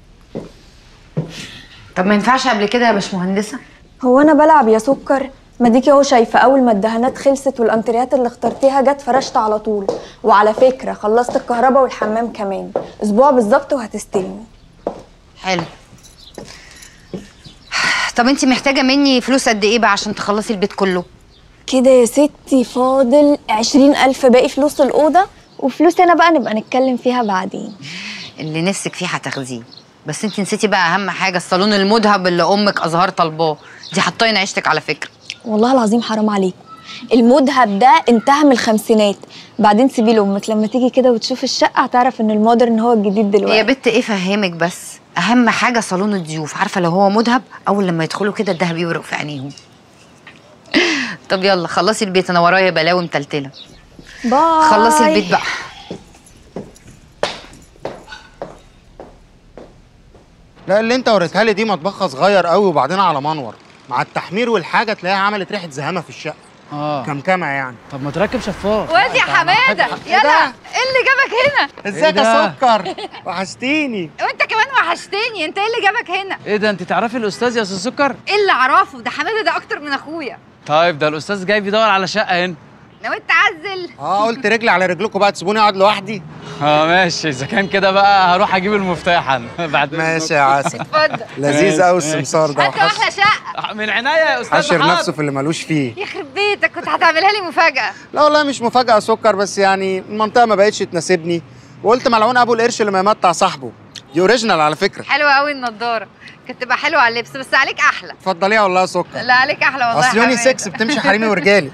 طب ما ينفعش قبل كده يا باشمهندسه هو انا بلعب يا سكر ما ديكي اهو شايفه اول ما الدهانات خلصت والانتريات اللي اخترتيها جت فرشت على طول وعلى فكره خلصت الكهرباء والحمام كمان اسبوع بالظبط وهتستلمي حلو طب انت محتاجه مني فلوس قد ايه بقى عشان تخلصي البيت كله كده يا ستي فاضل عشرين ألف باقي فلوس الأوضة وفلوس أنا بقى نبقى نتكلم فيها بعدين اللي نفسك فيه هتاخديه بس انت نسيتي بقى اهم حاجه الصالون المذهب اللي امك ازهار طالباه دي حطاين عيشتك على فكره والله العظيم حرام عليك المذهب ده انتهى من الخمسينات بعدين سيبيه لأمك لما تيجي كده وتشوف الشقة هتعرف إن المودرن هو الجديد دلوقتي يا بت ايه فهمك بس اهم حاجه صالون الضيوف عارفه لو هو مذهب اول لما يدخلوا كده الدهب يورق في عينيهم طب يلا خلصي البيت انا ورايا بلاوي متلتله باي خلصي البيت بقى لا اللي انت وريتها لي دي مطبخها صغير قوي وبعدين على منور مع التحمير والحاجه تلاقيها عملت ريحه زهامه في الشقه اه كمكمه يعني طب ما تركب شفاف وادي يا حماده يلا ايه اللي جابك هنا ازيك ده؟ يا سكر وحشتيني وانت كمان وحشتني انت ايه اللي جابك هنا ايه ده انت تعرفي الاستاذ يا استاذ سكر ايه اللي اعرفه ده حماده ده اكتر من اخويا طيب ده الاستاذ جاي بيدور على شقه هنا ناوي تعزل اه قلت رجلي على رجلكم بقى تسيبوني اقعد لوحدي اه ماشي اذا كان كده بقى هروح اجيب المفتاح انا بعد ماشي يا عسل اتفضل لذيذ قوي ماشي. السمسار ده انت احلى شقه من عينيا يا استاذ حاشر حاضر. نفسه في اللي ملوش فيه يخرب بيتك كنت هتعملها لي مفاجاه لا والله مش مفاجأة سكر بس يعني المنطقة ما بقتش تناسبني وقلت ملعون ابو القرش اللي ما يمتع صاحبه دي اوريجينال على فكرة حلوه قوي النضاره كانت تبقى حلوه على اللبس بس عليك احلى اتفضليها والله يا سكر لا عليك احلى والله يا اصل يوني حمادة. 6 بتمشي حريمي ورجالي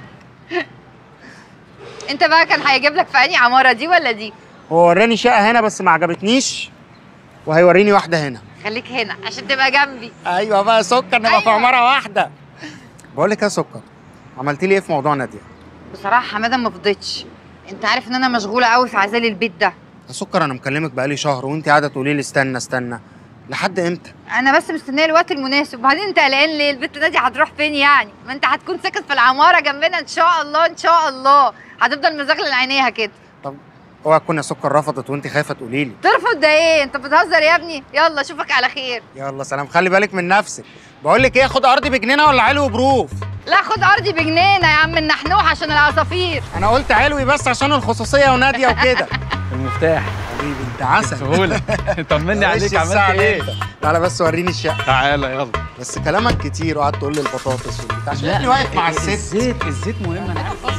انت بقى كان هيجيب لك في انهي عماره دي ولا دي هو وراني شقة هنا بس ما عجبتنيش وهيوريني واحدة هنا خليك هنا عشان تبقى جنبي ايوه بقى سكر نبقى في عمارة واحدة بقول لك يا سكر عملتي لي ايه في موضوع نادية؟ بصراحه حماده ما فضيتش انت عارف ان انا مشغوله قوي في عزال البيت ده يا سكر انا مكلمك بقالي شهر وانت قاعدة تقولي لي استنى استنى لحد امتى؟ انا بس مستنيه الوقت المناسب وبعدين انت قلقان ليه البت نادي هتروح فين يعني ما انت هتكون ساكن في العماره جنبنا ان شاء الله ان شاء الله هتفضل مزغلل عينيها كده اوعى تكون يا سكر رفضت وانت خايفة تقولي لي ترفض ده ايه انت بتهزر يا ابني يلا اشوفك على خير يلا سلام خلي بالك من نفسك بقول لك ايه خد ارضي بجنينه ولا علو بروف لا خد ارضي بجنينه يا عم النحنوح عشان العصافير انا قلت علوي بس عشان الخصوصيه وناديه وكده المفتاح حبيبي انت عسل سهوله طمني معلش عليك الساعة عملت ايه نمت. تعالى بس وريني الشقه تعالى يلا بس كلامك كتير وقعدت تقول لي البطاطس والبتاع شايفني واقف مع الست الزيت الزيت مهم انا عارف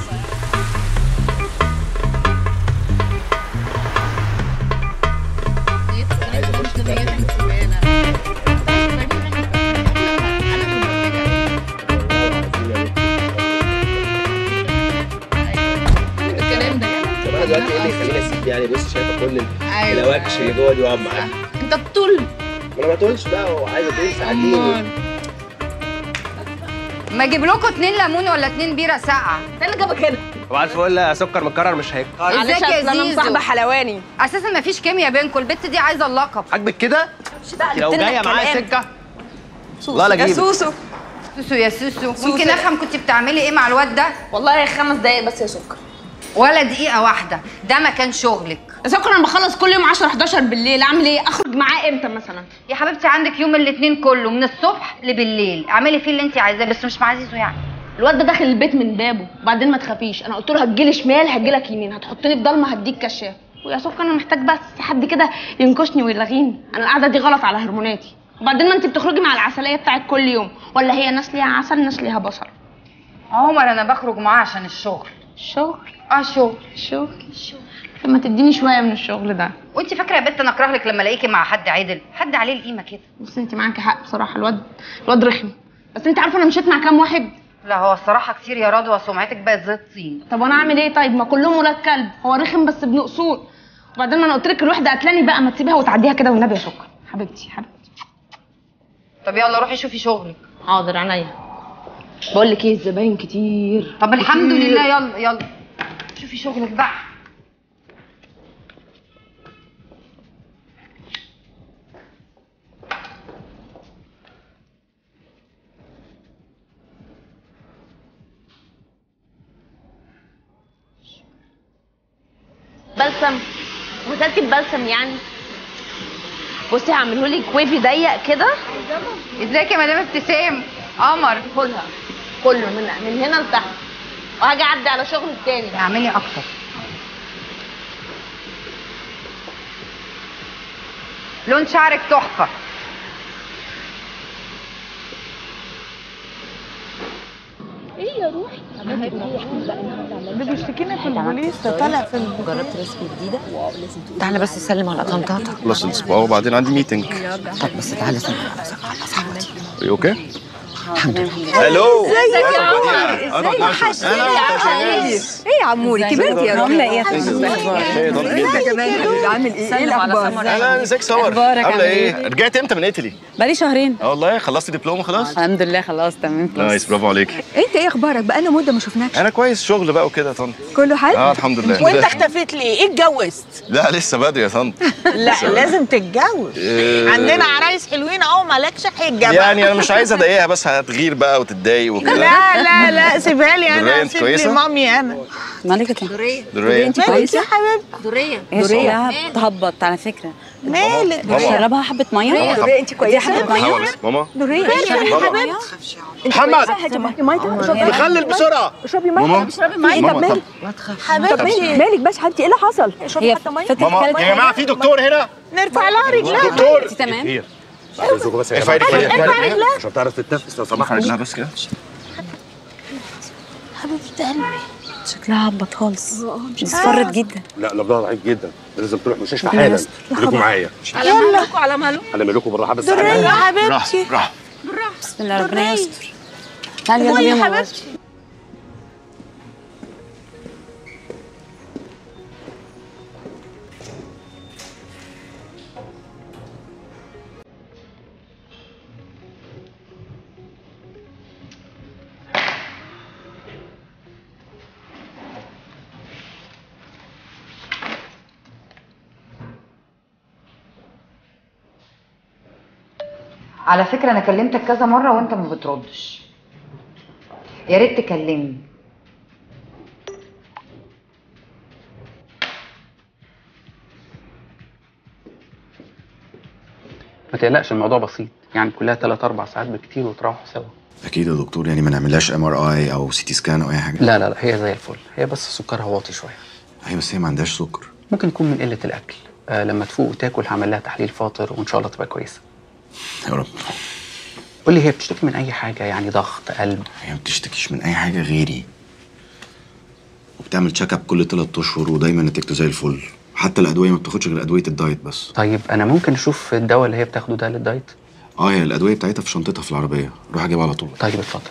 الكلام ده طب انا دلوقتي ايه اللي يخليني اسيب يعني بص شايفه كل أيوة. الأواكش اللي جوه دي واقعد معاها انت بتطل ما انا ما تقولش بقى هو عايزه تقول ساعتين ما اجيب لكم اتنين ليمون ولا اتنين بيره ساقعه ده اللي جابك هنا طبعا الفل يا سكر متكرر مش هيك ازيك يا أصل أنا زيزو مصاحبة حلواني اساسا ما فيش كيمياء بينكم البت دي عايزه اللقب عاجبك كده؟ لو جايه معايا سكه والله لا يا اجيبك سوسو سوسو يا سوسو ممكن افهم كنت بتعملي ايه مع الواد ده والله خمس دقايق بس يا سكر ولا دقيقه واحده ده مكان شغلك يا سكر انا بخلص كل يوم 10 11 بالليل اعمل ايه اخرج معاه امتى مثلا يا حبيبتي عندك يوم الاثنين كله من الصبح لبالليل اعملي فيه اللي انت عايزاه بس مش مع زيزو يعني الواد ده داخل البيت من بابه وبعدين ما تخافيش انا قلت له هتجيلي شمال هتجيلك يمين هتحطني في ضلمه هديك كشاف ويا سكر انا محتاج بس حد كده ينكشني ويلغيني انا القعده دي غلط على هرموناتي وبعدين ما انت بتخرجي مع العسليه بتاعت كل يوم ولا هي ناس ليها عسل ناس ليها بصل عمر انا بخرج معاه عشان الشغل الشغل اه شغل شغل الشغل طب ما تديني شويه من الشغل ده وانت فاكره يا بنت انا اكره لك لما الاقيكي مع حد عدل حد عليه القيمه كده بس انت معاكي حق بصراحه الواد الواد رخم بس انت عارفه انا مشيت مع كام واحد لا هو الصراحه كتير يا رضوى سمعتك بقت زي الطين طب وانا اعمل ايه طيب ما كلهم ولاد كلب هو رخم بس ابن اصول وبعدين ما انا قلت لك الوحده قتلاني بقى ما تسيبيها وتعديها كده والنبي يا سكر حبيبتي حبيبتي طب يلا روحي شوفي شغلك حاضر عينيا بقول لك ايه الزباين كتير طب الحمد كتير. لله يلا يلا شوفي شغلك بقى بلسم غسلتي ببلسم يعني بصي هعمله لك ويفي ضيق كده ازيك يا مدام ابتسام قمر كلها كله من من هنا لتحت وهاجي اعدي على شغل تاني اعملي اكتر لون شعرك تحفه ايه يا روحي ده بيشتكينا في البوليس ده طالع في ال- جربت ريسبي جديده لازم تعالى بس سلم على طنطاطا خلص الاسبوع وبعدين عندي ميتنج طب بس تعالى سلم على صاحبتي اوكي الحمد لله الو ازيك يا عمر أنا ازيك وحشني. وحشتني أنا يا وحشني. عمر ايه يا عموري كبرت يا عامله ايه يا حبيبي؟ حبيبي انت كمان يا حبيبي عامل ايه ايه الاخبار اهلا ازيك سمر أخبارك عامله عامل ايه إيه؟ رجعت امتى من ايطالي بقالي شهرين اه والله خلصتي دبلومه خلاص الحمد لله خلاص تمام نايس برافو عليك انت ايه اخبارك بقالنا مده ما شفناكش انا كويس شغل بقى وكده يا طنط كله حلو اه الحمد لله وانت اختفيت ليه؟ ايه اتجوزت؟ لا لسه بدري يا طنط لا لسه. لازم تتجوز إيه. عندنا عرايس حلوين اهو مالكش حجه بقى يعني انا مش عايز اضايقها بس هتغير بقى وتتضايق وكده لا لا لا سيبها لي درية انا انت سيب لي كويسة؟ مامي انا مالك دريه درية انت مالك كويسه يا حبيبتي دريه هي شكلها بتهبط على فكره مالك شربها حبه ميه ماما، طب- دريه انت كويسه حبة مية بس ماما دريه ماما. اشربي ماما. حبه ميه محمد مخلل بسرعه اشربي ماما. اشربي ماما، طب مالك طب مالك مالك بس حبيبتي ايه اللي حصل اشربي حتى ميه ماما يا جماعه في دكتور هنا نرفع لها رجلها دكتور انت تمام ارزقوا بس يا ارفعي جماعه رجلها. ارفعي ارفعي رجلها. عشان تعرف تتنفس لو ارفع سمحت رجلها بس كده حبيبه قلبي شكلها هبط خالص اصفرت جدا لا نبضها ضعيف جدا لازم تروح مستشفى ربنا حالا يستر. خليكم معايا على مهلكم على مهلكم هنعمل لكم بالراحه بس درية يا على- حبيبتي راح بسم الله ربنا يستر تعالي يلا باي يا بينا حبيبتي على فكره انا كلمتك كذا مره وانت ما بتردش يا ريت تكلمني ما تقلقش الموضوع بسيط يعني كلها 3 4 ساعات بالكتير وتروحوا سوا اكيد يا دكتور يعني ما نعملهاش ام ار اي او سي تي سكان او اي حاجه لا لا لا هي زي الفل هي بس سكرها واطي شويه هي بس هي ما عندهاش سكر ممكن يكون من قله الاكل آه لما تفوق وتاكل هعمل لها تحليل فاطر وان شاء الله تبقى كويسه يا رب قول لي هي بتشتكي من اي حاجه يعني ضغط قلب هي ما بتشتكيش من اي حاجه غيري وبتعمل تشيك اب كل ثلاث اشهر ودايما نتيجته زي الفل حتى الادويه ما بتاخدش غير ادويه الدايت بس طيب انا ممكن اشوف الدواء اللي هي بتاخده ده للدايت اه هي الادويه بتاعتها في شنطتها في العربيه روح اجيبها على طول طيب اتفضل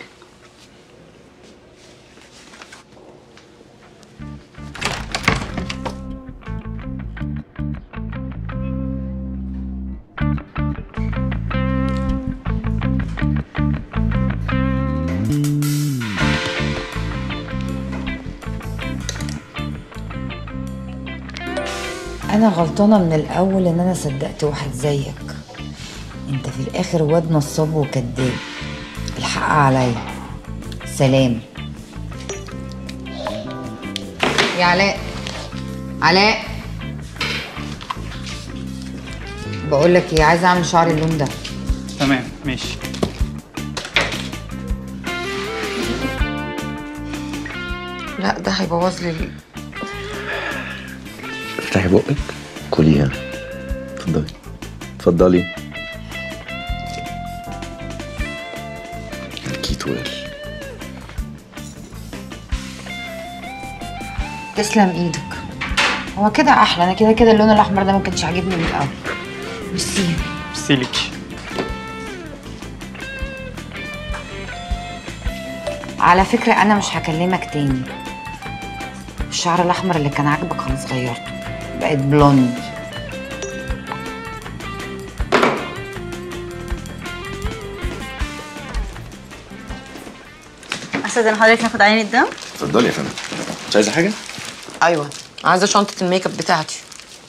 انا غلطانه من الاول ان انا صدقت واحد زيك انت في الاخر واد نصاب وكذاب الحق عليا سلام يا علاء علاء بقول لك ايه عايزه اعمل شعري اللون ده تمام ماشي لا ده هيبوظ لي ال- افتحي بقك كليها اتفضلي اتفضلي الكيتو قال تسلم ايدك هو كده احلى انا كده كده اللون الاحمر ده ما كانش عاجبني من الاول ميرسي ميرسي لك على فكره انا مش هكلمك تاني الشعر الاحمر اللي كان عاجبك خلاص غيرته بقت بلوند استاذن حضرتك ناخد عينة الدم اتفضلي يا فندم مش عايزه حاجه؟ ايوه عايزه شنطه الميك اب بتاعتي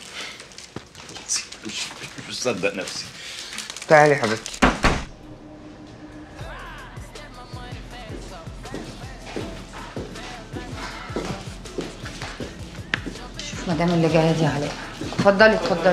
مش مش مصدق نفسي تعالي يا حبيبتي شوف مدام اللي جايه دي علاء اتفضلي اتفضلي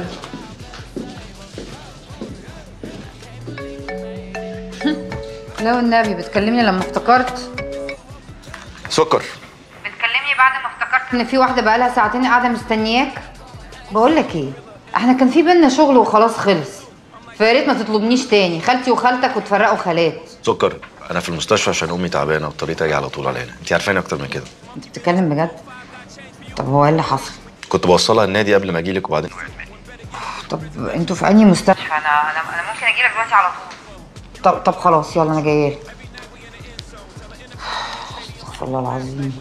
لا والنبي بتكلمني لما افتكرت سكر بتكلمني بعد ما افتكرت ان في واحده بقالها ساعتين قاعده مستنياك بقول لك ايه احنا كان في بينا شغل وخلاص خلص فيا ريت ما تطلبنيش تاني خالتي وخالتك وتفرقوا خالات سكر انا في المستشفى عشان امي تعبانه واضطريت اجي على طول على هنا انت عارفاني اكتر من كده انت بتتكلم بجد طب هو ايه اللي حصل كنت بوصلها النادي قبل ما اجيلك وبعدين طب انتوا في انهي مستشفى انا انا انا ممكن اجي لك دلوقتي على طول طب طب خلاص يلا انا جايه لك استغفر الله العظيم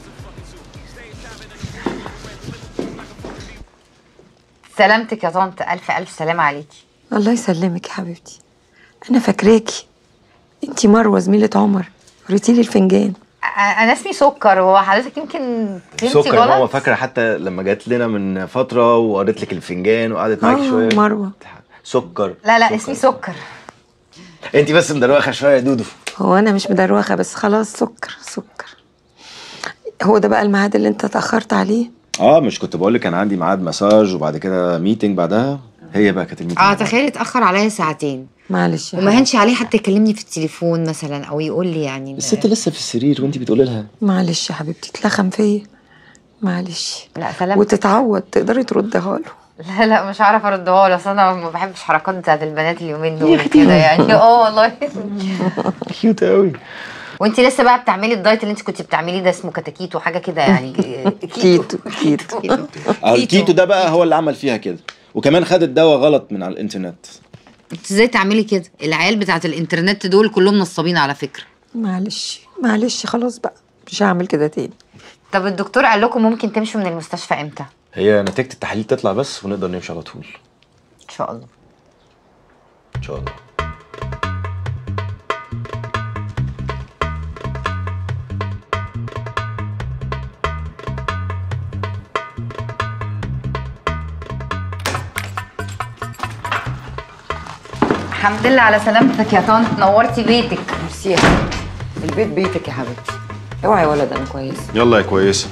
سلامتك يا طنط الف الف سلام عليكي الله يسلمك يا حبيبتي انا فاكراكي انتي مروه زميله عمر وريتي لي الفنجان أ- انا اسمي سكر هو حضرتك يمكن فهمتي سكر ماما غلط فاكره حتى لما جت لنا من فتره وقريت لك الفنجان وقعدت معاكي اه شويه مروه سكر لا لا اسمي سكر انت بس مدروخه شويه يا دودو هو انا مش مدروخه بس خلاص سكر سكر هو ده بقى الميعاد اللي انت اتاخرت عليه اه مش كنت بقول لك كان عندي ميعاد مساج وبعد كده ميتنج بعدها هي بقى كانت الميتنج اه تخيلي اتاخر عليا ساعتين معلش يا وما هنش عليه حتى يكلمني في التليفون مثلا او يقول لي يعني الست لسه في السرير وانت بتقولي لها معلش يا حبيبتي اتلخم فيا معلش لا سلام وتتعود تقدري تردها له لا لا مش هعرف اردها له اصل انا ما بحبش حركات بتاعت البنات اليومين دول كده يعني اه والله كيوت قوي وانت لسه بقى بتعملي الدايت اللي انت كنت بتعمليه ده اسمه كتاكيت وحاجه كده يعني كيتو كيتو اه الكيتو ده بقى هو اللي عمل فيها كده وكمان خد الدواء غلط من على الانترنت انت ازاي تعملي كده العيال بتاعت الانترنت دول كلهم نصابين على فكره معلش معلش خلاص بقى مش هعمل كده تاني طب الدكتور قال لكم ممكن تمشوا من المستشفى امتى هي نتيجه التحاليل تطلع بس ونقدر نمشي على طول ان شاء الله ان شاء الله الحمد لله على سلامتك يا طنط نورتي بيتك ميرسي يا حبيبتي البيت بيتك يا حبيبتي اوعي يا ولد انا كويس يلا يا كويسه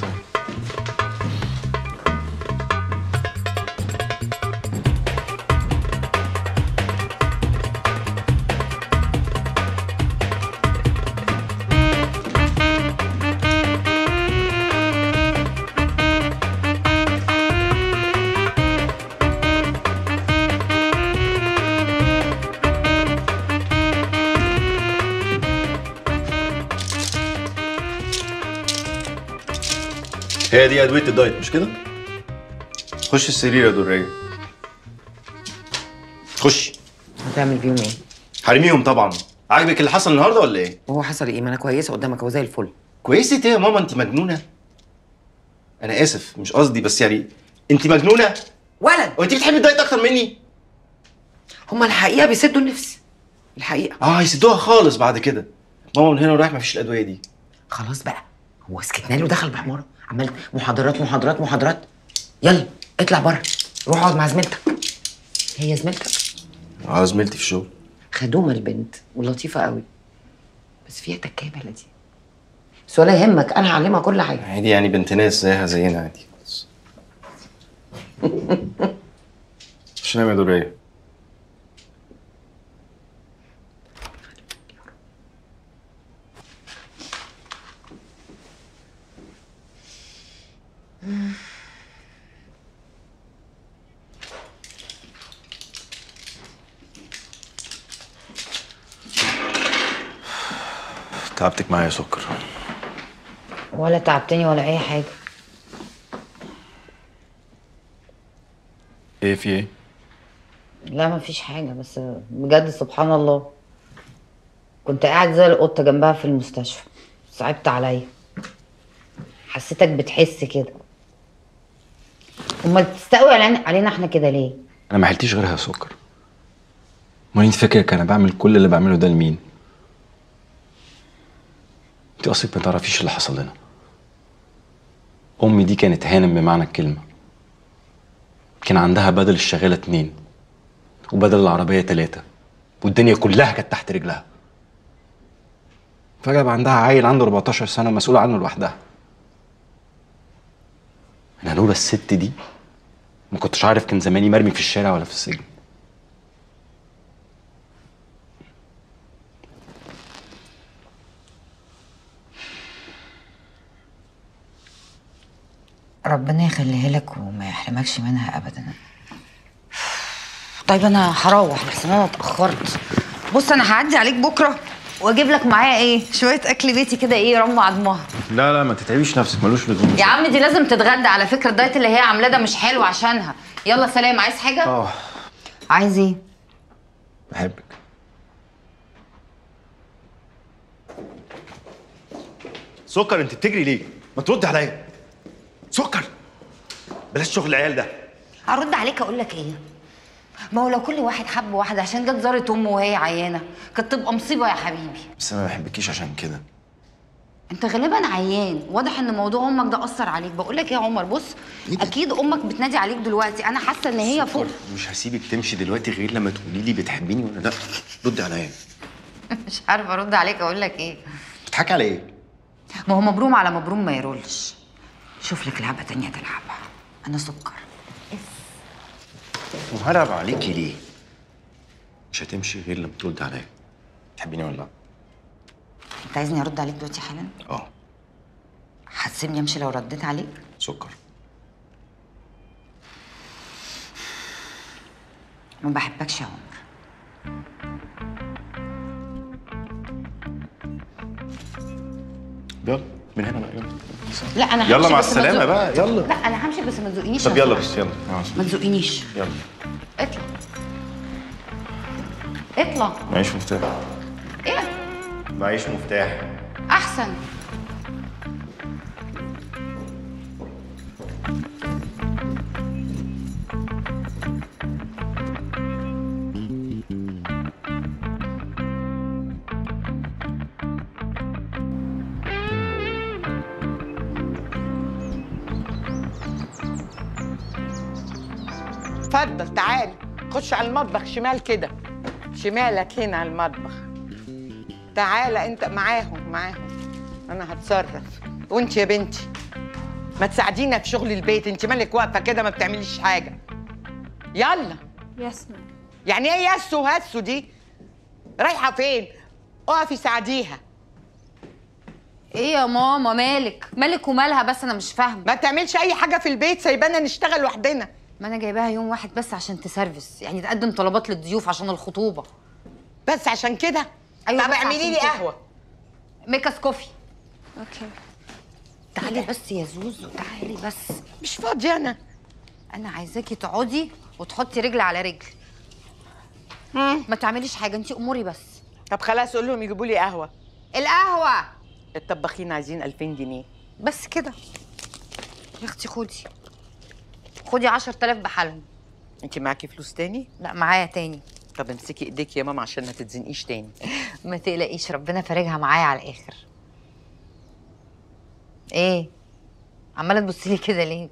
هي دي ادويه الدايت مش كده خش السرير يا دريه خشي هتعمل بيهم ايه حرميهم طبعا عاجبك اللي حصل النهارده ولا ايه هو حصل ايه ما انا كويسه قدامك اهو زي الفل كويسه ايه يا ماما انت مجنونه انا اسف مش قصدي بس يعني انت مجنونه ولد وانت بتحبي الدايت اكتر مني هما الحقيقه بيسدوا النفس الحقيقه اه هيسدوها خالص بعد كده ماما من هنا ورايح مفيش الادويه دي خلاص بقى هو سكتنا له دخل بحماره عمال محاضرات محاضرات محاضرات يلا اطلع بره روح اقعد مع زميلتك هي زميلتك اه زميلتي في الشغل خدومه البنت ولطيفه قوي بس فيها تكايه بلدي بس ولا يهمك انا هعلمها كل حاجه عادي يعني بنت ناس زيها زينا عادي مش نايم يا دريه تعبتك معايا يا سكر ولا تعبتني ولا اي حاجه ايه في ايه لا ما فيش حاجه بس بجد سبحان الله كنت قاعد زي القطه جنبها في المستشفى صعبت عليا حسيتك بتحس كده امال بتستقوي علينا علينا احنا كده ليه انا ما حلتيش غيرها يا سكر ما انت فاكرك انا بعمل كل اللي بعمله ده لمين انت اصلك ما تعرفيش اللي حصل لنا امي دي كانت هانم بمعنى الكلمه كان عندها بدل الشغاله اتنين وبدل العربيه تلاته والدنيا كلها كانت تحت رجلها فجاه بقى عندها عيل عنده 14 سنه مسؤوله عنه لوحدها انا لولا الست دي ما كنتش عارف كان زماني مرمي في الشارع ولا في السجن ربنا يخليها لك وما يحرمكش منها ابدا طيب انا هروح لحسن انا اتاخرت بص انا هعدي عليك بكره واجيب لك معايا ايه شويه اكل بيتي كده ايه رم عضمها لا لا ما تتعبيش نفسك ملوش لزوم يا عم دي لازم تتغدى على فكره الدايت اللي هي عاملاه ده مش حلو عشانها يلا سلام عايز حاجه اه عايز ايه بحبك سكر انت بتجري ليه؟ ما ترد عليا سكر بلاش شغل العيال ده هرد عليك اقول لك ايه ما هو لو كل واحد حب واحده عشان جت زارت امه وهي عيانه كانت تبقى مصيبه يا حبيبي بس انا ما بحبكيش عشان كده انت غالبا عيان واضح ان موضوع امك ده اثر عليك بقول لك ايه يا عمر بص اكيد امك بتنادي عليك دلوقتي انا حاسه ان هي فوق مش هسيبك تمشي دلوقتي غير لما تقولي لي بتحبيني ولا لا ردي عليا مش عارفه ارد عليك اقول لك ايه بتضحكي على ايه ما هو مبروم على مبروم ما يرولش شوف لك لعبه تانية تلعبها انا سكر وهرب عليكي ليه مش هتمشي غير لما تردي عليا تحبيني ولا لا انت عايزني ارد عليك دلوقتي حالا اه هتسيبني امشي لو رديت عليك سكر ما بحبكش يا عمر يلا من هنا بقى يلا لا انا يلا همشي مع بس ما السلامة تزق- بقى، يلا. لا انا همشي بس ما تزقنيش طب يا يلا صاحبي. بس يلا ما تزقنيش يلا اطلع اطلع معيش مفتاح ايه معيش مفتاح احسن اتفضل تعالي خش على المطبخ شمال كده شمالك هنا على المطبخ تعالى انت معاهم معاهم انا هتصرف وانت يا بنتي ما تساعدينا في شغل البيت انت مالك واقفه كده ما بتعمليش حاجه يلا ياسمين يعني ايه يسو هسو دي رايحه فين اقفي ساعديها ايه يا ماما مالك مالك ومالها بس انا مش فاهمه ما تعملش اي حاجه في البيت سايبانا نشتغل لوحدنا ما انا جايباها يوم واحد بس عشان تسرفس يعني تقدم طلبات للضيوف عشان الخطوبه بس عشان كده ايوه طب بس اعملي عشان لي كده. قهوه ميكاس كوفي اوكي تعالي بس يا زوزو تعالي بس مش فاضيه انا انا عايزاكي تقعدي وتحطي رجل على رجل ما تعمليش حاجه انتي اموري بس طب خلاص قول لهم يجيبوا لي قهوه القهوه الطباخين عايزين 2000 جنيه بس كده يا اختي خدي خدي 10000 بحالهم انت معاكي فلوس تاني لا معايا تاني طب امسكي ايديك يا ماما عشان ما تتزنقيش تاني ما تقلقيش ربنا فارجها معايا على الاخر ايه عماله تبصي لي كده ليه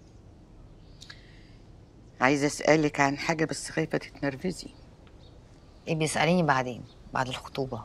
عايزه اسالك عن حاجه بس خايفه تتنرفزي ايه بيساليني بعدين بعد الخطوبه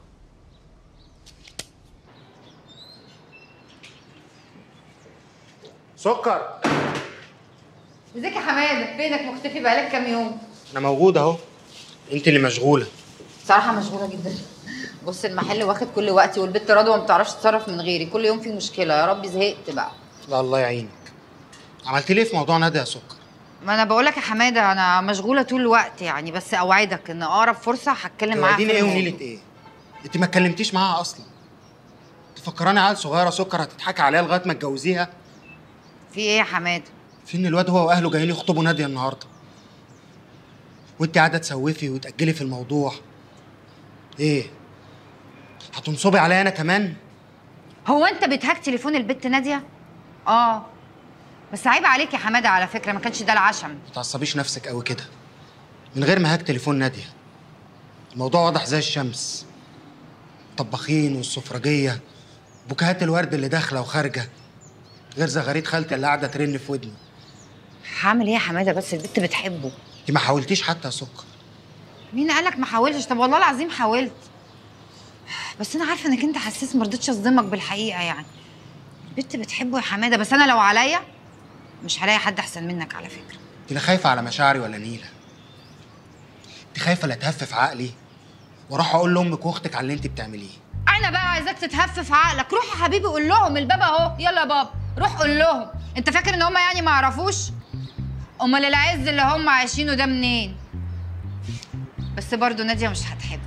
سكر ازيك يا حماده فينك مختفي بقالك كام يوم انا موجود اهو انت اللي مشغوله صراحه مشغوله جدا بص المحل واخد كل وقتي والبت رضوى ما بتعرفش تتصرف من غيري كل يوم في مشكله يا ربي زهقت بقى لا الله يعينك عملت ليه في موضوع نادي يا سكر ما انا بقول لك يا حماده انا مشغوله طول الوقت يعني بس اوعدك ان اقرب فرصه هتكلم معاها توعديني في ايه الموضوع. ونيله ايه انت ما اتكلمتيش معاها اصلا تفكراني عيل صغيره سكر هتضحكي عليها لغايه ما تجوزيها في ايه يا حماده في ان الواد هو واهله جايين يخطبوا ناديه النهارده وانت قاعده تسوفي وتاجلي في الموضوع ايه هتنصبي عليا انا كمان هو انت بتهاك تليفون البت ناديه اه بس عيب عليك يا حماده على فكره ما كانش ده العشم ما تعصبيش نفسك قوي كده من غير ما هاك تليفون ناديه الموضوع واضح زي الشمس طباخين والسفرجيه بوكهات الورد اللي داخله وخارجه غير زغاريت خالتي اللي قاعده ترن في ودني هعمل ايه يا حماده بس البت بتحبه انت ما حاولتيش حتى يا سكر مين قالك ما حاولتش طب والله العظيم حاولت بس انا عارفه انك انت حساس ما رضيتش اصدمك بالحقيقه يعني البت بتحبه يا حماده بس انا لو عليا مش هلاقي حد احسن منك على فكره انت لا خايفه على مشاعري ولا نيله انت خايفه لا تهفف عقلي واروح اقول لامك واختك على اللي انت بتعمليه انا بقى عايزاك تتهفف عقلك روح يا حبيبي قول لهم الباب اهو يلا يا بابا روح قول لهم انت فاكر ان هم يعني ما يعرفوش امال العز اللي هم عايشينه ده منين بس برضو ناديه مش هتحب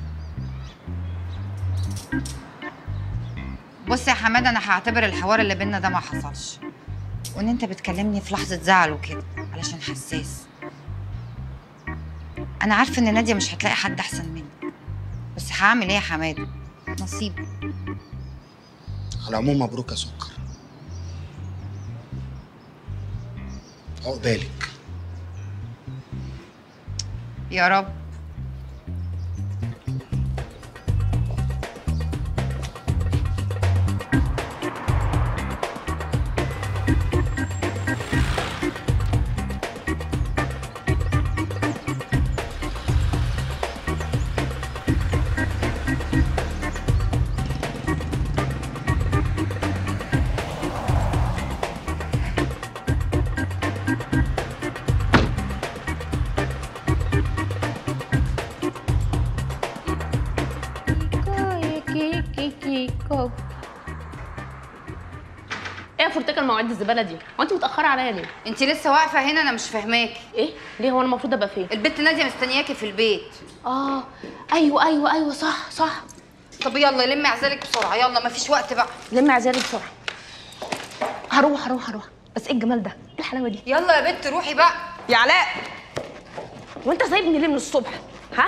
بص يا حماده انا هعتبر الحوار اللي بينا ده ما حصلش وان انت بتكلمني في لحظه زعل وكده علشان حساس انا عارفه ان ناديه مش هتلاقي حد احسن مني بس هعمل ايه يا حماده نصيب على العموم مبروك يا سكر عقبالك يا رب ايه يا فرتكه المواعيد الزباله دي هو انت متاخره عليا ليه انت لسه واقفه هنا انا مش فاهماكي ايه ليه هو انا المفروض ابقى فين البت ناديه مستنياكي في البيت اه ايوه ايوه ايوه صح صح طب يلا لمي عزالك بسرعه يلا مفيش وقت بقى لمي عزالي بسرعه هروح هروح هروح بس ايه الجمال ده ايه الحلاوه دي يلا يا بت روحي بقى يا علاء وانت سايبني ليه من الصبح ها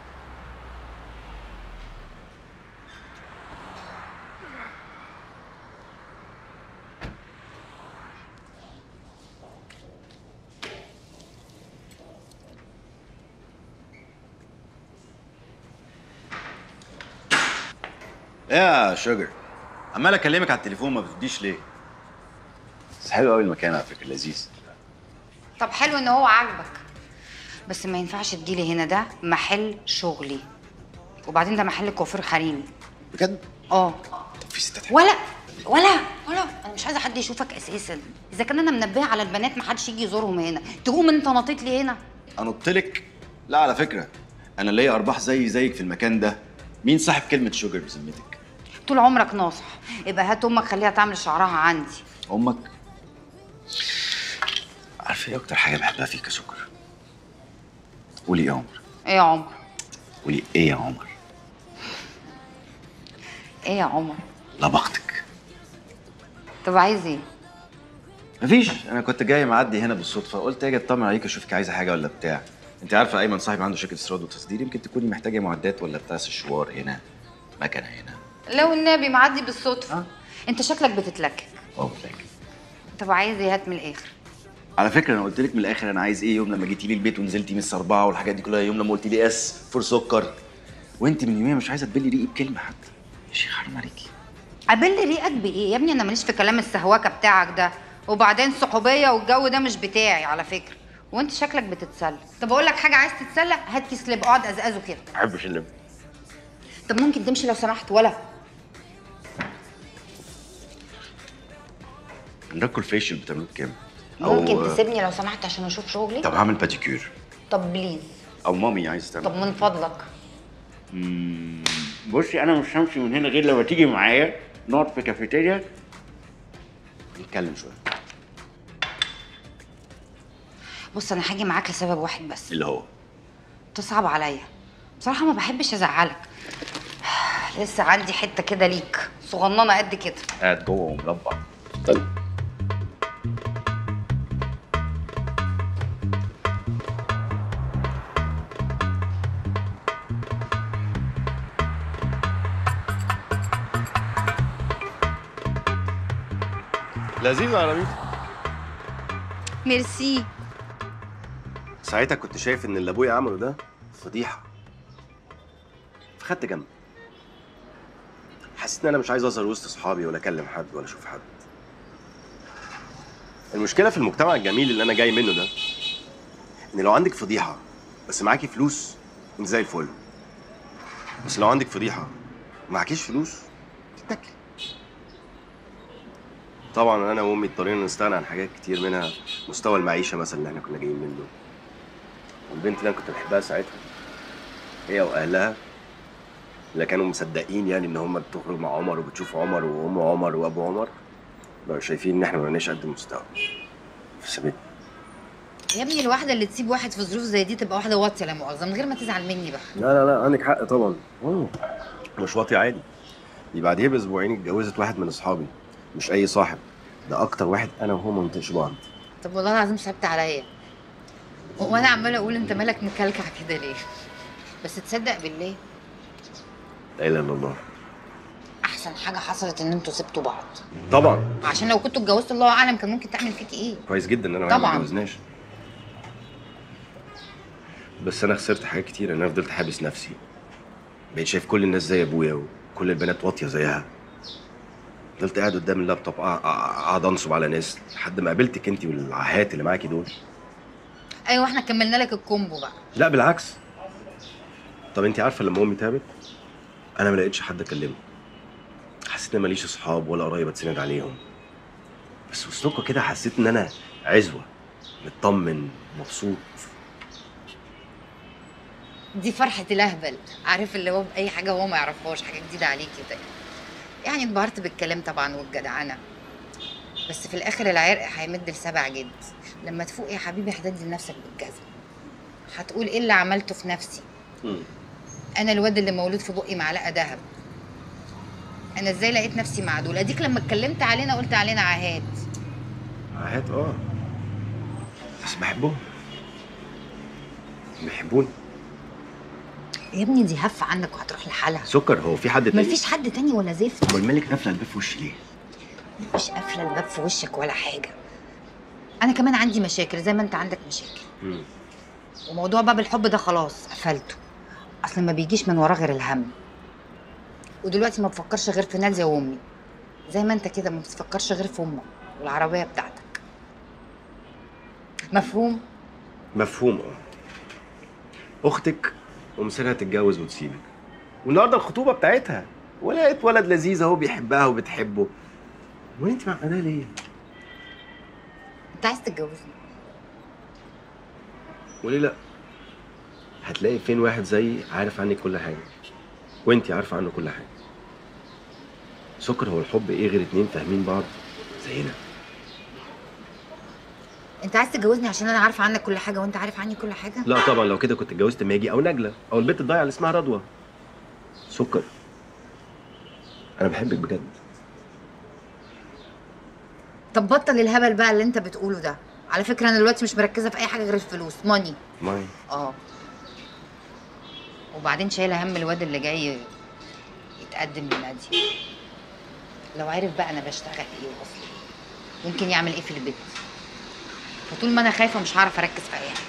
يا شوجر عمال اكلمك على التليفون ما بترديش ليه بس حلو قوي المكان على فكره لذيذ طب حلو ان هو عاجبك بس ما ينفعش تجيلي هنا ده محل شغلي وبعدين ده محل كوافير حريمي بجد اه في ستات ولا ولا ولا انا مش عايزه حد يشوفك اساسا اذا كان انا منبهه على البنات ما حدش يجي يزورهم هنا تقوم انت نطيت لي هنا انط لك لا على فكره انا ليا ارباح زي زيك في المكان ده مين صاحب كلمه شوجر بذمتك طول عمرك ناصح يبقى هات امك خليها تعمل شعرها عندي امك عارفه ايه اكتر حاجه بحبها فيك يا سكر قولي ايه يا عمر ايه يا عمر قولي ايه يا عمر ايه يا عمر لبختك طب عايز ايه مفيش انا كنت جاي معدي هنا بالصدفه قلت اجي اطمن عليك اشوفك عايزه حاجه ولا بتاع انت عارفه ايمن صاحبي عنده شركه استيراد وتصدير يمكن تكوني محتاجه معدات ولا بتاع الشوار هنا مكنه هنا لو النبي معدي بالصدفه انت شكلك بتتلكك اه لكن طب عايز ايه هات من الاخر على فكره انا قلت لك من الاخر انا عايز ايه يوم لما جيتي لي البيت ونزلتي مس اربعه والحاجات دي كلها يوم لما قلت لي اس فور سكر وانت من يومين مش عايزه تبلي ريقي بكلمه حتى يا شيخ حرام عليكي قابل ريقك بايه يا ابني انا ماليش في كلام السهوكه بتاعك ده وبعدين صحوبيه والجو ده مش بتاعي على فكره وانت شكلك بتتسلى طب اقول لك حاجه عايز تتسلى هات كيس لب اقعد ازازه كده ما بحبش اللب طب ممكن تمشي لو سمحت ولا عندكم الفيشل بتعملوه بكام؟ ممكن تسيبني لو سمحت عشان اشوف شغلي طب هعمل باديكير طب بليز او مامي عايز تعمل طب من فضلك مم، بصي انا مش همشي من هنا غير لما تيجي معايا نقعد في كافيتيريا نتكلم شويه بص انا هاجي معاك لسبب واحد بس اللي هو تصعب عليا بصراحه ما بحبش ازعلك لسه عندي حته كده ليك صغننه قد كده قاعد جوه ومربع لذيذ عربيتي ميرسي ساعتها كنت شايف ان اللي ابويا عمله ده فضيحه فخدت جنب حسيت ان انا مش عايز اظهر وسط اصحابي ولا اكلم حد ولا اشوف حد المشكله في المجتمع الجميل اللي انا جاي منه ده ان لو عندك فضيحه بس معاكي فلوس انت زي الفل بس لو عندك فضيحه معكيش فلوس تتاكل طبعا انا وامي اضطرينا نستغنى عن حاجات كتير منها مستوى المعيشه مثلا اللي احنا كنا جايين منه والبنت اللي انا كنت بحبها ساعتها هي واهلها اللي كانوا مصدقين يعني ان هم بتخرج مع عمر وبتشوف عمر وام عمر وابو عمر بقوا شايفين ان احنا ما بقيناش قد المستوى فسابتني يا ابني الواحده اللي تسيب واحد في ظروف زي دي تبقى واحده واطيه لا مؤاخذه من غير ما تزعل مني بقى لا لا لا عندك حق طبعا أوه. مش واطي عادي دي بعديها باسبوعين اتجوزت واحد من اصحابي مش اي صاحب ده اكتر واحد انا وهو ما نطقش بعض طب والله العظيم صعبت عليا وانا عماله اقول انت مالك مكلكع كده ليه بس تصدق بالله لا اله الا الله احسن حاجه حصلت ان انتوا سبتوا بعض طبعا عشان لو كنتوا اتجوزتوا الله اعلم كان ممكن تعمل فيكي ايه كويس جدا ان انا وهي ما طبعاً. اتجوزناش بس انا خسرت حاجات كتير انا فضلت حابس نفسي بقيت شايف كل الناس زي ابويا وكل البنات واطيه زيها فضلت قاعد قدام اللابتوب قاع- قاع- قاعد انصب على ناس لحد ما قابلتك انت والعاهات اللي معاكي دول ايوه احنا كملنا لك الكومبو بقى لا بالعكس طب انت عارفه لما امي تعبت انا ما لقيتش حد اكلمه حسيت ان ماليش اصحاب ولا قرايب اتسند عليهم بس وسطكوا كده حسيت ان انا عزوه مطمن مبسوط دي فرحة الأهبل عارف اللي هو بأي حاجة هو ما يعرفهاش حاجة جديدة عليه كده يعني انبهرت بالكلام طبعا والجدعنة بس في الآخر العرق هيمد لسبع جد لما تفوق يا حبيبي هتدي لنفسك بالجزم هتقول ايه اللي عملته في نفسي انا الواد اللي مولود في بقي معلقه ذهب انا ازاي لقيت نفسي مع دول اديك لما اتكلمت علينا قلت علينا عاهات عاهات اه بس بحبهم بيحبوني يا ابني دي هفه عنك وهتروح لحالها سكر هو في حد تاني مفيش حد تاني ولا زفت امال مالك قافله الباب في وشي ليه؟ مش قافله الباب في وشك ولا حاجه انا كمان عندي مشاكل زي ما انت عندك مشاكل مم. وموضوع باب الحب ده خلاص قفلته اصل ما بيجيش من وراه غير الهم ودلوقتي ما بفكرش غير في ناديه وامي زي ما انت كده ما بتفكرش غير في امك والعربيه بتاعتك مفهوم مفهوم اه اختك ومصيرها تتجوز وتسيبك والنهارده الخطوبه بتاعتها ولقيت ولد لذيذ اهو بيحبها وبتحبه وانت معقداه ليه؟ انت عايز تتجوزني وليه لا؟ هتلاقي فين واحد زيي عارف عنك كل حاجه وانت عارفه عنه كل حاجه سكر هو الحب ايه غير اتنين فاهمين بعض زينا انت عايز تتجوزني عشان انا عارفه عنك كل حاجه وانت عارف عني كل حاجه لا طبعا لو كده كنت اتجوزت ماجي او نجله او البنت الضايعه اللي اسمها رضوى سكر انا بحبك بجد طب بطل الهبل بقى اللي انت بتقوله ده على فكره انا دلوقتي مش مركزه في اي حاجه غير الفلوس ماني ماي اه وبعدين شايله هم الواد اللي جاي يتقدم لنادي لو عرف بقى انا بشتغل ايه اصلا ممكن يعمل ايه في البيت فطول ما انا خايفه مش هعرف اركز في اي حاجه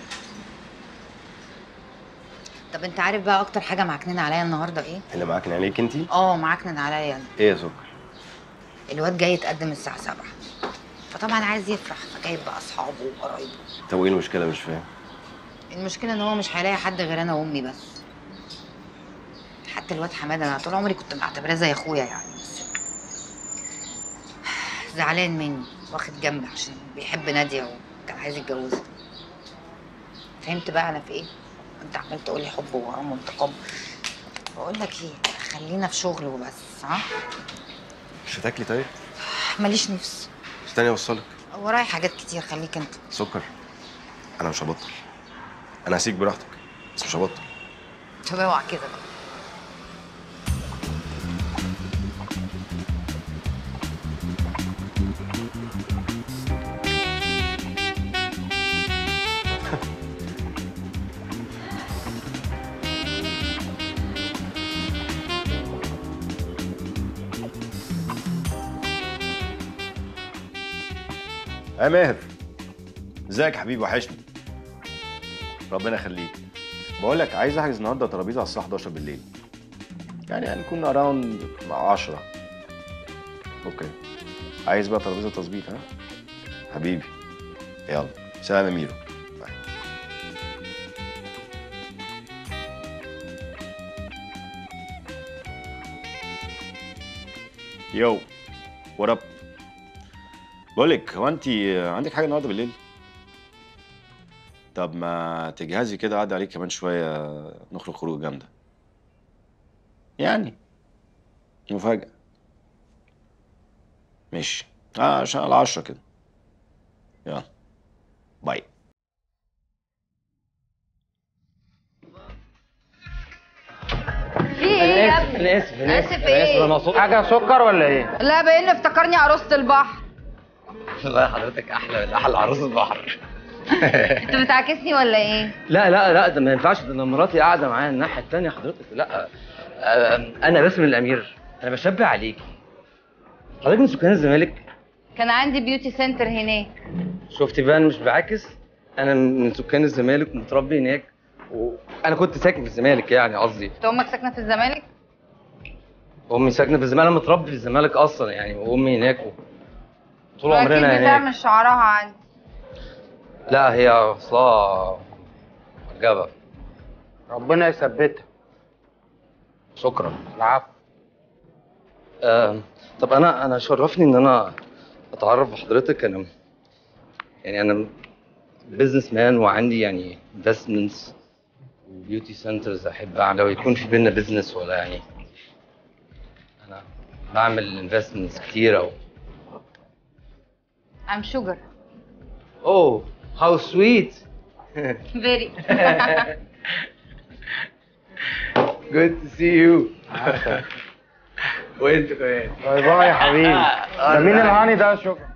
طب انت عارف بقى اكتر حاجه معكنين عليا النهارده ايه اللي معاكن عليك انت اه معكنن عليا انا ايه يا سكر الواد جاي يتقدم الساعه 7 فطبعا عايز يفرح فجايب بقى اصحابه وقرايبه طب وايه المشكله مش فاهم المشكله ان هو مش هيلاقي حد غير انا وامي بس حتى الواد حماده انا طول عمري كنت معتبراه زي اخويا يعني بس زعلان مني واخد جنبي عشان بيحب ناديه وكان عايز يتجوزها فهمت بقى انا في ايه انت عمال تقول لي حب وغرام وانتقام بقول لك ايه خلينا في شغل وبس ها مش هتاكلي طيب ماليش نفس استني اوصلك ورايا حاجات كتير خليك انت سكر انا مش هبطل انا هسيك براحتك بس مش هبطل طب اوعى كده بقى يا ماهر ازيك يا حبيبي وحشني ربنا يخليك بقول لك عايز احجز النهارده ترابيزه على الساعه 11 بالليل يعني هنكون اراوند 10 اوكي عايز بقى ترابيزه تظبيط ها حبيبي يلا سلام يا ميرو باي. يو وات اب بقول لك هو انت عندك حاجه النهارده بالليل طب ما تجهزي كده عدي عليك كمان شويه نخرج خروج جامده يعني مفاجأة ماشي اه عشان على 10 كده يلا باي في ايه يا ابني؟ انا اسف انا اسف آسف انا اسف إيه؟ انا مقصود حاجه سكر ولا ايه؟ لا باين افتكرني عروسة البحر والله حضرتك احلى من احلى عروس البحر انت بتعاكسني ولا ايه؟ لا لا لا ده ما ينفعش ده انا مراتي قاعده معايا الناحيه الثانيه حضرتك لا آه، انا باسم الامير انا بشبه عليكي حضرتك من سكان الزمالك كان عندي بيوتي سنتر هناك شفتي بقى انا مش بعاكس انا من سكان الزمالك ومتربي هناك وانا كنت ساكن في الزمالك يعني قصدي انت امك ساكنه في الزمالك؟ امي ساكنه في الزمالك انا متربي في الزمالك اصلا يعني وامي هناك و... طول أكيد عمرنا هناك بتعمل شعرها عندي لا هي اصلها جبل ربنا يثبتها شكرا العفو آه طب انا انا شرفني ان انا اتعرف بحضرتك انا يعني انا بزنس مان وعندي يعني انفستمنتس وبيوتي سنترز احب اعمل لو يكون في بينا بزنس ولا يعني انا بعمل انفستمنتس كتيره و... I'm sugar اوه هاو سويت very Good to see you. وانت كمان باي باي يا حبيبي ده مين الهاني ده شكرا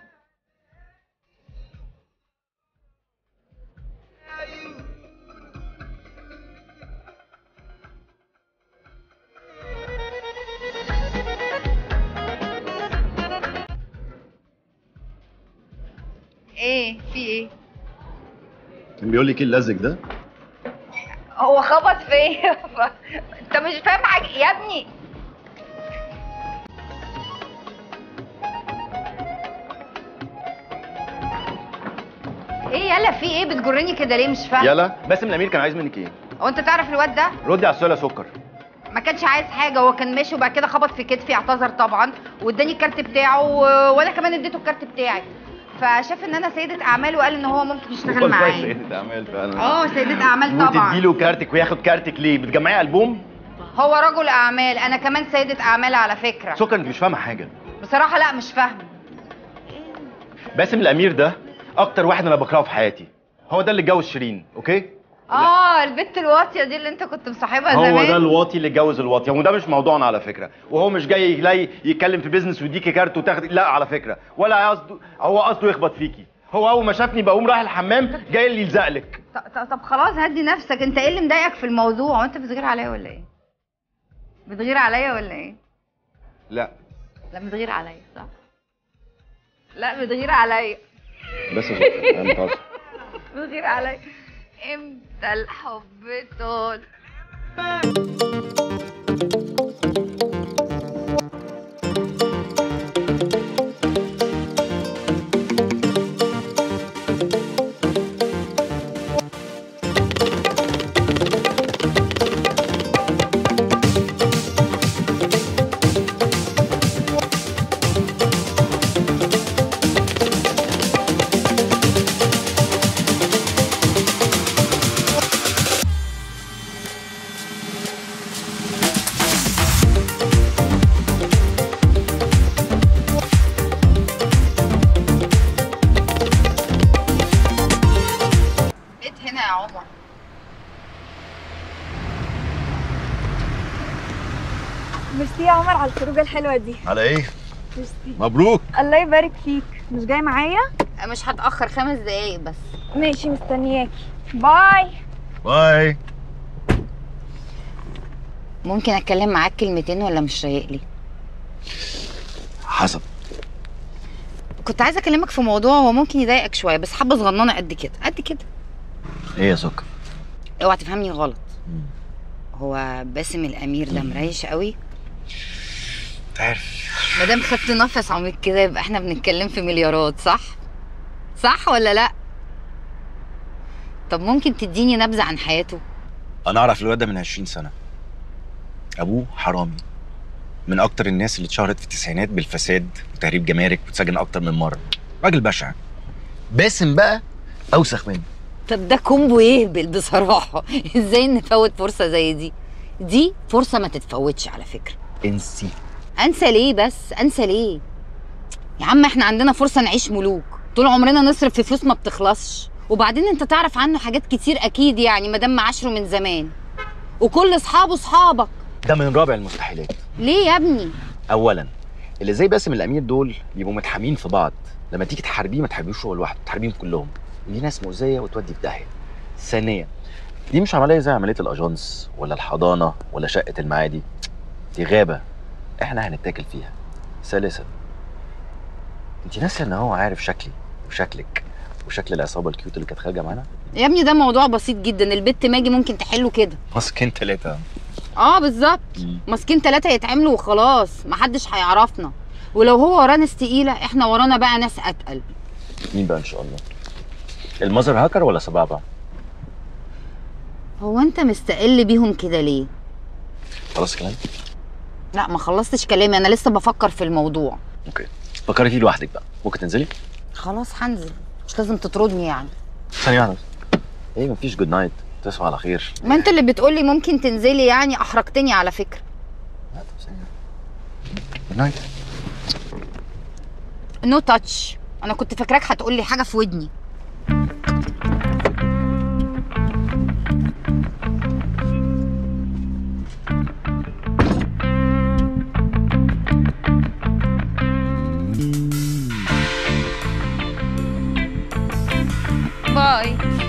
ايه في ايه؟ كان بيقول لك ايه اللزج ده هو خبط فيا ف- انت مش فاهم حاجه يا ابني ايه يلا في ايه بتجرني كده ليه مش فاهم يلا باسم الامير كان عايز منك ايه هو انت تعرف الواد ده ردي على السؤال يا سكر ما كانش عايز حاجه هو كان ماشي وبعد كده خبط في كتفي اعتذر طبعا واداني الكارت بتاعه و- وانا كمان اديته الكارت بتاعي فشاف ان انا سيده اعمال وقال ان هو ممكن يشتغل معايا سيدة اعمال فعلا اه سيده اعمال طبعا وتدي له كارتك وياخد كارتك ليه بتجمعي البوم هو رجل اعمال انا كمان سيده اعمال على فكره سكر انت مش فاهمه حاجه بصراحه لا مش فاهمه باسم الامير ده اكتر واحد انا بكرهه في حياتي هو ده اللي اتجوز شيرين اوكي اه البت الواطيه دي اللي انت كنت مصاحبها هو زمان ده الواطي اللي اتجوز الواطيه وده مش موضوعنا على فكره وهو مش جاي جاي يتكلم في بيزنس ويديكي كارت وتاخدي لا على فكره ولا قصده هو قصده يخبط فيكي هو اول ما شافني بقوم رايح الحمام جاي اللي يلزق لك ط- ط- طب خلاص هدي نفسك انت ايه اللي مضايقك في الموضوع هو انت بتغير عليا ولا ايه بتغير عليا ولا ايه لا لا بتغير عليا صح لا بتغير عليا بس يا سكر انا بتهزر بتغير عليا امتى الحب طول جيت هنا يا عمر ميرسي يا عمر على الخروجه الحلوه دي على ايه ميرسي مبروك الله يبارك فيك مش جاي معايا مش هتاخر خمس دقايق بس ماشي مستنياكي باي باي ممكن اتكلم معاك كلمتين ولا مش رايق لي حسب كنت عايزه اكلمك في موضوع هو ممكن يضايقك شويه بس حبه صغننه قد كده قد كده ايه يا سكر اوعى تفهمني غلط هو باسم الامير ده مريش قوي تعرف ما دام خدت نفس عميق كده يبقى احنا بنتكلم في مليارات صح صح ولا لا طب ممكن تديني نبذه عن حياته انا اعرف الواد ده من 20 سنه ابوه حرامي من اكتر الناس اللي اتشهرت في التسعينات بالفساد وتهريب جمارك واتسجن اكتر من مره راجل بشع باسم بقى اوسخ منه طب ده كومبو يهبل بصراحه ازاي نفوت فرصه زي دي دي فرصه ما تتفوتش على فكره انسي انسى ليه بس انسى ليه يا عم احنا عندنا فرصه نعيش ملوك طول عمرنا نصرف في فلوس ما بتخلصش وبعدين انت تعرف عنه حاجات كتير اكيد يعني ما دام معاشره من زمان وكل اصحابه اصحابك ده من رابع المستحيلات ليه يا ابني اولا اللي زي باسم الامير دول بيبقوا متحامين في بعض لما تيجي تحاربيه ما تحاربيهوش هو لوحده تحاربيهم كلهم دي ناس مؤذيه وتودي في داهيه ثانيا دي مش عمليه زي عمليه الاجانس ولا الحضانه ولا شقه المعادي دي غابه احنا هنتاكل فيها ثالثا انت ناسيه ان هو عارف شكلي وشكلك وشكل العصابه الكيوت اللي كانت خارجه معانا يا ابني ده موضوع بسيط جدا البت ماجي ممكن تحله كده ماسكين ثلاثه اه بالظبط ماسكين ثلاثة يتعملوا وخلاص محدش هيعرفنا ولو هو وراه ناس تقيلة احنا ورانا بقى ناس اتقل مين بقى ان شاء الله المظهر هاكر ولا سبابة هو انت مستقل بيهم كده ليه خلاص كلام لا ما خلصتش كلامي انا لسه بفكر في الموضوع اوكي فكري فيه لوحدك بقى ممكن تنزلي خلاص هنزل مش لازم تطردني يعني ثانيه واحده ايه مفيش جود نايت تصبح على خير ما انت اللي بتقولي ممكن تنزلي يعني احرجتني على فكرة جود نايت نو تاتش انا كنت فاكراك هتقولي حاجة في ودني باي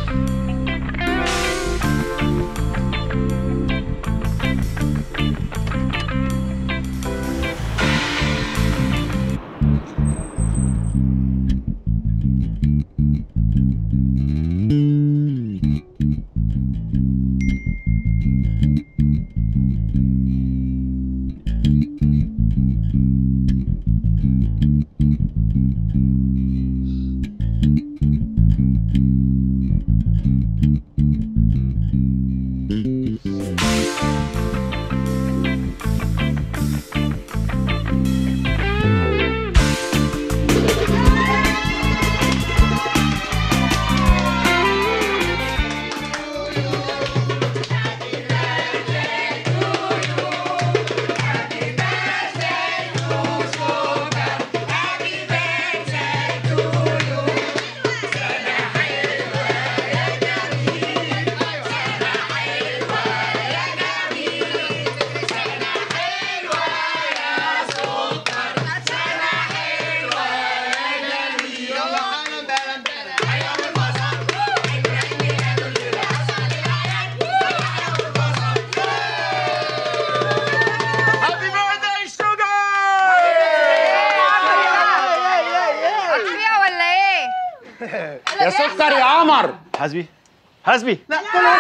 فيها ولا ايه؟ يا سكر يا قمر حسبي حسبي لا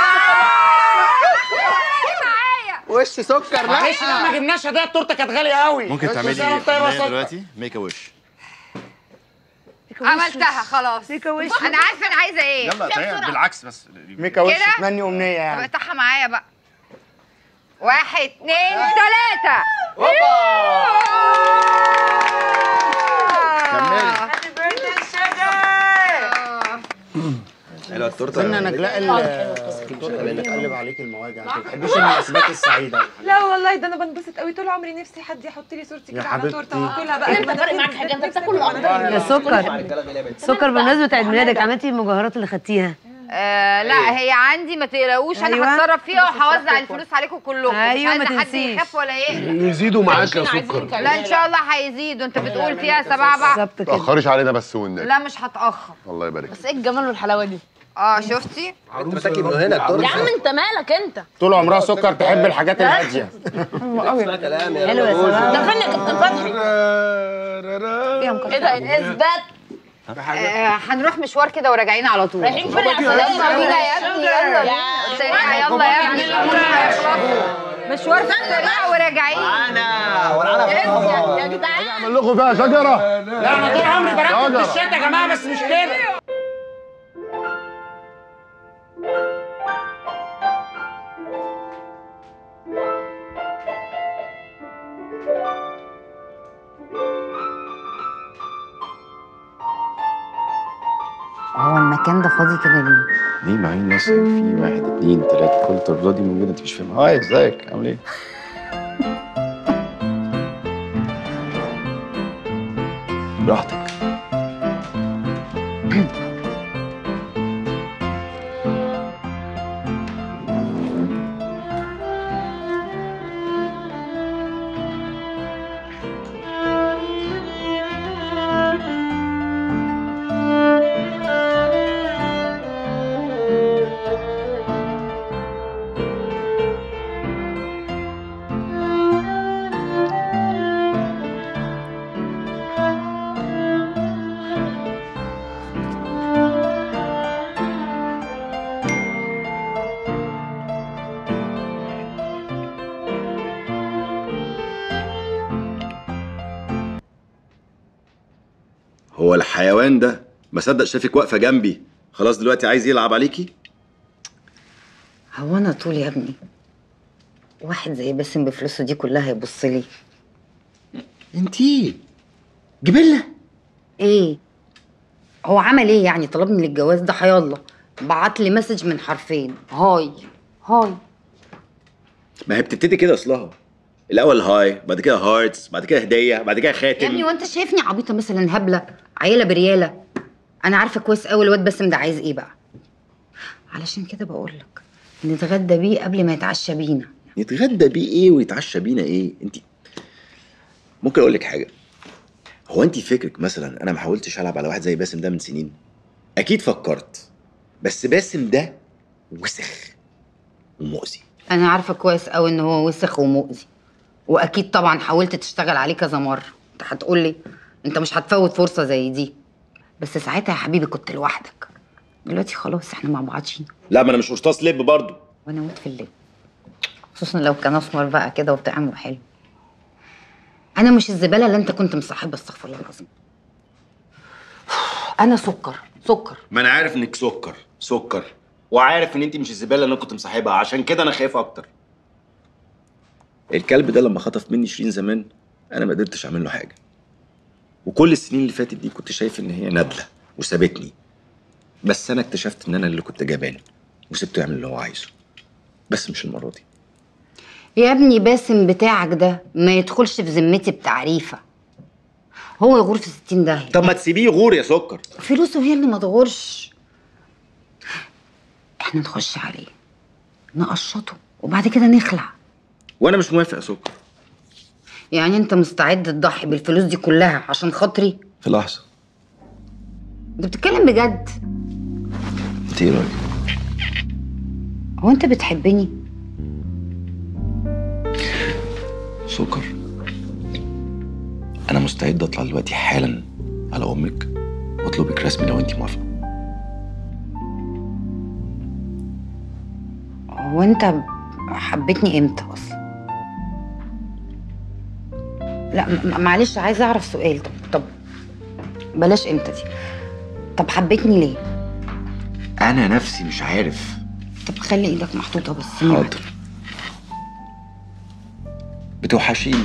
وش سكر لا معلش لا ما جبناش هديه التورته كانت غاليه قوي ممكن تعملي كل سنة وأنت طيب يا عملية سكر. دلوقتي ميك ا وش عملتها خلاص انا عارفه انا عايزه ايه يلا تعالى بالعكس بس ميكا وش كده؟ تمني امنيه طب يعني افتحها معايا بقى واحد اتنين تلاتة حلوه التورته استنى نجلاء ال بتقلب عليك المواجع انت ما بتحبيش المناسبات السعيده لا والله ده انا بنبسط قوي طول عمري نفسي حد يحط لي صورتي يا كده على حبيبتي. تورته واكلها بقى انت فارق معاك حاجه انت بتاكل يا سكر سكر بمناسبة عيد ميلادك عملتي المجوهرات اللي خدتيها آه لا هي عندي ما تقلقوش انا أيوة. هتصرف فيها وهوزع الفلوس عليكم كلكم أيوة، مش ما عايزه حد تنسيش. يخاف ولا يقلق يزيدوا معاك يا سكر لا ان شاء الله هيزيدوا انت بتقول فيها سبعة ما تاخريش علينا بس والنبي لا مش هتاخر الله يبارك بس ايه الجمال والحلاوه دي اه شفتي بتاكلي من هنا يا عم انت مالك انت طول عمرها سكر تحب الحاجات الهاديه حلو يا سلام ده فن يا كابتن فتحي خليها مكركعه ايه ده اثبات آه، هنروح مشوار كده وراجعين على طول رايحين فين يا يلا عسل؟ بينا يا ابني يلا بينا سريع يلا يا ابني مشوار سريع وراجعين يا جدعان اعمل لكم فيها شجره لا انا طول عمري بركب شجرة. بالشتا يا جماعه بس مش كده هو المكان ده فاضي كده ليه؟ ليه معايا ناس في واحد اتنين تلاته كل الترابيزات دي موجوده انت مش فاهمها هاي ازيك عامل ايه؟ براحتك هو الحيوان ده ما صدق شافك واقفه جنبي خلاص دلوقتي عايز يلعب عليكي هو انا طول يا ابني واحد زي باسم بفلوسه دي كلها هيبص لي انتي جبله ايه هو عمل ايه يعني طلبني للجواز ده حيالله بعت لي مسج من حرفين هاي هاي ما هي بتبتدي كده اصلها الاول هاي بعد كده هارتس بعد كده هديه بعد كده يا خاتم ابني وانت شايفني عبيطه مثلا هبله عيله برياله انا عارفه كويس قوي الواد باسم ده عايز ايه بقى علشان كده بقول لك نتغدى بيه قبل ما يتعشى بينا يتغدى بيه ايه ويتعشى بينا ايه انت ممكن اقول لك حاجه هو انت فكرك مثلا انا ما حاولتش العب على واحد زي باسم ده من سنين اكيد فكرت بس باسم ده وسخ ومؤذي انا عارفه كويس قوي ان هو وسخ ومؤذي واكيد طبعا حاولت تشتغل عليه كذا مره انت هتقول لي انت مش هتفوت فرصه زي دي بس ساعتها يا حبيبي كنت لوحدك دلوقتي خلاص احنا مع بعضين لا ما انا مش قرطاس لب برضه وانا موت في الليل خصوصا لو كان اسمر بقى كده وطعمه حلو انا مش الزباله اللي انت كنت مصاحبها استغفر الله العظيم انا سكر سكر ما انا عارف انك سكر سكر وعارف ان انت مش الزباله اللي انا كنت مصاحبها عشان كده انا خايف اكتر الكلب ده لما خطف مني شيرين زمان انا ما قدرتش اعمل له حاجه وكل السنين اللي فاتت دي كنت شايف ان هي نادله وسابتني بس انا اكتشفت ان انا اللي كنت جبان وسبته يعمل اللي هو عايزه بس مش المره دي يا ابني باسم بتاعك ده ما يدخلش في ذمتي بتعريفه هو يغور في 60 داهيه طب ما تسيبيه يغور يا سكر فلوسه هي اللي ما تغورش احنا نخش عليه نقشطه وبعد كده نخلع وانا مش موافق يا سكر يعني انت مستعد تضحي بالفلوس دي كلها عشان خاطري في لحظه انت بتتكلم بجد انت ايه رايك؟ هو انت بتحبني سكر انا مستعد اطلع دلوقتي حالا على امك واطلبك رسمي لو انت موافقه هو انت حبيتني امتى اصلا لا م- معلش عايزه اعرف سؤال طب طب بلاش امتى دي طب حبيتني ليه انا نفسي مش عارف طب خلي ايدك محطوطه بس حاضر بتوحشيني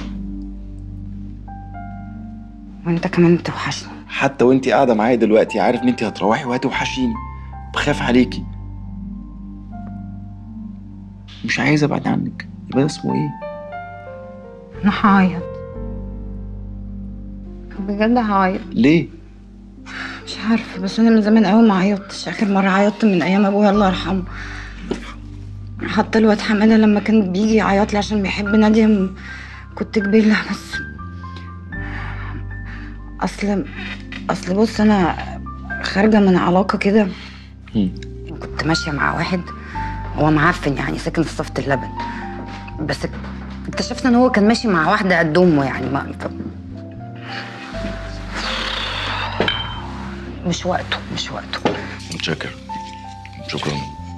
وانت كمان بتوحشني حتى وانت قاعده معايا دلوقتي عارف ان انت هتروحي وهتوحشيني بخاف عليكي مش عايز ابعد عنك يبقى ده اسمه ايه انا هعيط بجد هعيط ليه مش عارفه بس انا من زمان قوي ما عيطتش اخر مره عيطت من ايام ابويا الله يرحمه حتى الواد حماده لما كان بيجي يعيط لي عشان بيحب ناديه م- كنت كبيرة بس اصل اصل بص انا خارجه من علاقه كده كنت ماشيه مع واحد هو معفن يعني ساكن في صفة اللبن بس اكتشفت ان هو كان ماشي مع واحده قد امه يعني ما ف... مش وقته مش وقته متشكر شكرا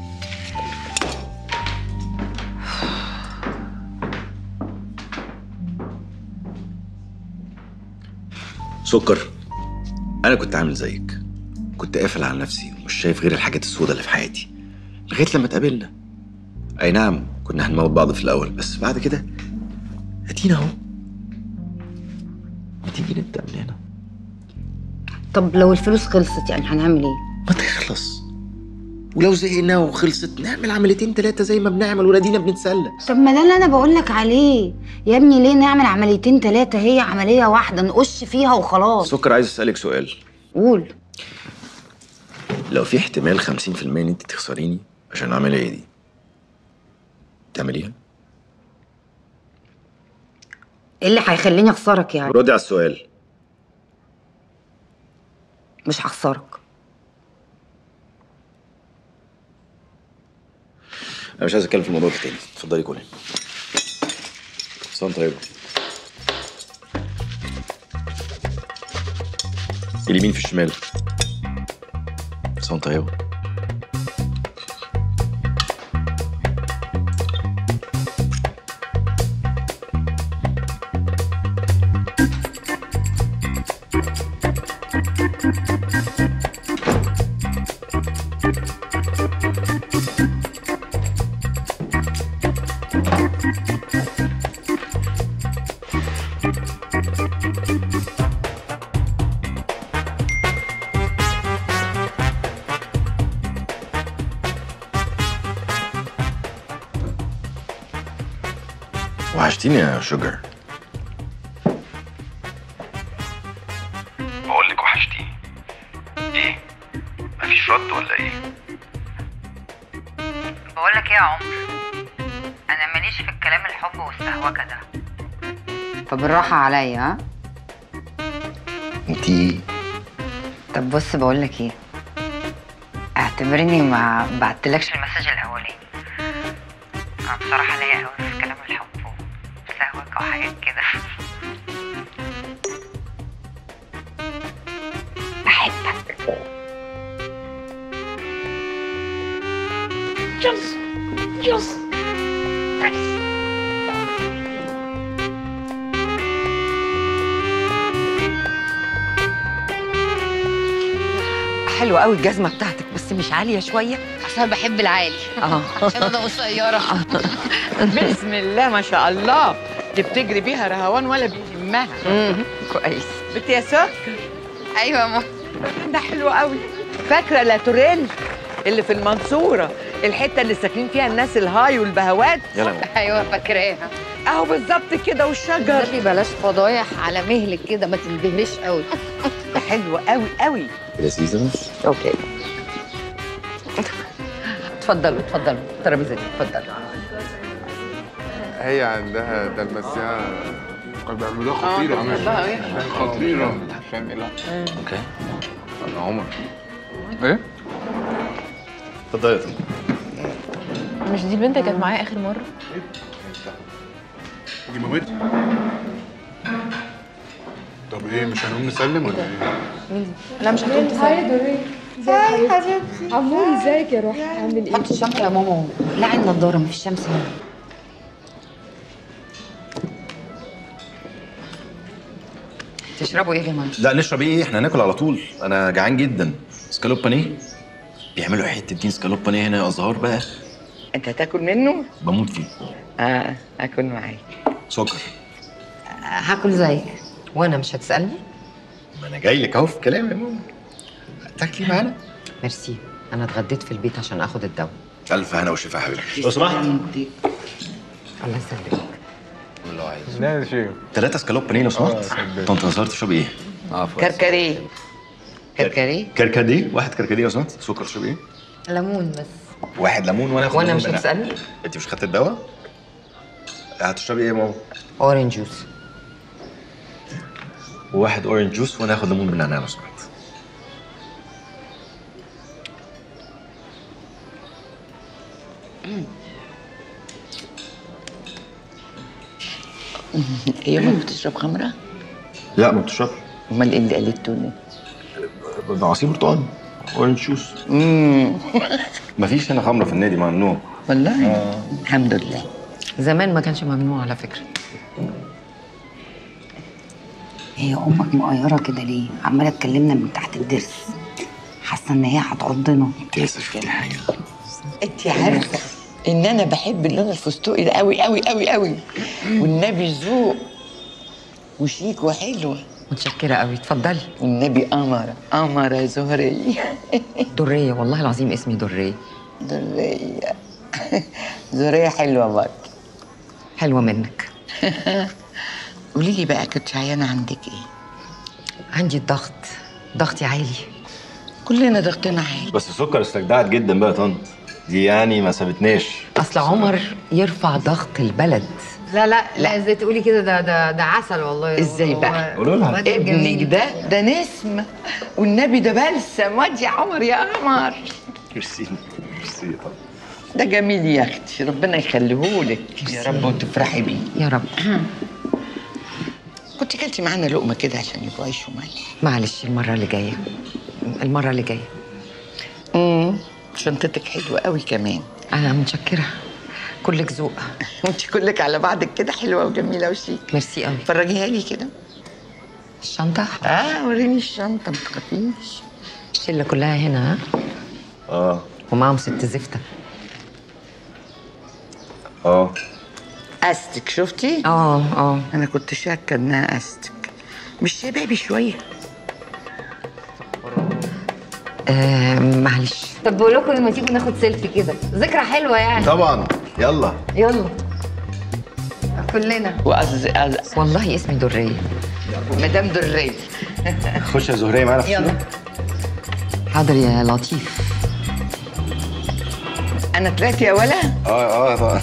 سكر انا كنت عامل زيك كنت قافل على نفسي ومش شايف غير الحاجات السوداء اللي في حياتي لغايه لما اتقابلنا اي نعم كنا هنموت بعض في الاول بس بعد كده ادينا اهو ما تيجي نبدا من هنا طب لو الفلوس خلصت يعني هنعمل ايه ما تخلص ولو زهقنا وخلصت نعمل عمليتين ثلاثه زي ما بنعمل ولادينا بنتسلى طب ما ده اللي انا بقول لك عليه يا ابني ليه نعمل عمليتين ثلاثه هي عمليه واحده نقش فيها وخلاص سكر عايز اسالك سؤال قول لو في احتمال 50% ان انت تخسريني عشان العمليه دي تعمليها ايه اللي هيخليني اخسرك يعني ردي على السؤال مش هخسرك انا مش عايز اتكلم في الموضوع ده تاني اتفضلي كلي سلام طيبه اليمين في الشمال سلام طيبه وحشتيني يا شوجر بقول لك وحشتيني ايه مفيش رد ولا ايه بقول لك ايه يا عمر انا ماليش في الكلام الحب والسهوكه ده فبالراحه عليا ها انتي طب بص بقول لك ايه اعتبرني ما بعتلكش المسج الاولاني انا بصراحه ليا قوي في كلام الحب والسهوكه وحاجات كده بحبك Just, just. حلوة قوي الجزمة بتاعتك بس مش عالية شوية عشان بحب العالي اه عشان انا قصيره بسم الله ما شاء الله دي بتجري بيها رهوان ولا بيهمها كويس بنت يا سكر ايوه يا ماما ده حلو قوي فاكرة لا توريل اللي في المنصورة الحتة اللي ساكنين فيها الناس الهاي والبهوات يلا ايوه فاكراها اهو بالظبط كده والشجر ده بلاش فضايح على مهلك كده ما تنبهرش قوي ده حلو قوي قوي لذيذة اوكي اتفضلوا اتفضلوا الترابيزه دي اتفضلوا هي عندها ده المسيحة قد بيعملوها آه، خطيرة طب بحبها إيه؟ خطيرة فاهم ايه لا اوكي انا عمر ايه؟ اتفضلي مش دي البنت اللي كانت معايا اخر مره دي مامتي طب ايه مش هنقوم نسلم ولا ايه؟ مين دي لا مش هتقوم تسلم هاي حبيبتي عموري ازيك يا روحي عامل ايه؟ حط الشمس يا ماما لا النضاره مفيش شمس هنا تشربوا ايه يا جماعه؟ لا نشرب ايه احنا هناكل على طول انا جعان جدا سكالوب بانيه بيعملوا حته سكالوب بانيه هنا يا ازهار بقى انت هتاكل منه؟ بموت فيه اه اكل معاك سكر هاكل زيك وانا مش هتسالني؟ ما انا جاي لك اهو في كلام يا ماما تاكلي معانا ميرسي انا اتغديت في البيت عشان اخد الدواء الف هنا وشفا يا حبيبي لو سمحت الله يسلمك اللي هو عايز لا يا شيخ ثلاثة سكالوب بانيه لو سمحت آه، صدق. طنط هزار تشربي ايه؟ كركريه كركريه كركديه واحد كركديه لو سمحت سكر تشربي ايه؟ ليمون بس واحد ليمون وانا اخد وانا ليمون مش بنعناع. هتسالني؟ انت مش خدت الدواء؟ هتشربي ايه يا ماما؟ اورنج جوس وواحد اورنج جوس وانا هاخد ليمون بالنعناع لو سمحت هي ما بتشرب خمره؟ لا ما بتشربش امال ايه اللي قلته لي؟ ده عصير برتقال اورنج جوس مفيش هنا خمره في النادي ممنوع والله آه. الحمد لله زمان ما كانش ممنوع على فكره هي امك مقيره كده ليه عماله تكلمنا من تحت الضرس حاسه ان هي هتعضنا انت لسه شفتي حاجه انت عارفه ان انا بحب اللون الفستقي ده قوي قوي قوي قوي والنبي ذوق وشيك وحلوه متشكره قوي اتفضلي والنبي قمره قمره زهريه دريه والله العظيم اسمي دريه دريه زهريه حلوه برضه حلوه منك قولي لي بقى كنت عيانه عندك ايه عندي الضغط ضغطي عالي كلنا ضغطنا عالي بس السكر استجدعت جدا بقى يا طنط دي يعني ما سابتناش اصل عمر يرفع ضغط البلد لا لا لا ازاي تقولي كده ده ده ده عسل والله ازاي بقى قولوا لها ابنك ده ده نسمه والنبي ده بلسم واد يا عمر يا قمر ميرسي ميرسي يا طنط ده جميل يا اختي ربنا يخليهولك يا رب وتفرحي بيه يا رب كنت كلتي معانا لقمه كده عشان يبقوا عيش وملح معلش المره اللي جايه المره اللي جايه امم شنطتك حلوه قوي كمان انا متشكره كلك ذوق وانت كلك على بعضك كده حلوه وجميله وشيك ميرسي قوي فرجيها لي كده الشنطه اه وريني الشنطه ما تخافيش الشله كلها هنا ها اه ومعاهم ست زفته اه استك شفتي اه اه انا كنت شاكه انها استك مش شبابي شويه آه معلش طب بقول لكم لما تيجوا ناخد سيلفي كده ذكرى حلوه يعني طبعا يلا يلا كلنا وأز... أز... والله اسمي دريه مدام دريه خش يا زهريه معانا في يلا حاضر يا لطيف انا طلعت يا ولا اه اه طبعا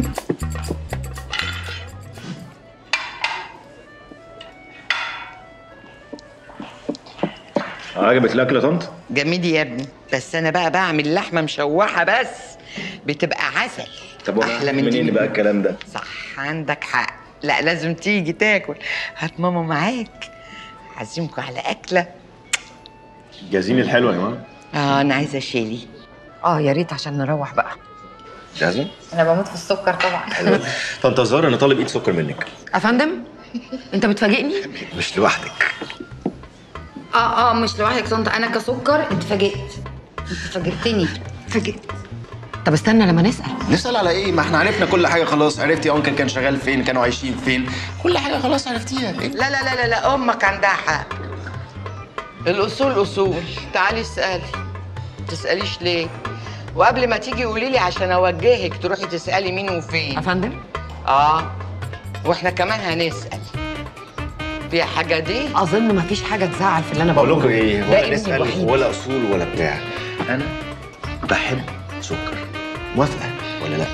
عجبك الاكل يا طنط؟ جميل يا ابني بس انا بقى بعمل لحمه مشوحه بس بتبقى عسل طب وانا أحلى من منين دي. بقى الكلام ده؟ صح عندك حق لا لازم تيجي تاكل هات ماما معاك عزمكم على اكله جاهزين الحلوه يا جماعه اه انا عايزه شيلي اه يا ريت عشان نروح بقى جاهزه؟ انا بموت في السكر طبعا طنط زهره انا طالب ايد سكر منك افندم انت بتفاجئني مش لوحدك اه اه مش لوحدك طنط انا كسكر انت فاجئت انت فاجئتني فاجئت طب استنى لما نسال نسال على ايه؟ ما احنا عرفنا كل حاجه خلاص عرفتي انكل كان شغال فين كانوا عايشين فين كل حاجه خلاص عرفتيها لا لا لا لا لا امك عندها حق الاصول اصول تعالي اسالي تساليش ليه وقبل ما تيجي قولي لي عشان اوجهك تروحي تسالي مين وفين افندم اه واحنا كمان هنسال في حاجه دي اظن مفيش حاجه تزعل في اللي انا بقول بقوله لكم ايه ده ولا ابني نسال الوحيد. ولا اصول ولا بتاع انا بحب سكر موافقه ولا لا؟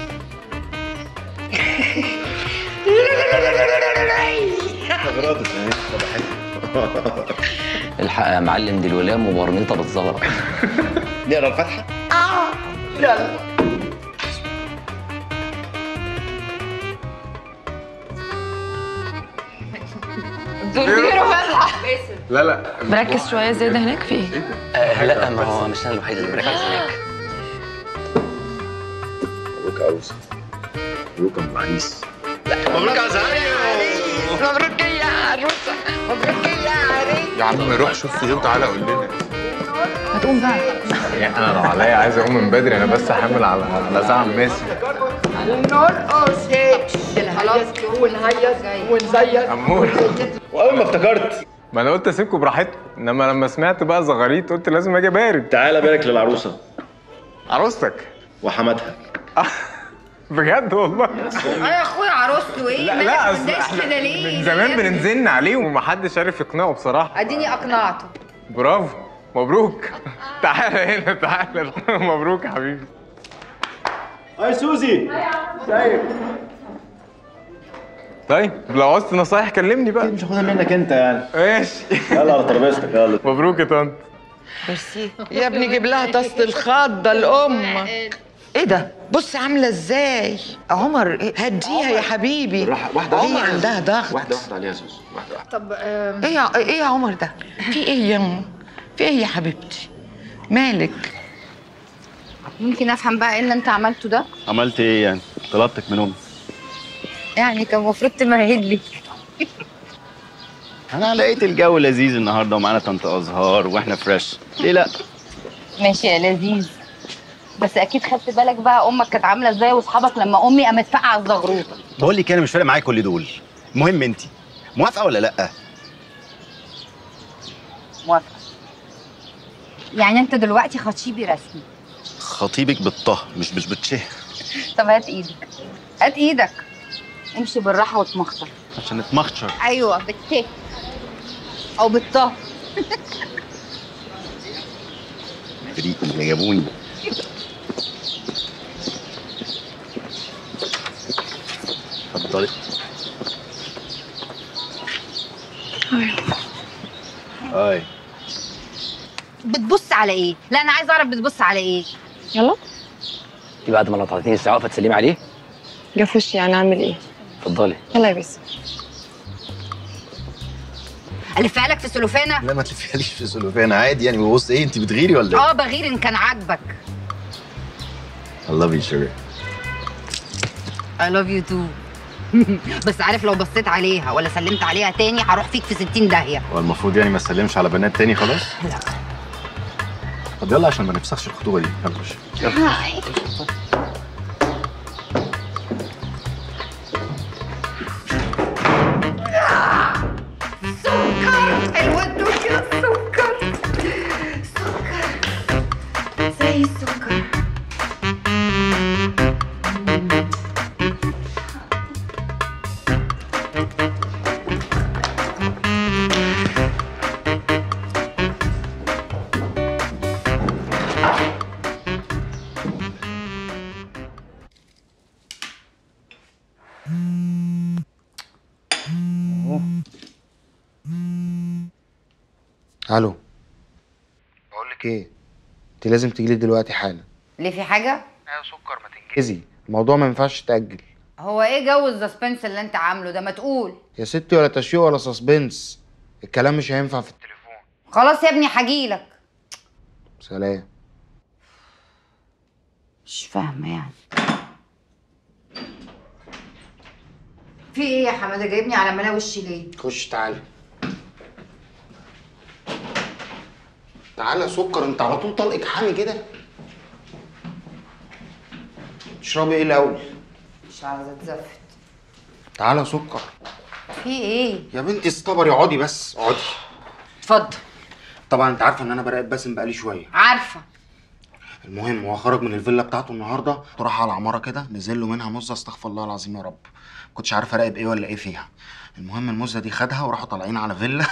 غلطت بحب الحق يا معلم دي الولام وبرنيطه بالزغره نقرا الفاتحه اه يلا درديره فتحه لا لا مركز شويه زياده هناك في ايه؟ آه لا ما هو مش انا الوحيد اللي مركز هناك مبروك يا عروسه مبروك يا ام عريس مبروك يا زهرية مبروك يا عروسه مبروك يا عريس يا عم روح شوف في ايه وتعالى قول لنا هتقوم بقى يعني انا لو عليا عايز اقوم من بدري انا بس حامل على على زعم ماسي نرقص خلاص ونهيص ونزيط امور واول ما افتكرت ما انا قلت اسيبكم براحتكم انما لما سمعت بقى زغاريت قلت لازم اجي بارد تعالى بارك للعروسه عروستك وحماتها بجد والله اه يا اخويا عروسته ايه لا مالك لا ما اصل تضايقش احنا كده ليه من زمان بننزلنا عليه ومحدش عارف يقنعه بصراحه اديني اقنعته برافو مبروك تعالى هنا تعالى مبروك يا حبيبي هاي سوزي طيب لو عوزت نصايح كلمني بقى مش هاخدها منك انت يعني ماشي يلا على ترابيزتك يلا مبروك يا طنط ميرسي يا ابني جيب لها طاسه الخضه لامك ايه ده بص عامله ازاي عمر إيه؟ هديها يا حبيبي بالراحه واحده هي واحده عندها ضغط واحده واحده عليها يا سوزي واحده واحده طب ايه يا ايه يا عمر ده في ايه يا أم؟ في ايه يا حبيبتي مالك ممكن افهم بقى ايه اللي انت عملته ده عملت ايه يعني؟ طلبتك من امي يعني كان المفروض تمهد لي انا لقيت الجو لذيذ النهارده ومعانا طنط ازهار واحنا فريش ليه لا؟ ماشي يا لذيذ بس اكيد خدت بالك بقى امك كانت عامله ازاي واصحابك لما امي قامت فقع الزغروطه بقول لك انا مش فارق معايا كل دول المهم انت موافقه ولا لا؟ موافقه يعني انت دلوقتي خطيبي رسمي خطيبك بالطه مش مش بالشه طب هات ايدك هات ايدك امشي بالراحه واتمخطر عشان نتمخشر ايوه بالت او بالطه فريق اللي جابوني اتفضلي هاي بتبص على ايه لا انا عايزه اعرف بتبص على ايه يلا دي بعد ما قطعتيني الساعه واقفه تسلمي عليه جه في وشي يعني اعمل ايه اتفضلي يلا يا بس الفها لك في سلوفانه لا ما تلفيهاليش في سلوفان عادي يعني بص ايه انت بتغيري ولا ايه؟ اه بغير ان كان عاجبك I love you sugar I love you too بس عارف لو بصيت عليها ولا سلمت عليها تاني هروح فيك في 60 داهيه هو المفروض يعني ما تسلمش على بنات تاني خلاص؟ لا طب يلا عشان ما نفسخش الخطوبه دي يلا خش يلا سكر حلوة الدنيا سكر سكر زي السكر الو بقول لك ايه انت لازم تجيلي دلوقتي حالا ليه في حاجه ايوه سكر ما تنجزي الموضوع ما ينفعش يتاجل هو ايه جو السسبنس اللي انت عامله ده ما تقول يا ستي ولا تشويق ولا سسبنس الكلام مش هينفع في التليفون خلاص يا ابني هجيلك سلام مش فاهمه يعني في ايه يا حماده جايبني على ملا وشي ليه خش تعالى تعالى سكر انت على طول طلقك حامي كده تشربي ايه الاول مش عاوزه اتزفت تعالى سكر في ايه يا بنتي استبري اقعدي بس اقعدي اتفضل طبعا انت عارفه ان انا براقب باسم بقالي شويه عارفه المهم هو خرج من الفيلا بتاعته النهارده راح على عماره كده نزل له منها مزه استغفر الله العظيم يا رب كنتش عارف اراقب ايه ولا ايه فيها المهم المزه دي خدها وراحوا طالعين على فيلا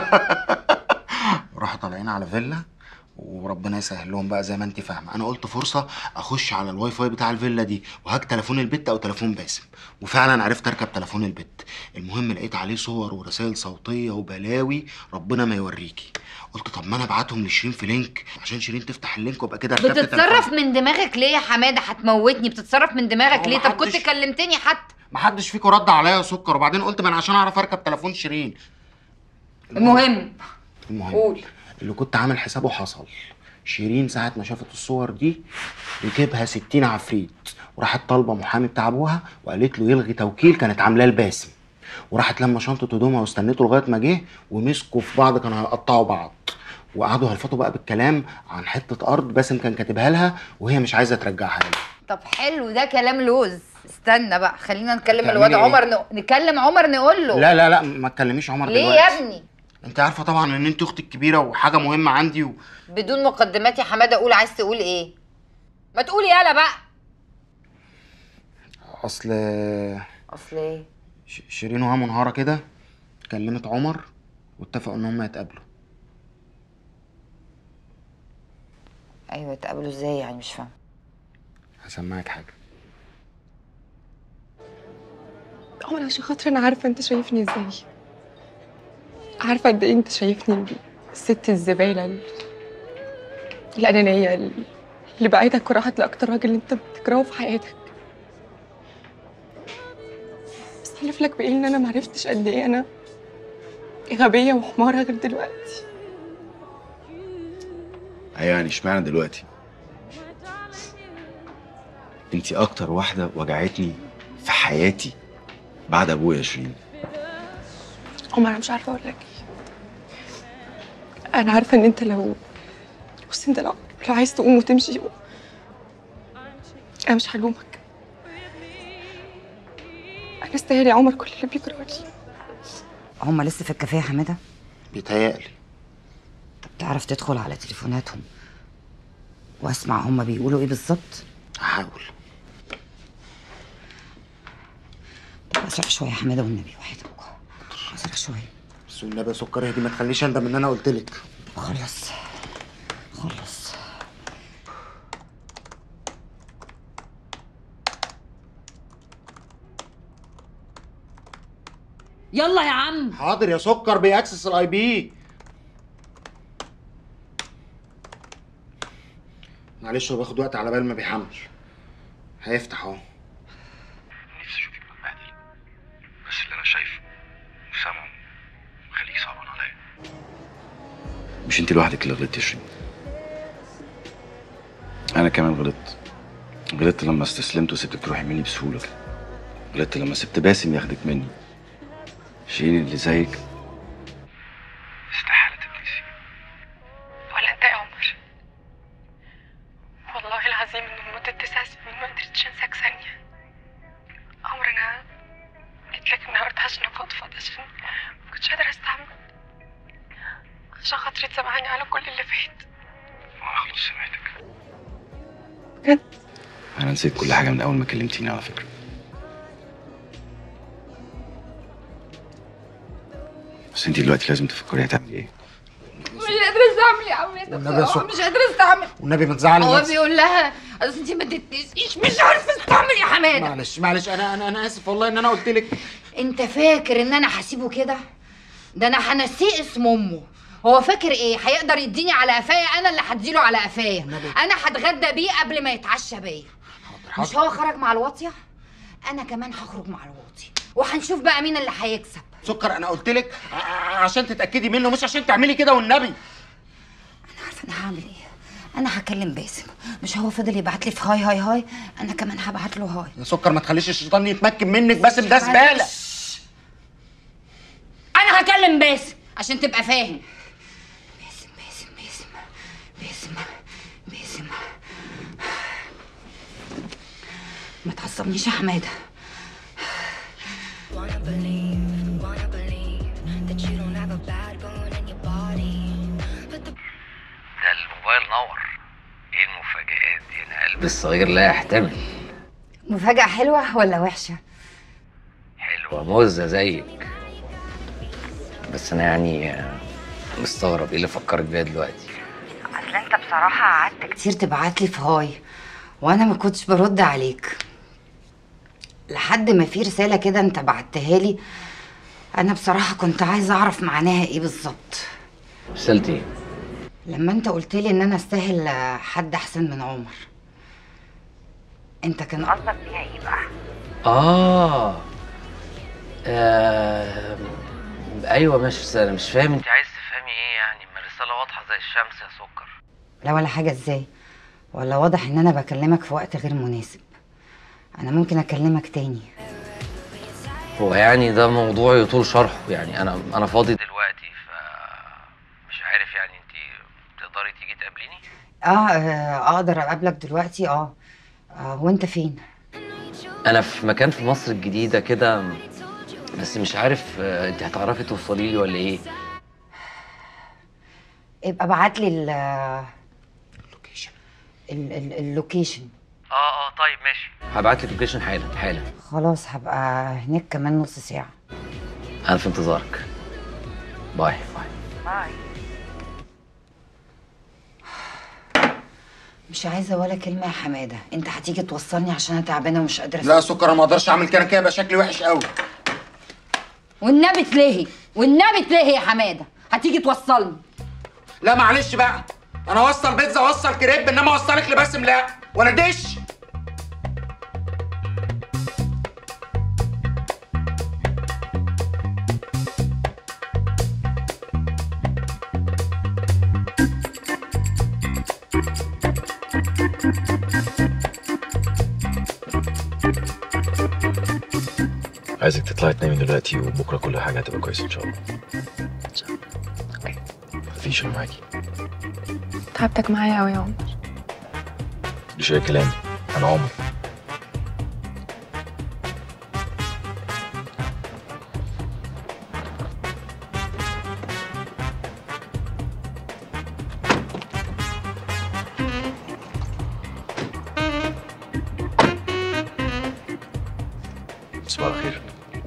راحوا طالعين على فيلا وربنا يسهل لهم بقى زي ما انت فاهمه انا قلت فرصه اخش على الواي فاي بتاع الفيلا دي وهاك تليفون البت او تليفون باسم وفعلا عرفت اركب تليفون البت المهم لقيت عليه صور ورسائل صوتيه وبلاوي ربنا ما يوريكي قلت طب ما انا ابعتهم لشيرين في لينك عشان شيرين تفتح اللينك وابقى كده ركبت بتتصرف من دماغك ليه يا حماده هتموتني بتتصرف من دماغك هو ليه طب كنت محدش- كلمتني حتى محدش فيكم رد عليا يا سكر وبعدين قلت ما انا عشان اعرف اركب تليفون شيرين المهم المهم قول اللي كنت عامل حسابه حصل شيرين ساعة ما شافت الصور دي ركبها 60 عفريت وراحت طالبة محامي بتاع ابوها وقالت له يلغي توكيل كانت عاملاه لباسم وراحت لما شنطة هدومها واستنته لغاية ما جه ومسكوا في بعض كانوا هيقطعوا بعض وقعدوا هلفتوا بقى بالكلام عن حتة أرض باسم كان كاتبها لها وهي مش عايزة ترجعها له طب حلو ده كلام لوز استنى بقى خلينا نكلم تعملي الواد إيه؟ عمر ن... نكلم عمر نقول له لا لا لا ما تكلميش عمر ليه دلوقتي يا ابني انت عارفة طبعا ان انت اختي الكبيرة وحاجة مهمة عندي و... بدون مقدمات يا حماده قول عايز تقول ايه ما تقول يالا بقى اصل اصل ايه ش- شيرين وهي منهارة كده كلمت عمر واتفقوا ان هم يتقابلوا ايوه اتقابلوا ازاي يعني مش فاهم هسمعك حاجة عمر عشان خاطر انا عارفه انت شايفني ازاي عارفه قد ايه انت شايفني الست الزباله ال- الانانيه ال- اللي بعيدك وراحت لاكتر راجل انت بتكرهه في حياتك بس احلف لك بايه ان انا معرفتش قد ايه انا غبيه وحماره غير دلوقتي ايوه يعني اشمعنى دلوقتي انت اكتر واحده وجعتني في حياتي بعد ابويا شيرين عمر انا مش عارفه اقول لك ايه انا عارفه ان انت لو بص انت لو لو عايز تقوم وتمشي انا مش هلومك انا استاهل يا عمر كل اللي بيجرى لي هما لسه في الكافيه يا حماده بيتهيألي طب تعرف تدخل على تليفوناتهم واسمع هما بيقولوا ايه بالظبط هحاول اسرع شويه يا حماده والنبي وحياتك اسرع شويه بس والنبي يا سكر دي ما تخليش اندم ان انا قلت لك خلص خلص يلا يا عم حاضر يا سكر بيأكسس الاي بي معلش هو بياخد وقت على بال ما بيحمل هيفتح اهو نفسي اشوفك متبهدل بس اللي انا شايفه وسامعه مخليك صعبان عليا مش انت لوحدك اللي غلطتي يا شيرين انا كمان غلطت غلطت لما استسلمت وسبتك تروحي مني بسهوله كده غلطت لما سبت باسم ياخدك مني شيرين اللي زيك استحالة تبليسي ولا انت يا عمر والله العظيم ان لمدة تسع سنين ما قدرتش انساك ثانية عمر انا جيت لك النهارده عشان افضفض عشان ما كنتش قادرة استحمل عشان خاطري تسامحني على كل اللي فات وانا خلاص سمعتك بجد انا نسيت كل حاجه من اول ما كلمتيني على فكره بس انت دلوقتي لازم تفكري هتعملي ايه مش قادرة استحمل يا عمتك والنبي يا بصراحة، سكر. مش قادرة استحمل والنبي ما تزعلي هو نفسك بيقول لها اصل انت ما اديتنيش مش عارفة استحمل يا حمادة معلش معلش انا انا انا اسف والله ان انا قلت لك انت فاكر ان انا هسيبه كده ده انا هنسيه اسم امه هو فاكر ايه هيقدر يديني على قفايا انا اللي هديله على قفايا انا هتغدى بيه قبل ما يتعشى بيا مش هو خرج مع الواطيه انا كمان هخرج مع الواطي وهنشوف بقى مين اللي هيكسب سكر انا قلت لك ع- عشان تتاكدي منه مش عشان تعملي كده والنبي عارفه انا هعمل ايه انا هكلم باسم مش هو فضل يبعت لي في هاي هاي هاي انا كمان هبعت له هاي يا سكر ما تخليش الشيطان يتمكن منك باسم ده زباله انا هكلم باسم عشان تبقى فاهم باسم باسم باسم باسم باسم ما تعصبنيش يا حماده ده الموبايل نور ايه المفاجآت دي القلب الصغير لا يحتمل مفاجأة حلوة ولا وحشة؟ حلوة موزة زيك بس انا يعني آه، مستغرب ايه اللي فكرك بيها دلوقتي اصل انت بصراحة قعدت كتير تبعت لي في هاي وانا ما كنتش برد عليك لحد ما في رسالة كده انت بعتها لي انا بصراحة كنت عايزة اعرف معناها ايه بالظبط رسالتي ايه لما انت قلت لي ان انا استاهل حد احسن من عمر انت كان قصدك بيها ايه بقى آه. آه ايوه مش انا مش فاهم انت عايز تفهمي ايه يعني ما الرساله واضحه زي الشمس يا سكر لا ولا حاجة ازاي ولا واضح ان انا بكلمك في وقت غير مناسب انا ممكن اكلمك تاني هو يعني ده موضوع يطول شرحه يعني انا انا فاضي دلوقتي ف مش عارف يعني انت تقدري تيجي تقابليني اه آه، اقدر اقابلك دلوقتي اه آه، وانت فين انا في مكان في مصر الجديده كده بس مش عارف آه، انت هتعرفي توصلي لي ولا ايه ابقى ابعت لي ال اللوكيشن اللوكيشن اه اه طيب ماشي هبعت لك لوكيشن حالا حالا خلاص هبقى هناك كمان نص ساعة انا في انتظارك باي باي مش عايزة ولا كلمة يا حمادة انت هتيجي توصلني عشان انا تعبانة ومش قادرة لا يا سكر انا ما اقدرش اعمل كده كده يبقى شكلي وحش قوي والنبي تلهي والنبي تلهي يا حمادة هتيجي توصلني لا معلش بقى انا اوصل بيتزا اوصل كريب انما اوصلك لباسم لا وانا دش عايزك تطلعي تنامي دلوقتي وبكره كل حاجه هتبقى كويسه ان شاء الله مفيش انا معاكي تعبتك معايا قوي يا عمر مش اي كلام انا عمر صباح الخير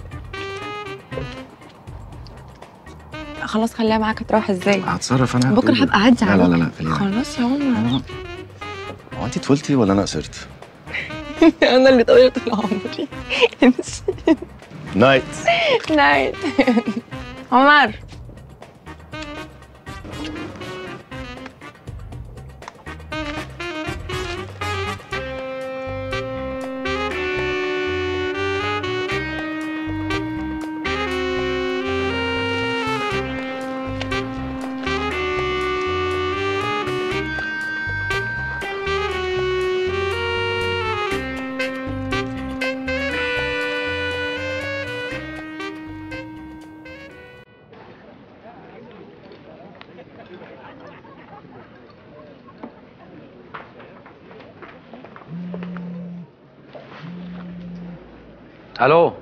خلاص خليها معاك هتروح ازاي هتصرف انا بكره هبقى عادي لا لا لا لا خلينا خلاص يا عمر هو انت طفلتي ولا انا قصرت؟ انا اللي طولت طول عمري امشي نايت نايت عمر الو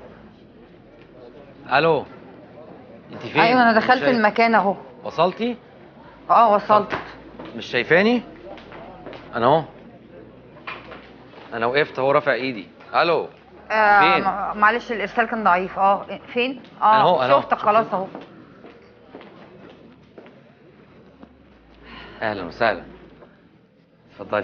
الو انت فين ايوه انا مش دخلت شايف- المكان اهو وصلتي اه وصلت مش شايفاني انا اهو انا وقفت اهو رافع ايدي الو آه فين؟ مع- معلش الارسال كان ضعيف اه فين اه أنا أهو، أنا أهو. شفتك خلاص اهو اهلا وسهلا اتفضلي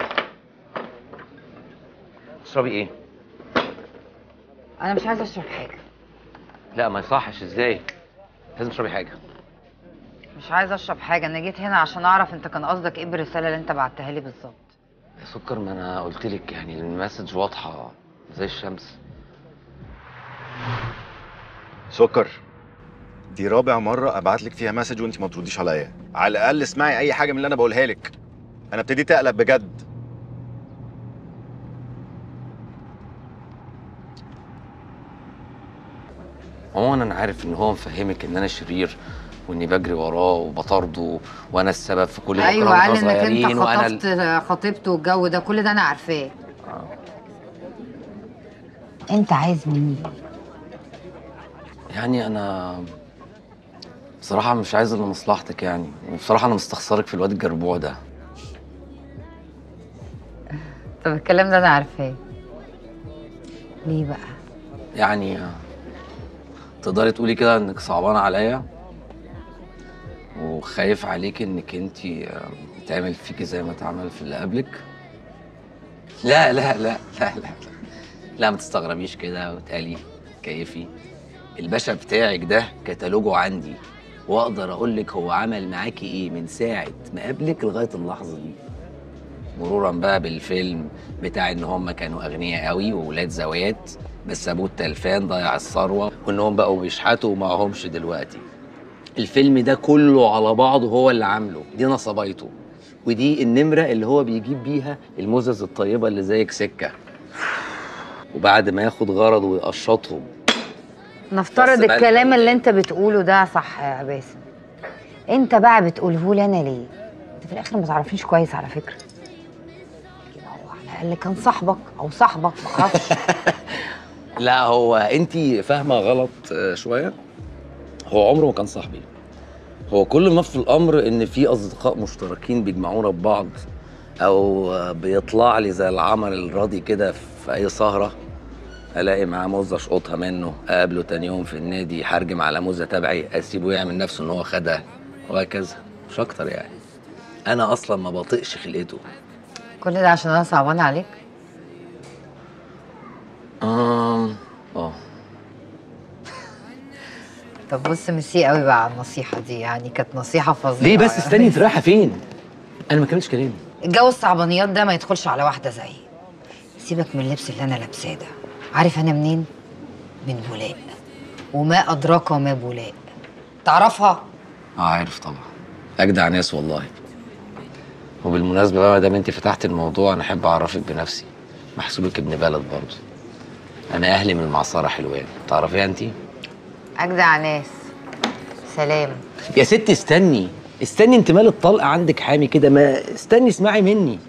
تشربي ايه انا مش عايزه اشرب حاجه لا ما يصحش ازاي لازم تشربي حاجه مش عايزه اشرب حاجه انا جيت هنا عشان اعرف انت كان قصدك ايه بالرساله اللي انت بعتها لي بالظبط يا سكر ما انا قلت لك يعني المسج واضحه زي الشمس سكر دي رابع مرة ابعت لك فيها مسج وانت ما بترديش عليا على الاقل اسمعي اي حاجة من اللي انا بقولها لك انا ابتديت اقلق بجد عموما انا عارف ان هو مفهمك ان انا شرير واني بجري وراه وبطارده وانا السبب في كل اللي ايوه كنا قال واحنا انك انت صغيرين وانا ال- خطفت خطيبته والجو ده كل ده انا عارفاه انت عايز مني يعني انا بصراحة مش عايز الا مصلحتك يعني وبصراحة انا مستخسرك في الواد الجربوع ده طب الكلام ده انا عارفاه ليه بقى يعني آه، تقدري تقولي كده انك صعبانة عليا وخايف عليك انك انت تعمل فيكي زي ما اتعمل في اللي قبلك لا لا لا لا لا لا, لا ما تستغربيش كده وتقالي كيفي الباشا بتاعك ده كتالوجه عندي واقدر اقول لك هو عمل معاكي ايه من ساعه ما قابلك لغايه اللحظه دي مرورا بقى بالفيلم بتاع ان هم كانوا اغنياء قوي وولاد زوات بس ابوه التلفان ضيع الثروه وانهم بقوا بيشحتوا ومعهمش دلوقتي الفيلم ده كله على بعضه هو اللي عامله دي نصبايته ودي النمره اللي هو بيجيب بيها المزز الطيبه اللي زيك سكه وبعد ما ياخد غرضه ويقشطهم نفترض بس بقى الكلام اللي انت بتقوله ده صح يا باسم انت بقى بتقوله لي انا ليه انت في الاخر ما تعرفنيش كويس على فكره لكن هو على الاقل كان صاحبك او صاحبك معرفش لا هو انت فاهمه غلط آه، شويه هو عمره ما كان صاحبي هو كل ما في الامر ان في اصدقاء مشتركين بيجمعونا ببعض او آه، بيطلع لي زي العمل الراضي كده في اي سهره الاقي معاه موزه اشقطها منه اقابله تاني يوم في النادي حرجم على موزه تبعي اسيبه يعمل نفسه ان هو خدها وهكذا مش اكتر يعني انا اصلا ما بطيقش خلقته كل ده عشان انا صعبانه عليك آم، اه طب بص ميرسي قوي بقى على النصيحه دي يعني كانت نصيحه فظيعه ليه بس يعني. استني انت رايحه فين انا ما كملتش كلامي الجو الصعبانيات ده ما يدخلش على واحده زيي سيبك من اللبس اللي انا لابساه ده عارف انا منين من بولاق وما ادراك ما بولاق تعرفها اه عارف طبعا اجدع ناس والله وبالمناسبه بقى ما دام انت فتحت الموضوع انا احب اعرفك بنفسي محسوبك ابن بلد برضه انا اهلي من المعصره حلوان تعرفيها انت اجدع ناس سلام يا ست استني استني انت مال الطلقه عندك حامي كده ما استني اسمعي مني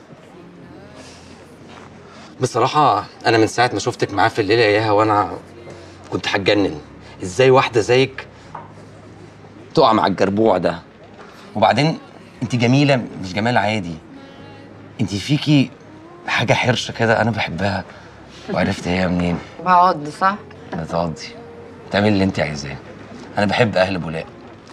بصراحة أنا من ساعة ما شفتك معاه في الليلة إياها وأنا كنت هتجنن إزاي واحدة زيك تقع مع الجربوع ده وبعدين أنت جميلة مش جمال عادي أنت فيكي حاجة حرشة كده أنا بحبها وعرفت هي منين بقعد صح بتقضي تعملي اللي أنت عايزاه أنا بحب أهل بولاق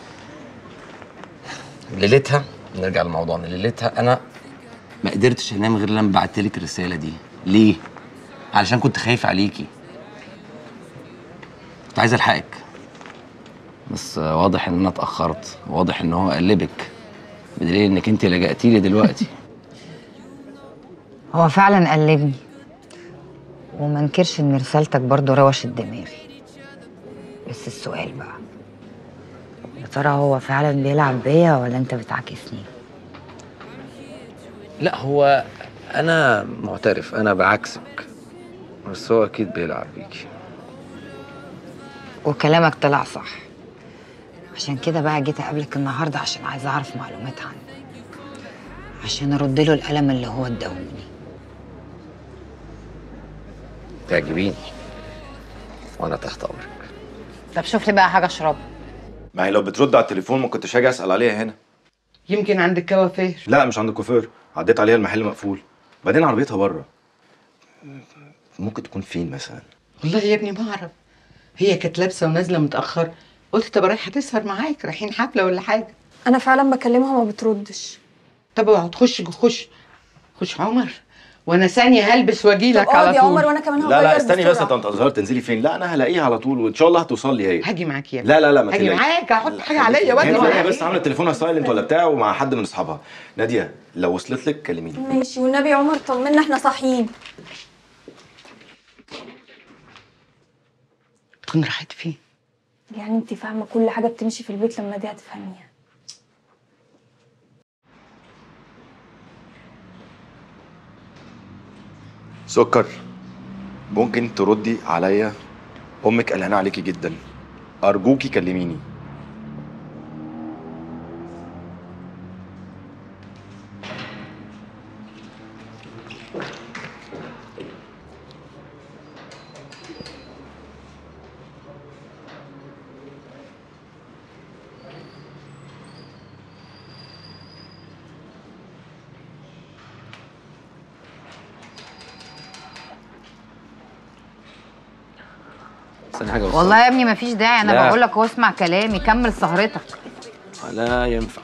ليلتها نرجع لموضوعنا ليلتها أنا ما قدرتش انام غير لما بعت لك الرساله دي ليه علشان كنت خايف عليكي كنت عايز الحقك بس واضح ان انا اتاخرت واضح ان هو قلبك بدليل انك انت لجأتي لي دلوقتي هو فعلا قلبني وما انكرش ان رسالتك برضو روشت دماغي بس السؤال بقى يا ترى هو فعلا بيلعب بيا ولا انت بتعاكسني لا هو انا معترف انا بعكسك بس هو اكيد بيلعب بيكي وكلامك طلع صح عشان كده بقى جيت اقابلك النهارده عشان عايزه اعرف معلومات عنه عشان ارد له القلم اللي هو اداهوني تعجبيني وانا تحت امرك طب شوف لي بقى حاجه اشربها ما هي لو بترد على التليفون ما كنتش هاجي اسال عليها هنا يمكن عند الكوافير لا مش عند الكوفير عديت عليها المحل مقفول بعدين عربيتها بره ممكن تكون فين مثلا والله يا ابني ما اعرف هي كانت لابسه ونازله متاخر قلت طب رايحه تسهر معاك رايحين حفله ولا حاجه انا فعلا بكلمها وما بتردش طب اوعى تخش خش خش عمر وانا ثانيه هلبس واجي لك طب على اقعد يا طول عمر وانا كمان لا لا هغير استني بس يا بسرعة. طنط ازهار تنزلي فين لا انا هلاقيها على طول وان شاء الله هتوصل لي هي هاجي معاك يا ابني لا لا لا ما هاجي تقلقيش. معاك هحط حاجه عليا واجي هي هي معاك بس عامله تليفونها سايلنت ولا بتاع ومع حد من اصحابها ناديه لو وصلت لك كلميني ماشي والنبي يا عمر طمنا احنا صاحيين تكون راحت فين يعني انت فاهمه كل حاجه بتمشي في البيت لما دي هتفهميها سكر ممكن تردي عليا امك قلقانه عليكي جدا ارجوكي كلميني استني حاجه بس والله يا ابني مفيش داعي انا لا. بقول لك واسمع كلامي كمل سهرتك لا ينفع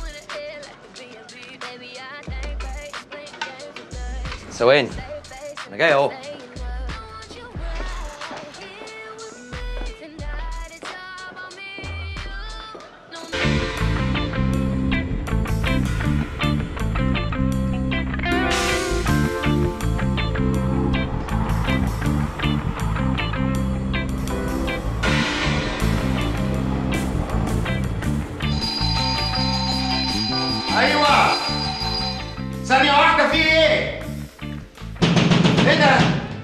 ثواني انا جاي اهو ايوه ثانية واحدة في ايه؟ ايه ده؟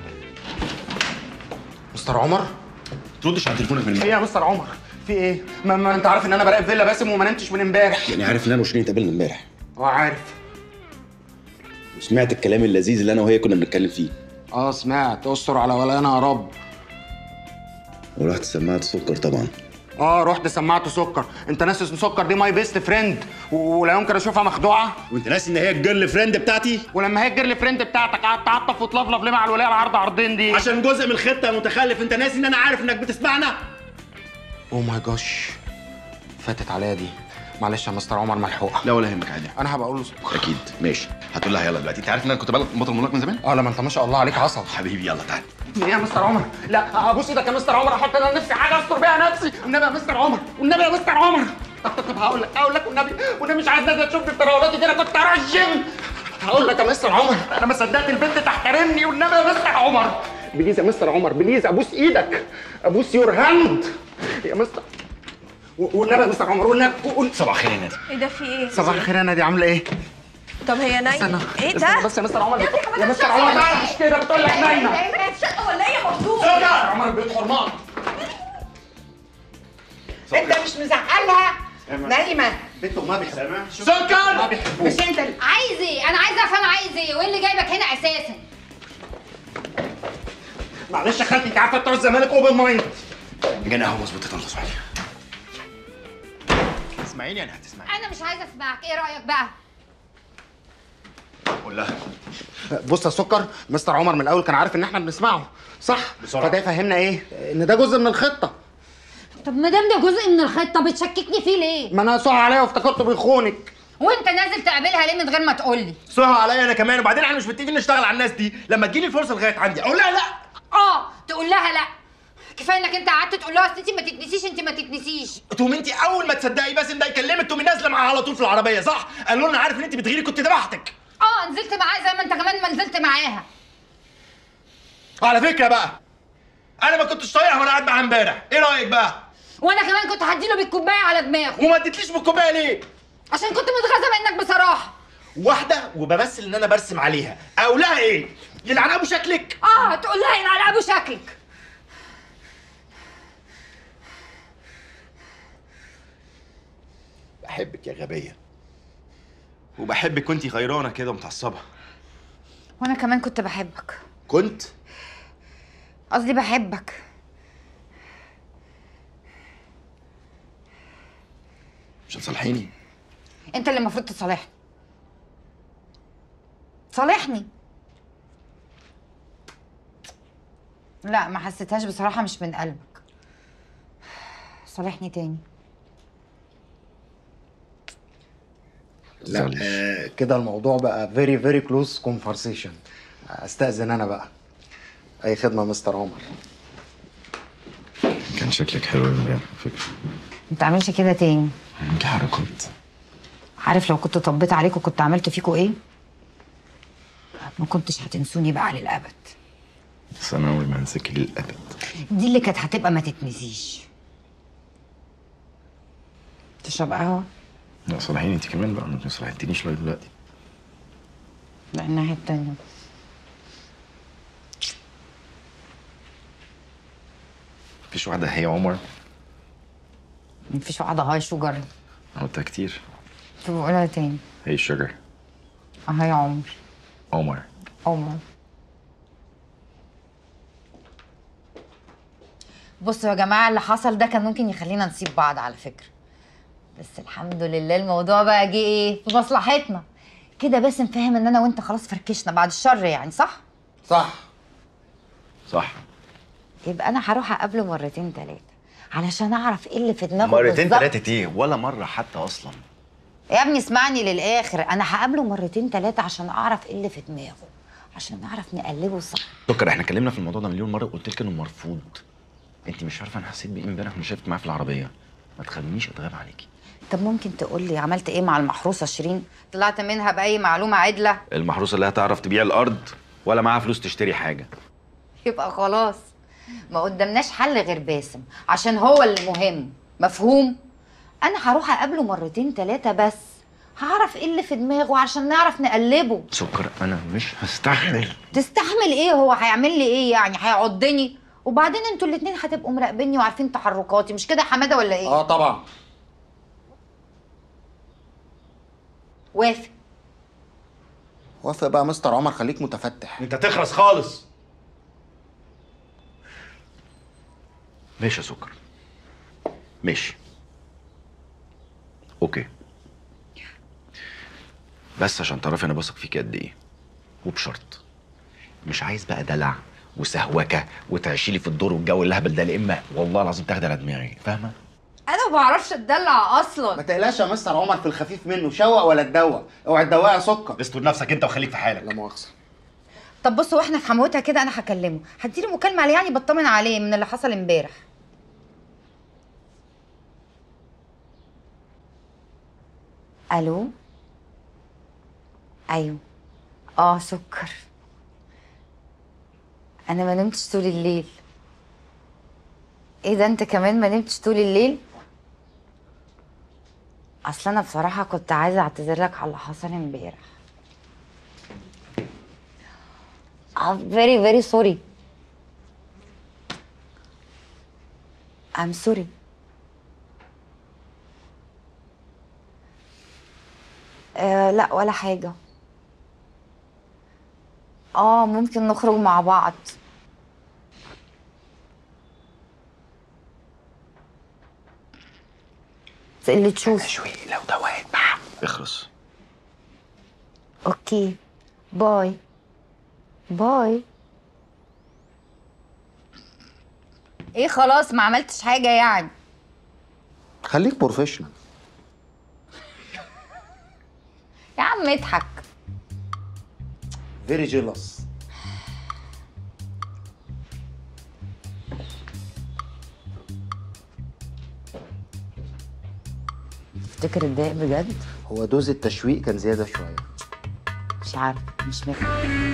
مستر عمر؟ تردش على تليفونك من ايه يا مستر عمر؟ في ايه؟ ما, ما انت عارف ان انا براقب فيلا باسم وما نمتش من امبارح يعني عارف ان انا وشيرين اتقابلنا امبارح اه عارف وسمعت الكلام اللذيذ اللي انا وهي كنا بنتكلم فيه اه سمعت استر على ولانا يا رب ورحت سمعت سكر طبعا اه رحت سمعت سكر انت ناسي ان سكر دي ماي بيست فريند ولا يمكن اشوفها مخدوعه وانت ناسي ان هي الجيرل فريند بتاعتي ولما هي الجيرل فريند بتاعتك قعدت تعطف وتلفلف ليه مع الوليه العرض عرضين دي عشان جزء من الخطه يا متخلف انت ناسي ان انا عارف انك بتسمعنا او ماي جوش فاتت عليا دي معلش يا مستر عمر ملحوقه لا ولا يهمك عادي انا هبقى اقول له سكر اكيد ماشي هتقول لها يلا دلوقتي انت عارف ان انا كنت بطل ملاك من زمان اه لما انت ما شاء الله عليك عصب حبيبي يلا تعال ايه يا مستر عمر لا ابوس ايدك يا مستر عمر احط انا نفسي حاجه استر بيها نفسي والنبي يا مستر عمر والنبي يا مستر عمر طب طب طب هقول لك هقول لك والنبي والنبي مش عايز نازله تشوفني التراولات دي انا كنت هروح الجيم هقول لك يا مستر عمر انا ما صدقت البنت تحترمني والنبي يا مستر عمر بليز يا مستر عمر بليز ابوس ايدك ابوس يور هاند يا مستر و- والنبي يا مستر عمر والنبي وال- صباح الخير يا نادي ايه ده في ايه؟ صباح الخير يا نادي عامله ايه؟ طب هي نايمه ايه ده؟ استنى بس يا مستر عمر يا ابني حضرتك يا مستر شقة عمر ولا بقى إيه؟ مش كده بتقول لك نايمه الشقه ولا ايه مبروك سكر عمر البيت حرمان انت مش مزعلها نايمه بنت وما بيحبوها سكر ما بيحبوها مش انت اللي- عايز ايه انا عايزه افهم عايز ايه وايه اللي جايبك هنا اساسا معلش يا خالتي انت عارفه بتوع الزمالك اوبن مايند جانا اهو مظبوط يا طنط اسمعي اسمعيني انا هتسمعي انا مش عايزه اسمعك ايه رايك بقى قول لها بص يا سكر مستر عمر من الاول كان عارف ان احنا بنسمعه صح بسرعة. فده يفهمنا ايه ان ده جزء من الخطه طب ما دام ده جزء من الخطه بتشككني فيه ليه ما انا صح عليا وافتكرته بيخونك وانت نازل تقابلها ليه من غير ما تقول لي صحوا عليا انا كمان وبعدين احنا مش متفقين نشتغل على الناس دي لما تجيلي الفرصه لغايه عندي اقول لها لا اه تقول لها لا كفايه انك انت قعدت تقول لها اصل انت ما تتنسيش انت ما تتنسيش تقوم انت اول ما تصدقي باسم ده يكلمك تقومي نازله معاه على طول في العربيه صح؟ قال له انا عارف ان انت بتغيري كنت ذبحتك اه نزلت معاه زي ما انت كمان ما نزلت معاها على فكره بقى انا ما كنتش طايقها وانا قاعد معاها امبارح ايه رايك بقى؟ وانا كمان كنت هديله بالكوبايه على دماغه وما اديتليش بالكوبايه ليه؟ عشان كنت متغاظه منك بصراحه واحده وبمثل ان انا برسم عليها اقول لها ايه؟ يلعن ابو شكلك اه تقول لها يلعن ابو شكلك بحبك يا غبيه وبحبك وانتي غيرانه كده ومتعصبه وانا كمان كنت بحبك كنت قصدي بحبك مش هتصالحيني انت اللي المفروض تصالحني صالحني لا ما حسيتهاش بصراحه مش من قلبك صالحني تاني لا آه كده الموضوع بقى فيري فيري كلوز كونفرسيشن استاذن انا بقى اي خدمه يا مستر عمر كان شكلك حلو امبارح على فكره ما تعملش كده تاني عندك حركات عارف لو كنت طبيت عليكم كنت عملت فيكوا ايه ما كنتش هتنسوني بقى للابد بس انا اول ما انساكي للابد دي اللي كانت هتبقى ما تتنسيش تشرب قهوه لا صالحيني انت كمان بقى ما صالحتنيش لغايه دلوقتي لا الناحيه التانيه مفيش واحده هي عمر مفيش واحده هاي شوجر أنا قلتها كتير طب بقولها تاني هي شوجر اه هاي عمر عمر عمر بصوا يا جماعه اللي حصل ده كان ممكن يخلينا نسيب بعض على فكره بس الحمد لله الموضوع بقى جه ايه في مصلحتنا كده باسم فاهم ان انا وانت خلاص فركشنا بعد الشر يعني صح صح صح يبقى انا هروح اقابله مرتين ثلاثه علشان اعرف ايه اللي في دماغه مرتين بالظبط. ثلاثه ايه ولا مره حتى اصلا يا ابني اسمعني للاخر انا هقابله مرتين ثلاثه عشان اعرف ايه اللي في دماغه عشان نعرف نقلبه صح سكر احنا اتكلمنا في الموضوع ده مليون مره وقلت لك انه مرفوض انت مش عارفه انا حسيت بايه امبارح وانا شايفك معاه في العربيه ما تخلينيش اتغاب عليكي طب ممكن تقول لي عملت ايه مع المحروسه شيرين طلعت منها باي معلومه عدله المحروسه اللي هتعرف تبيع الارض ولا معاها فلوس تشتري حاجه يبقى خلاص ما قدامناش حل غير باسم عشان هو اللي مهم مفهوم انا هروح اقابله مرتين ثلاثه بس هعرف ايه اللي في دماغه عشان نعرف نقلبه سكر انا مش هستحمل تستحمل ايه هو هيعمل لي ايه يعني هيعضني وبعدين انتوا الاتنين هتبقوا مراقبيني وعارفين تحركاتي مش كده يا حماده ولا ايه اه طبعا وافق وافق بقى يا مستر عمر خليك متفتح انت تخرس خالص ماشي يا سكر ماشي اوكي بس عشان تعرفي انا بثق فيكي قد ايه وبشرط مش عايز بقى دلع وسهوكه وتعيشي لي في الدور والجو الهبل ده لا اما والله العظيم تاخدي على دماغي فاهمه انا ما بعرفش اتدلع اصلا ما تقلقش يا مستر عمر في الخفيف منه شوق ولا تدوق اوعى تدوق يا سكر استر نفسك انت وخليك في حالك لا مؤاخذه طب بصوا واحنا في حموتها كده انا هكلمه هديله مكالمه عليه يعني بطمن عليه من اللي حصل امبارح الو ايوه اه سكر انا ما نمتش طول الليل ايه ده انت كمان ما نمتش طول الليل اصل انا بصراحه كنت عايزه اعتذر لك على اللي حصل امبارح very very sorry I'm sorry آه لا ولا حاجة اه ممكن نخرج مع بعض زي اللي تشوف شوي لو ده واحد بقى اخلص اوكي باي باي ايه خلاص ما عملتش حاجة يعني خليك بروفيشنال يا عم اضحك فيري جيلس تفتكر اتضايق بجد هو دوز التشويق كان زياده شويه مش عارفة مش فاكرة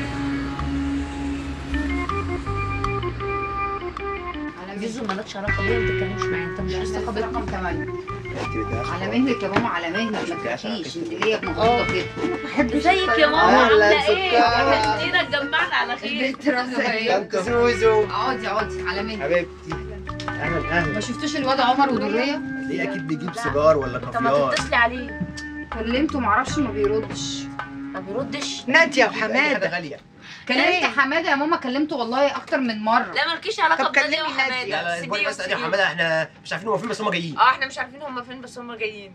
جزء مالكش علاقه بيا ما تتكلمش معايا انت مش مستقبل رقم 8 على مهلك يا ماما على مهلك ما تحكيش انت ليه مغلطه كده بحب زيك يا ماما أهلا عامله ايه؟ سكر. خلينا اتجمعنا على خير البنت راسها ايه؟ انت زوزو. اقعدي اقعدي على مهلك حبيبتي اهلا اهلا ما شفتوش الواد عمر ودريه؟ ليه اكيد بيجيب سيجار ولا طب ما كافيار تتصلي عليه كلمته معرفش ما بيردش ما بيردش ناديه حاجه وحماده غاليه كلمت حماده يا ماما كلمته والله اكتر من مره لا مالكيش علاقه طب بناديه كلمي وحماده لا لا البوي سيبيه بس قال يا وسيبيه. حماده احنا مش عارفين هو فين بس هم جايين اه احنا مش عارفين هم فين بس هم جايين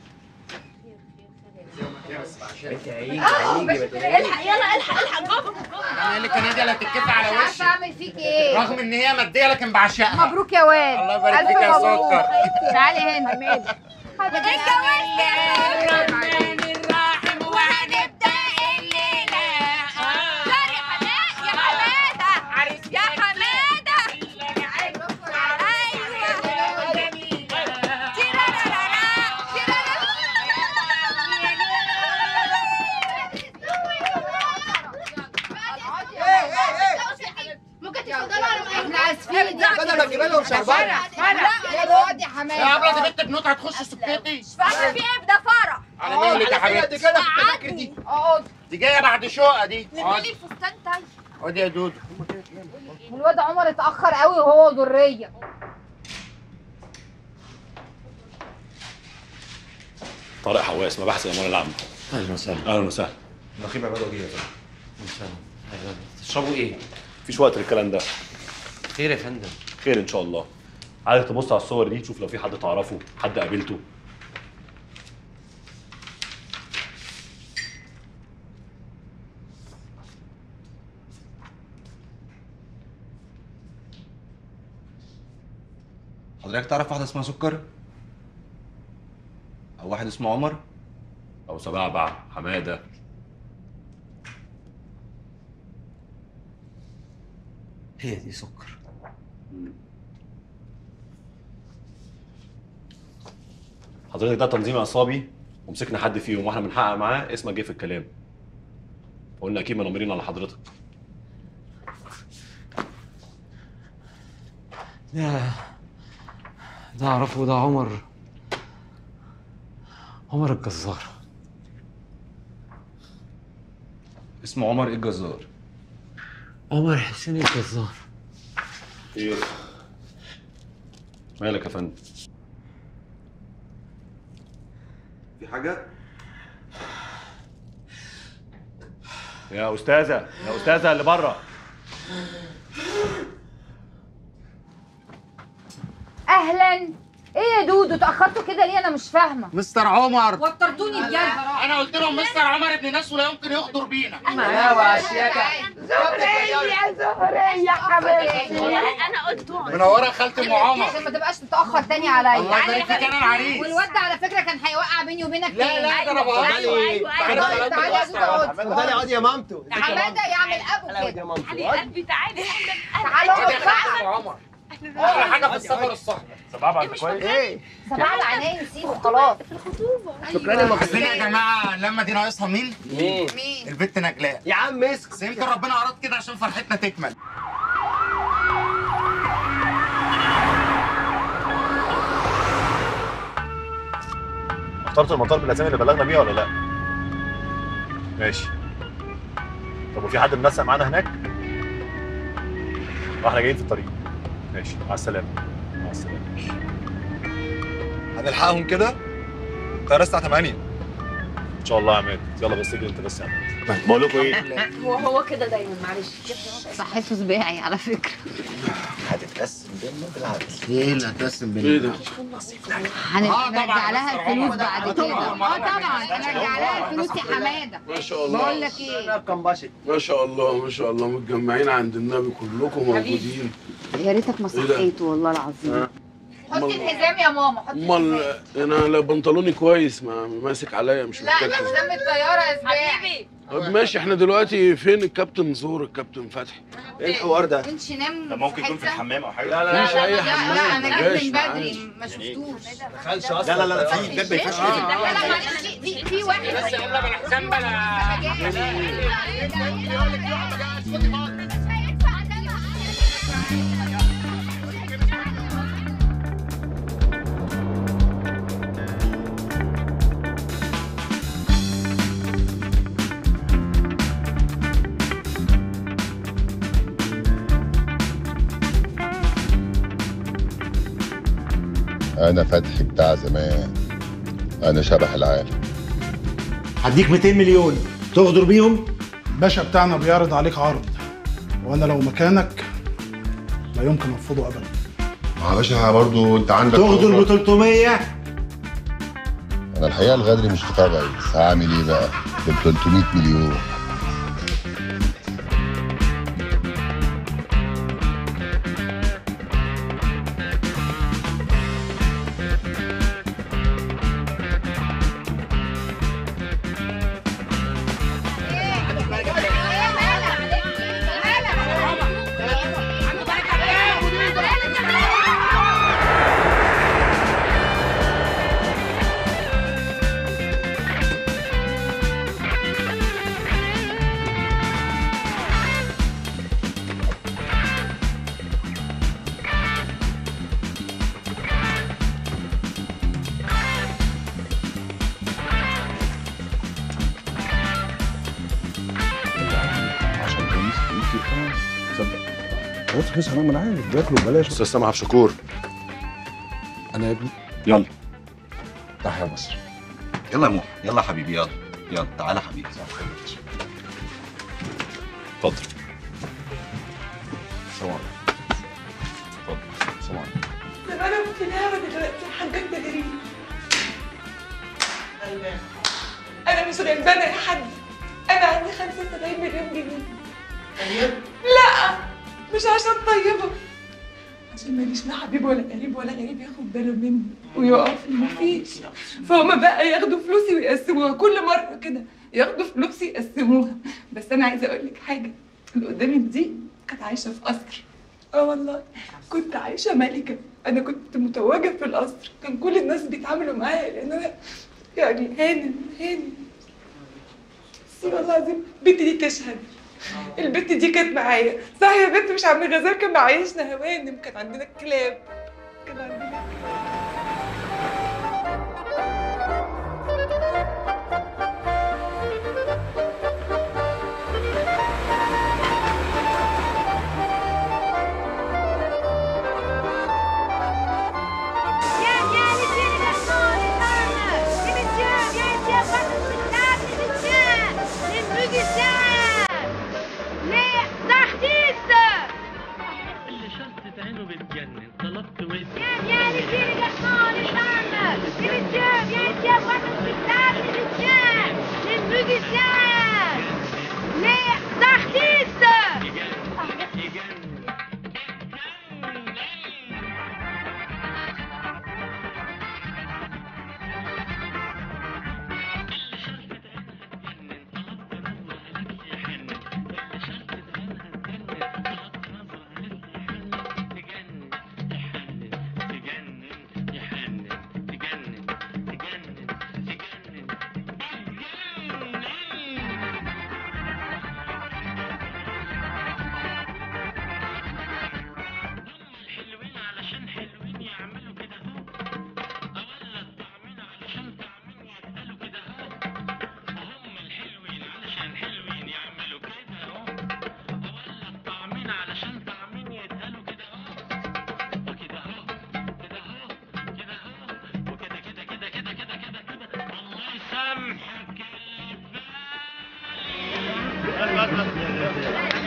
انت هيجي هيجي الحق يلا الحق الحق بابا انا اللي كان لا تتكفى على مش عارفه وشي اعمل فيك ايه رغم ان هي ماديه لكن بعشقها مبروك يا واد الله يبارك ألف فيك يا مبروك. سكر. تعالي هنا حماده اتجوزت يا الرحمن الرحيم وهنبدا الليله يا حماده يا حماده يا حماده ممكن تفضلوا على احنا اسفين بدل ما تجيب لهم شربات يا اقعد يا حماده يا عبله دي بنت بنوت هتخش سكتي فاهم في ايه ده فرح على مهلك يا على حبيبتي كده التذاكر دي اقعد دي جايه بعد شقه دي نملي اقعدي الفستان طيب اقعدي يا دودو الواد عمر اتاخر قوي وهو ذريه طارق حواس مباحث الاموال العامه اهلا وسهلا اهلا وسهلا نقيب عباد وجيه يا فندم تشربوا ايه؟ مفيش وقت للكلام ده خير يا فندم خير ان شاء الله عايزك تبص على الصور دي تشوف لو في حد تعرفه حد قابلته حضرتك تعرف واحدة اسمها سكر؟ أو واحد اسمه عمر؟ او سبعبع حماده هي دي سكر حضرتك ده تنظيم عصابي ومسكنا حد فيهم واحنا بنحقق معاه اسمك جه في الكلام قلنا اكيد منمرين على حضرتك ده ده اعرفه ده عمر عمر الجزار اسمه عمر إيه الجزار عمر حسين الجزار خير مالك يا فندم في حاجة؟ يا استاذه يا استاذه اللي بره اهلا ايه يا دودو اتاخرتوا كده ليه انا مش فاهمه مستر عمر وترتوني بجد انا قلت لهم مستر عمر ابن ناس ولا يمكن يغدر بينا يا واشياء زهرية زهرية حبيبتي انا قلت منوره خالتي ام عمر عشان ما تبقاش تتاخر تاني عليا الله يبارك فيك انا العريس والواد ده على فكره كان هيوقع بيني وبينك لا تاني. لا ده انا بهزر أيوة، أيوة، تعالي أيوة. تعالي يا دودو اقعد تعالى اقعد يا مامته حماده يعمل ابو تعالى كده يا مامته تعالي قلبي تعالي تعالى خدي اقعد يا خالتي ام عمر احلى حاجه في السفر الصحبه سبعبع انت كويس ايه سبعة العناية نسيبه خلاص شكرا يا بس يا جماعه اللمه دي ناقصها مين؟ مين؟ البت نجلاء يا عم مسك بس يمكن ربنا اراد كده عشان فرحتنا تكمل اخترت المطار بالاسامي اللي بلغنا بيها ولا لا؟ ماشي طب وفي حد منسق معانا هناك؟ واحنا جايين في الطريق ماشي مع السلامه مع السلامه هنلحقهم كده الطياره الساعه 8 ان شاء الله يا عماد يلا بس اجري انت بس يا عماد بقول لكم ايه هو هو كده دايما معلش صحته سباعي على فكره هتتقسم بيننا بالعدل ايه اللي هتقسم ايه ده؟ هنرجع لها الفلوس بعد كده اه طبعا هنرجع لها الفلوس يا حماده ما شاء الله بقول لك ايه ما شاء الله ما شاء الله متجمعين عند النبي كلكم موجودين يا ريتك ما إيه ده؟ صحيته والله العظيم حطي الحزام يا ماما حطي امال انا لا بنطلوني كويس ما ماسك عليا مش محتاج كده. الطياره يا حبيبي طب ماشي احنا دلوقتي فين الكابتن زور الكابتن فتحي ايه الحوار ده؟ كنتش نام ده ممكن يكون في الحمام او حاجه لا لا مفيش اي لا حمام لا انا ما جيت من جاش بدري ما شفتوش لا لا لا في باب ما ينفعش لا لا معلش في في واحد بس يلا بنحسن انا فتحي بتاع زمان انا شبح العالم هديك 200 مليون تغدر بيهم الباشا بتاعنا بيعرض عليك عرض وانا لو مكانك لا يمكن ارفضه ابدا ما يا باشا برضه انت عندك تغدر ب 300 انا الحقيقه الغدر مش في طبعي بس هعمل ايه بقى ب 300 مليون عشان تونس تونس تصدق عرفت رخيص حمام انا عارف بياكلوا ببلاش استاذ سامح عبد الشكور انا يا ابني يلا تحيا مصر يلا يا موح يلا يا حبيبي يلا يلا تعالى يا حبيبي اتفضل سلام عليكم اتفضل سلام عليكم طب انا في الهوا دلوقتي حاجات تدريب انا مش غلبانه يا حاج انا عندي 75 مليون جنيه لا مش عشان طيبه عشان ماليش لا حبيب ولا قريب ولا غريب ياخد باله مني ويقف لي مفيش فهم بقى ياخدوا فلوسي ويقسموها كل مره كده ياخدوا فلوسي يقسموها بس انا عايزه اقول لك حاجه اللي قدامك دي كانت عايشه في قصر اه والله كنت عايشه ملكه انا كنت متوجه في القصر كان كل الناس بيتعاملوا معايا لان انا يعني هانم هانم بس والله العظيم البنت دي تشهد البنت دي كانت معايا صح يا بنت مش عم غزال كان معايشنا هوانم كان عندنا كلاب كان عندنا اللي شطت عينه بتجنن طلبت وقت يا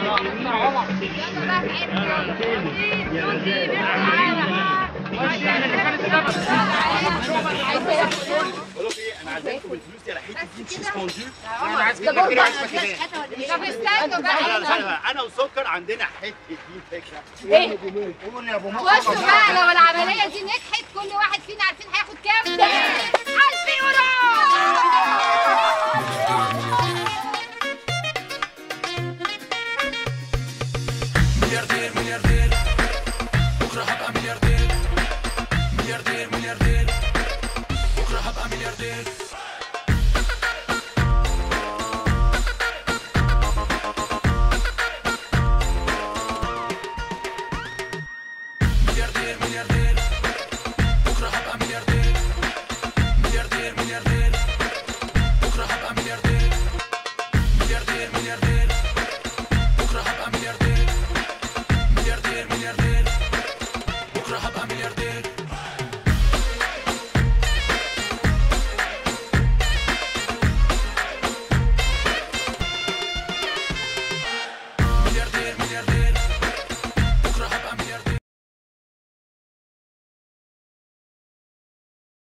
انا عايزاكم الفلوس يا حته دي سسبوندو طب استنوا بقى انا وسكر عندنا حته دي فكره ايه؟ قولوا يا ابو بصوا بقى لو العمليه دي نجحت كل واحد فينا عارفين هياخد كام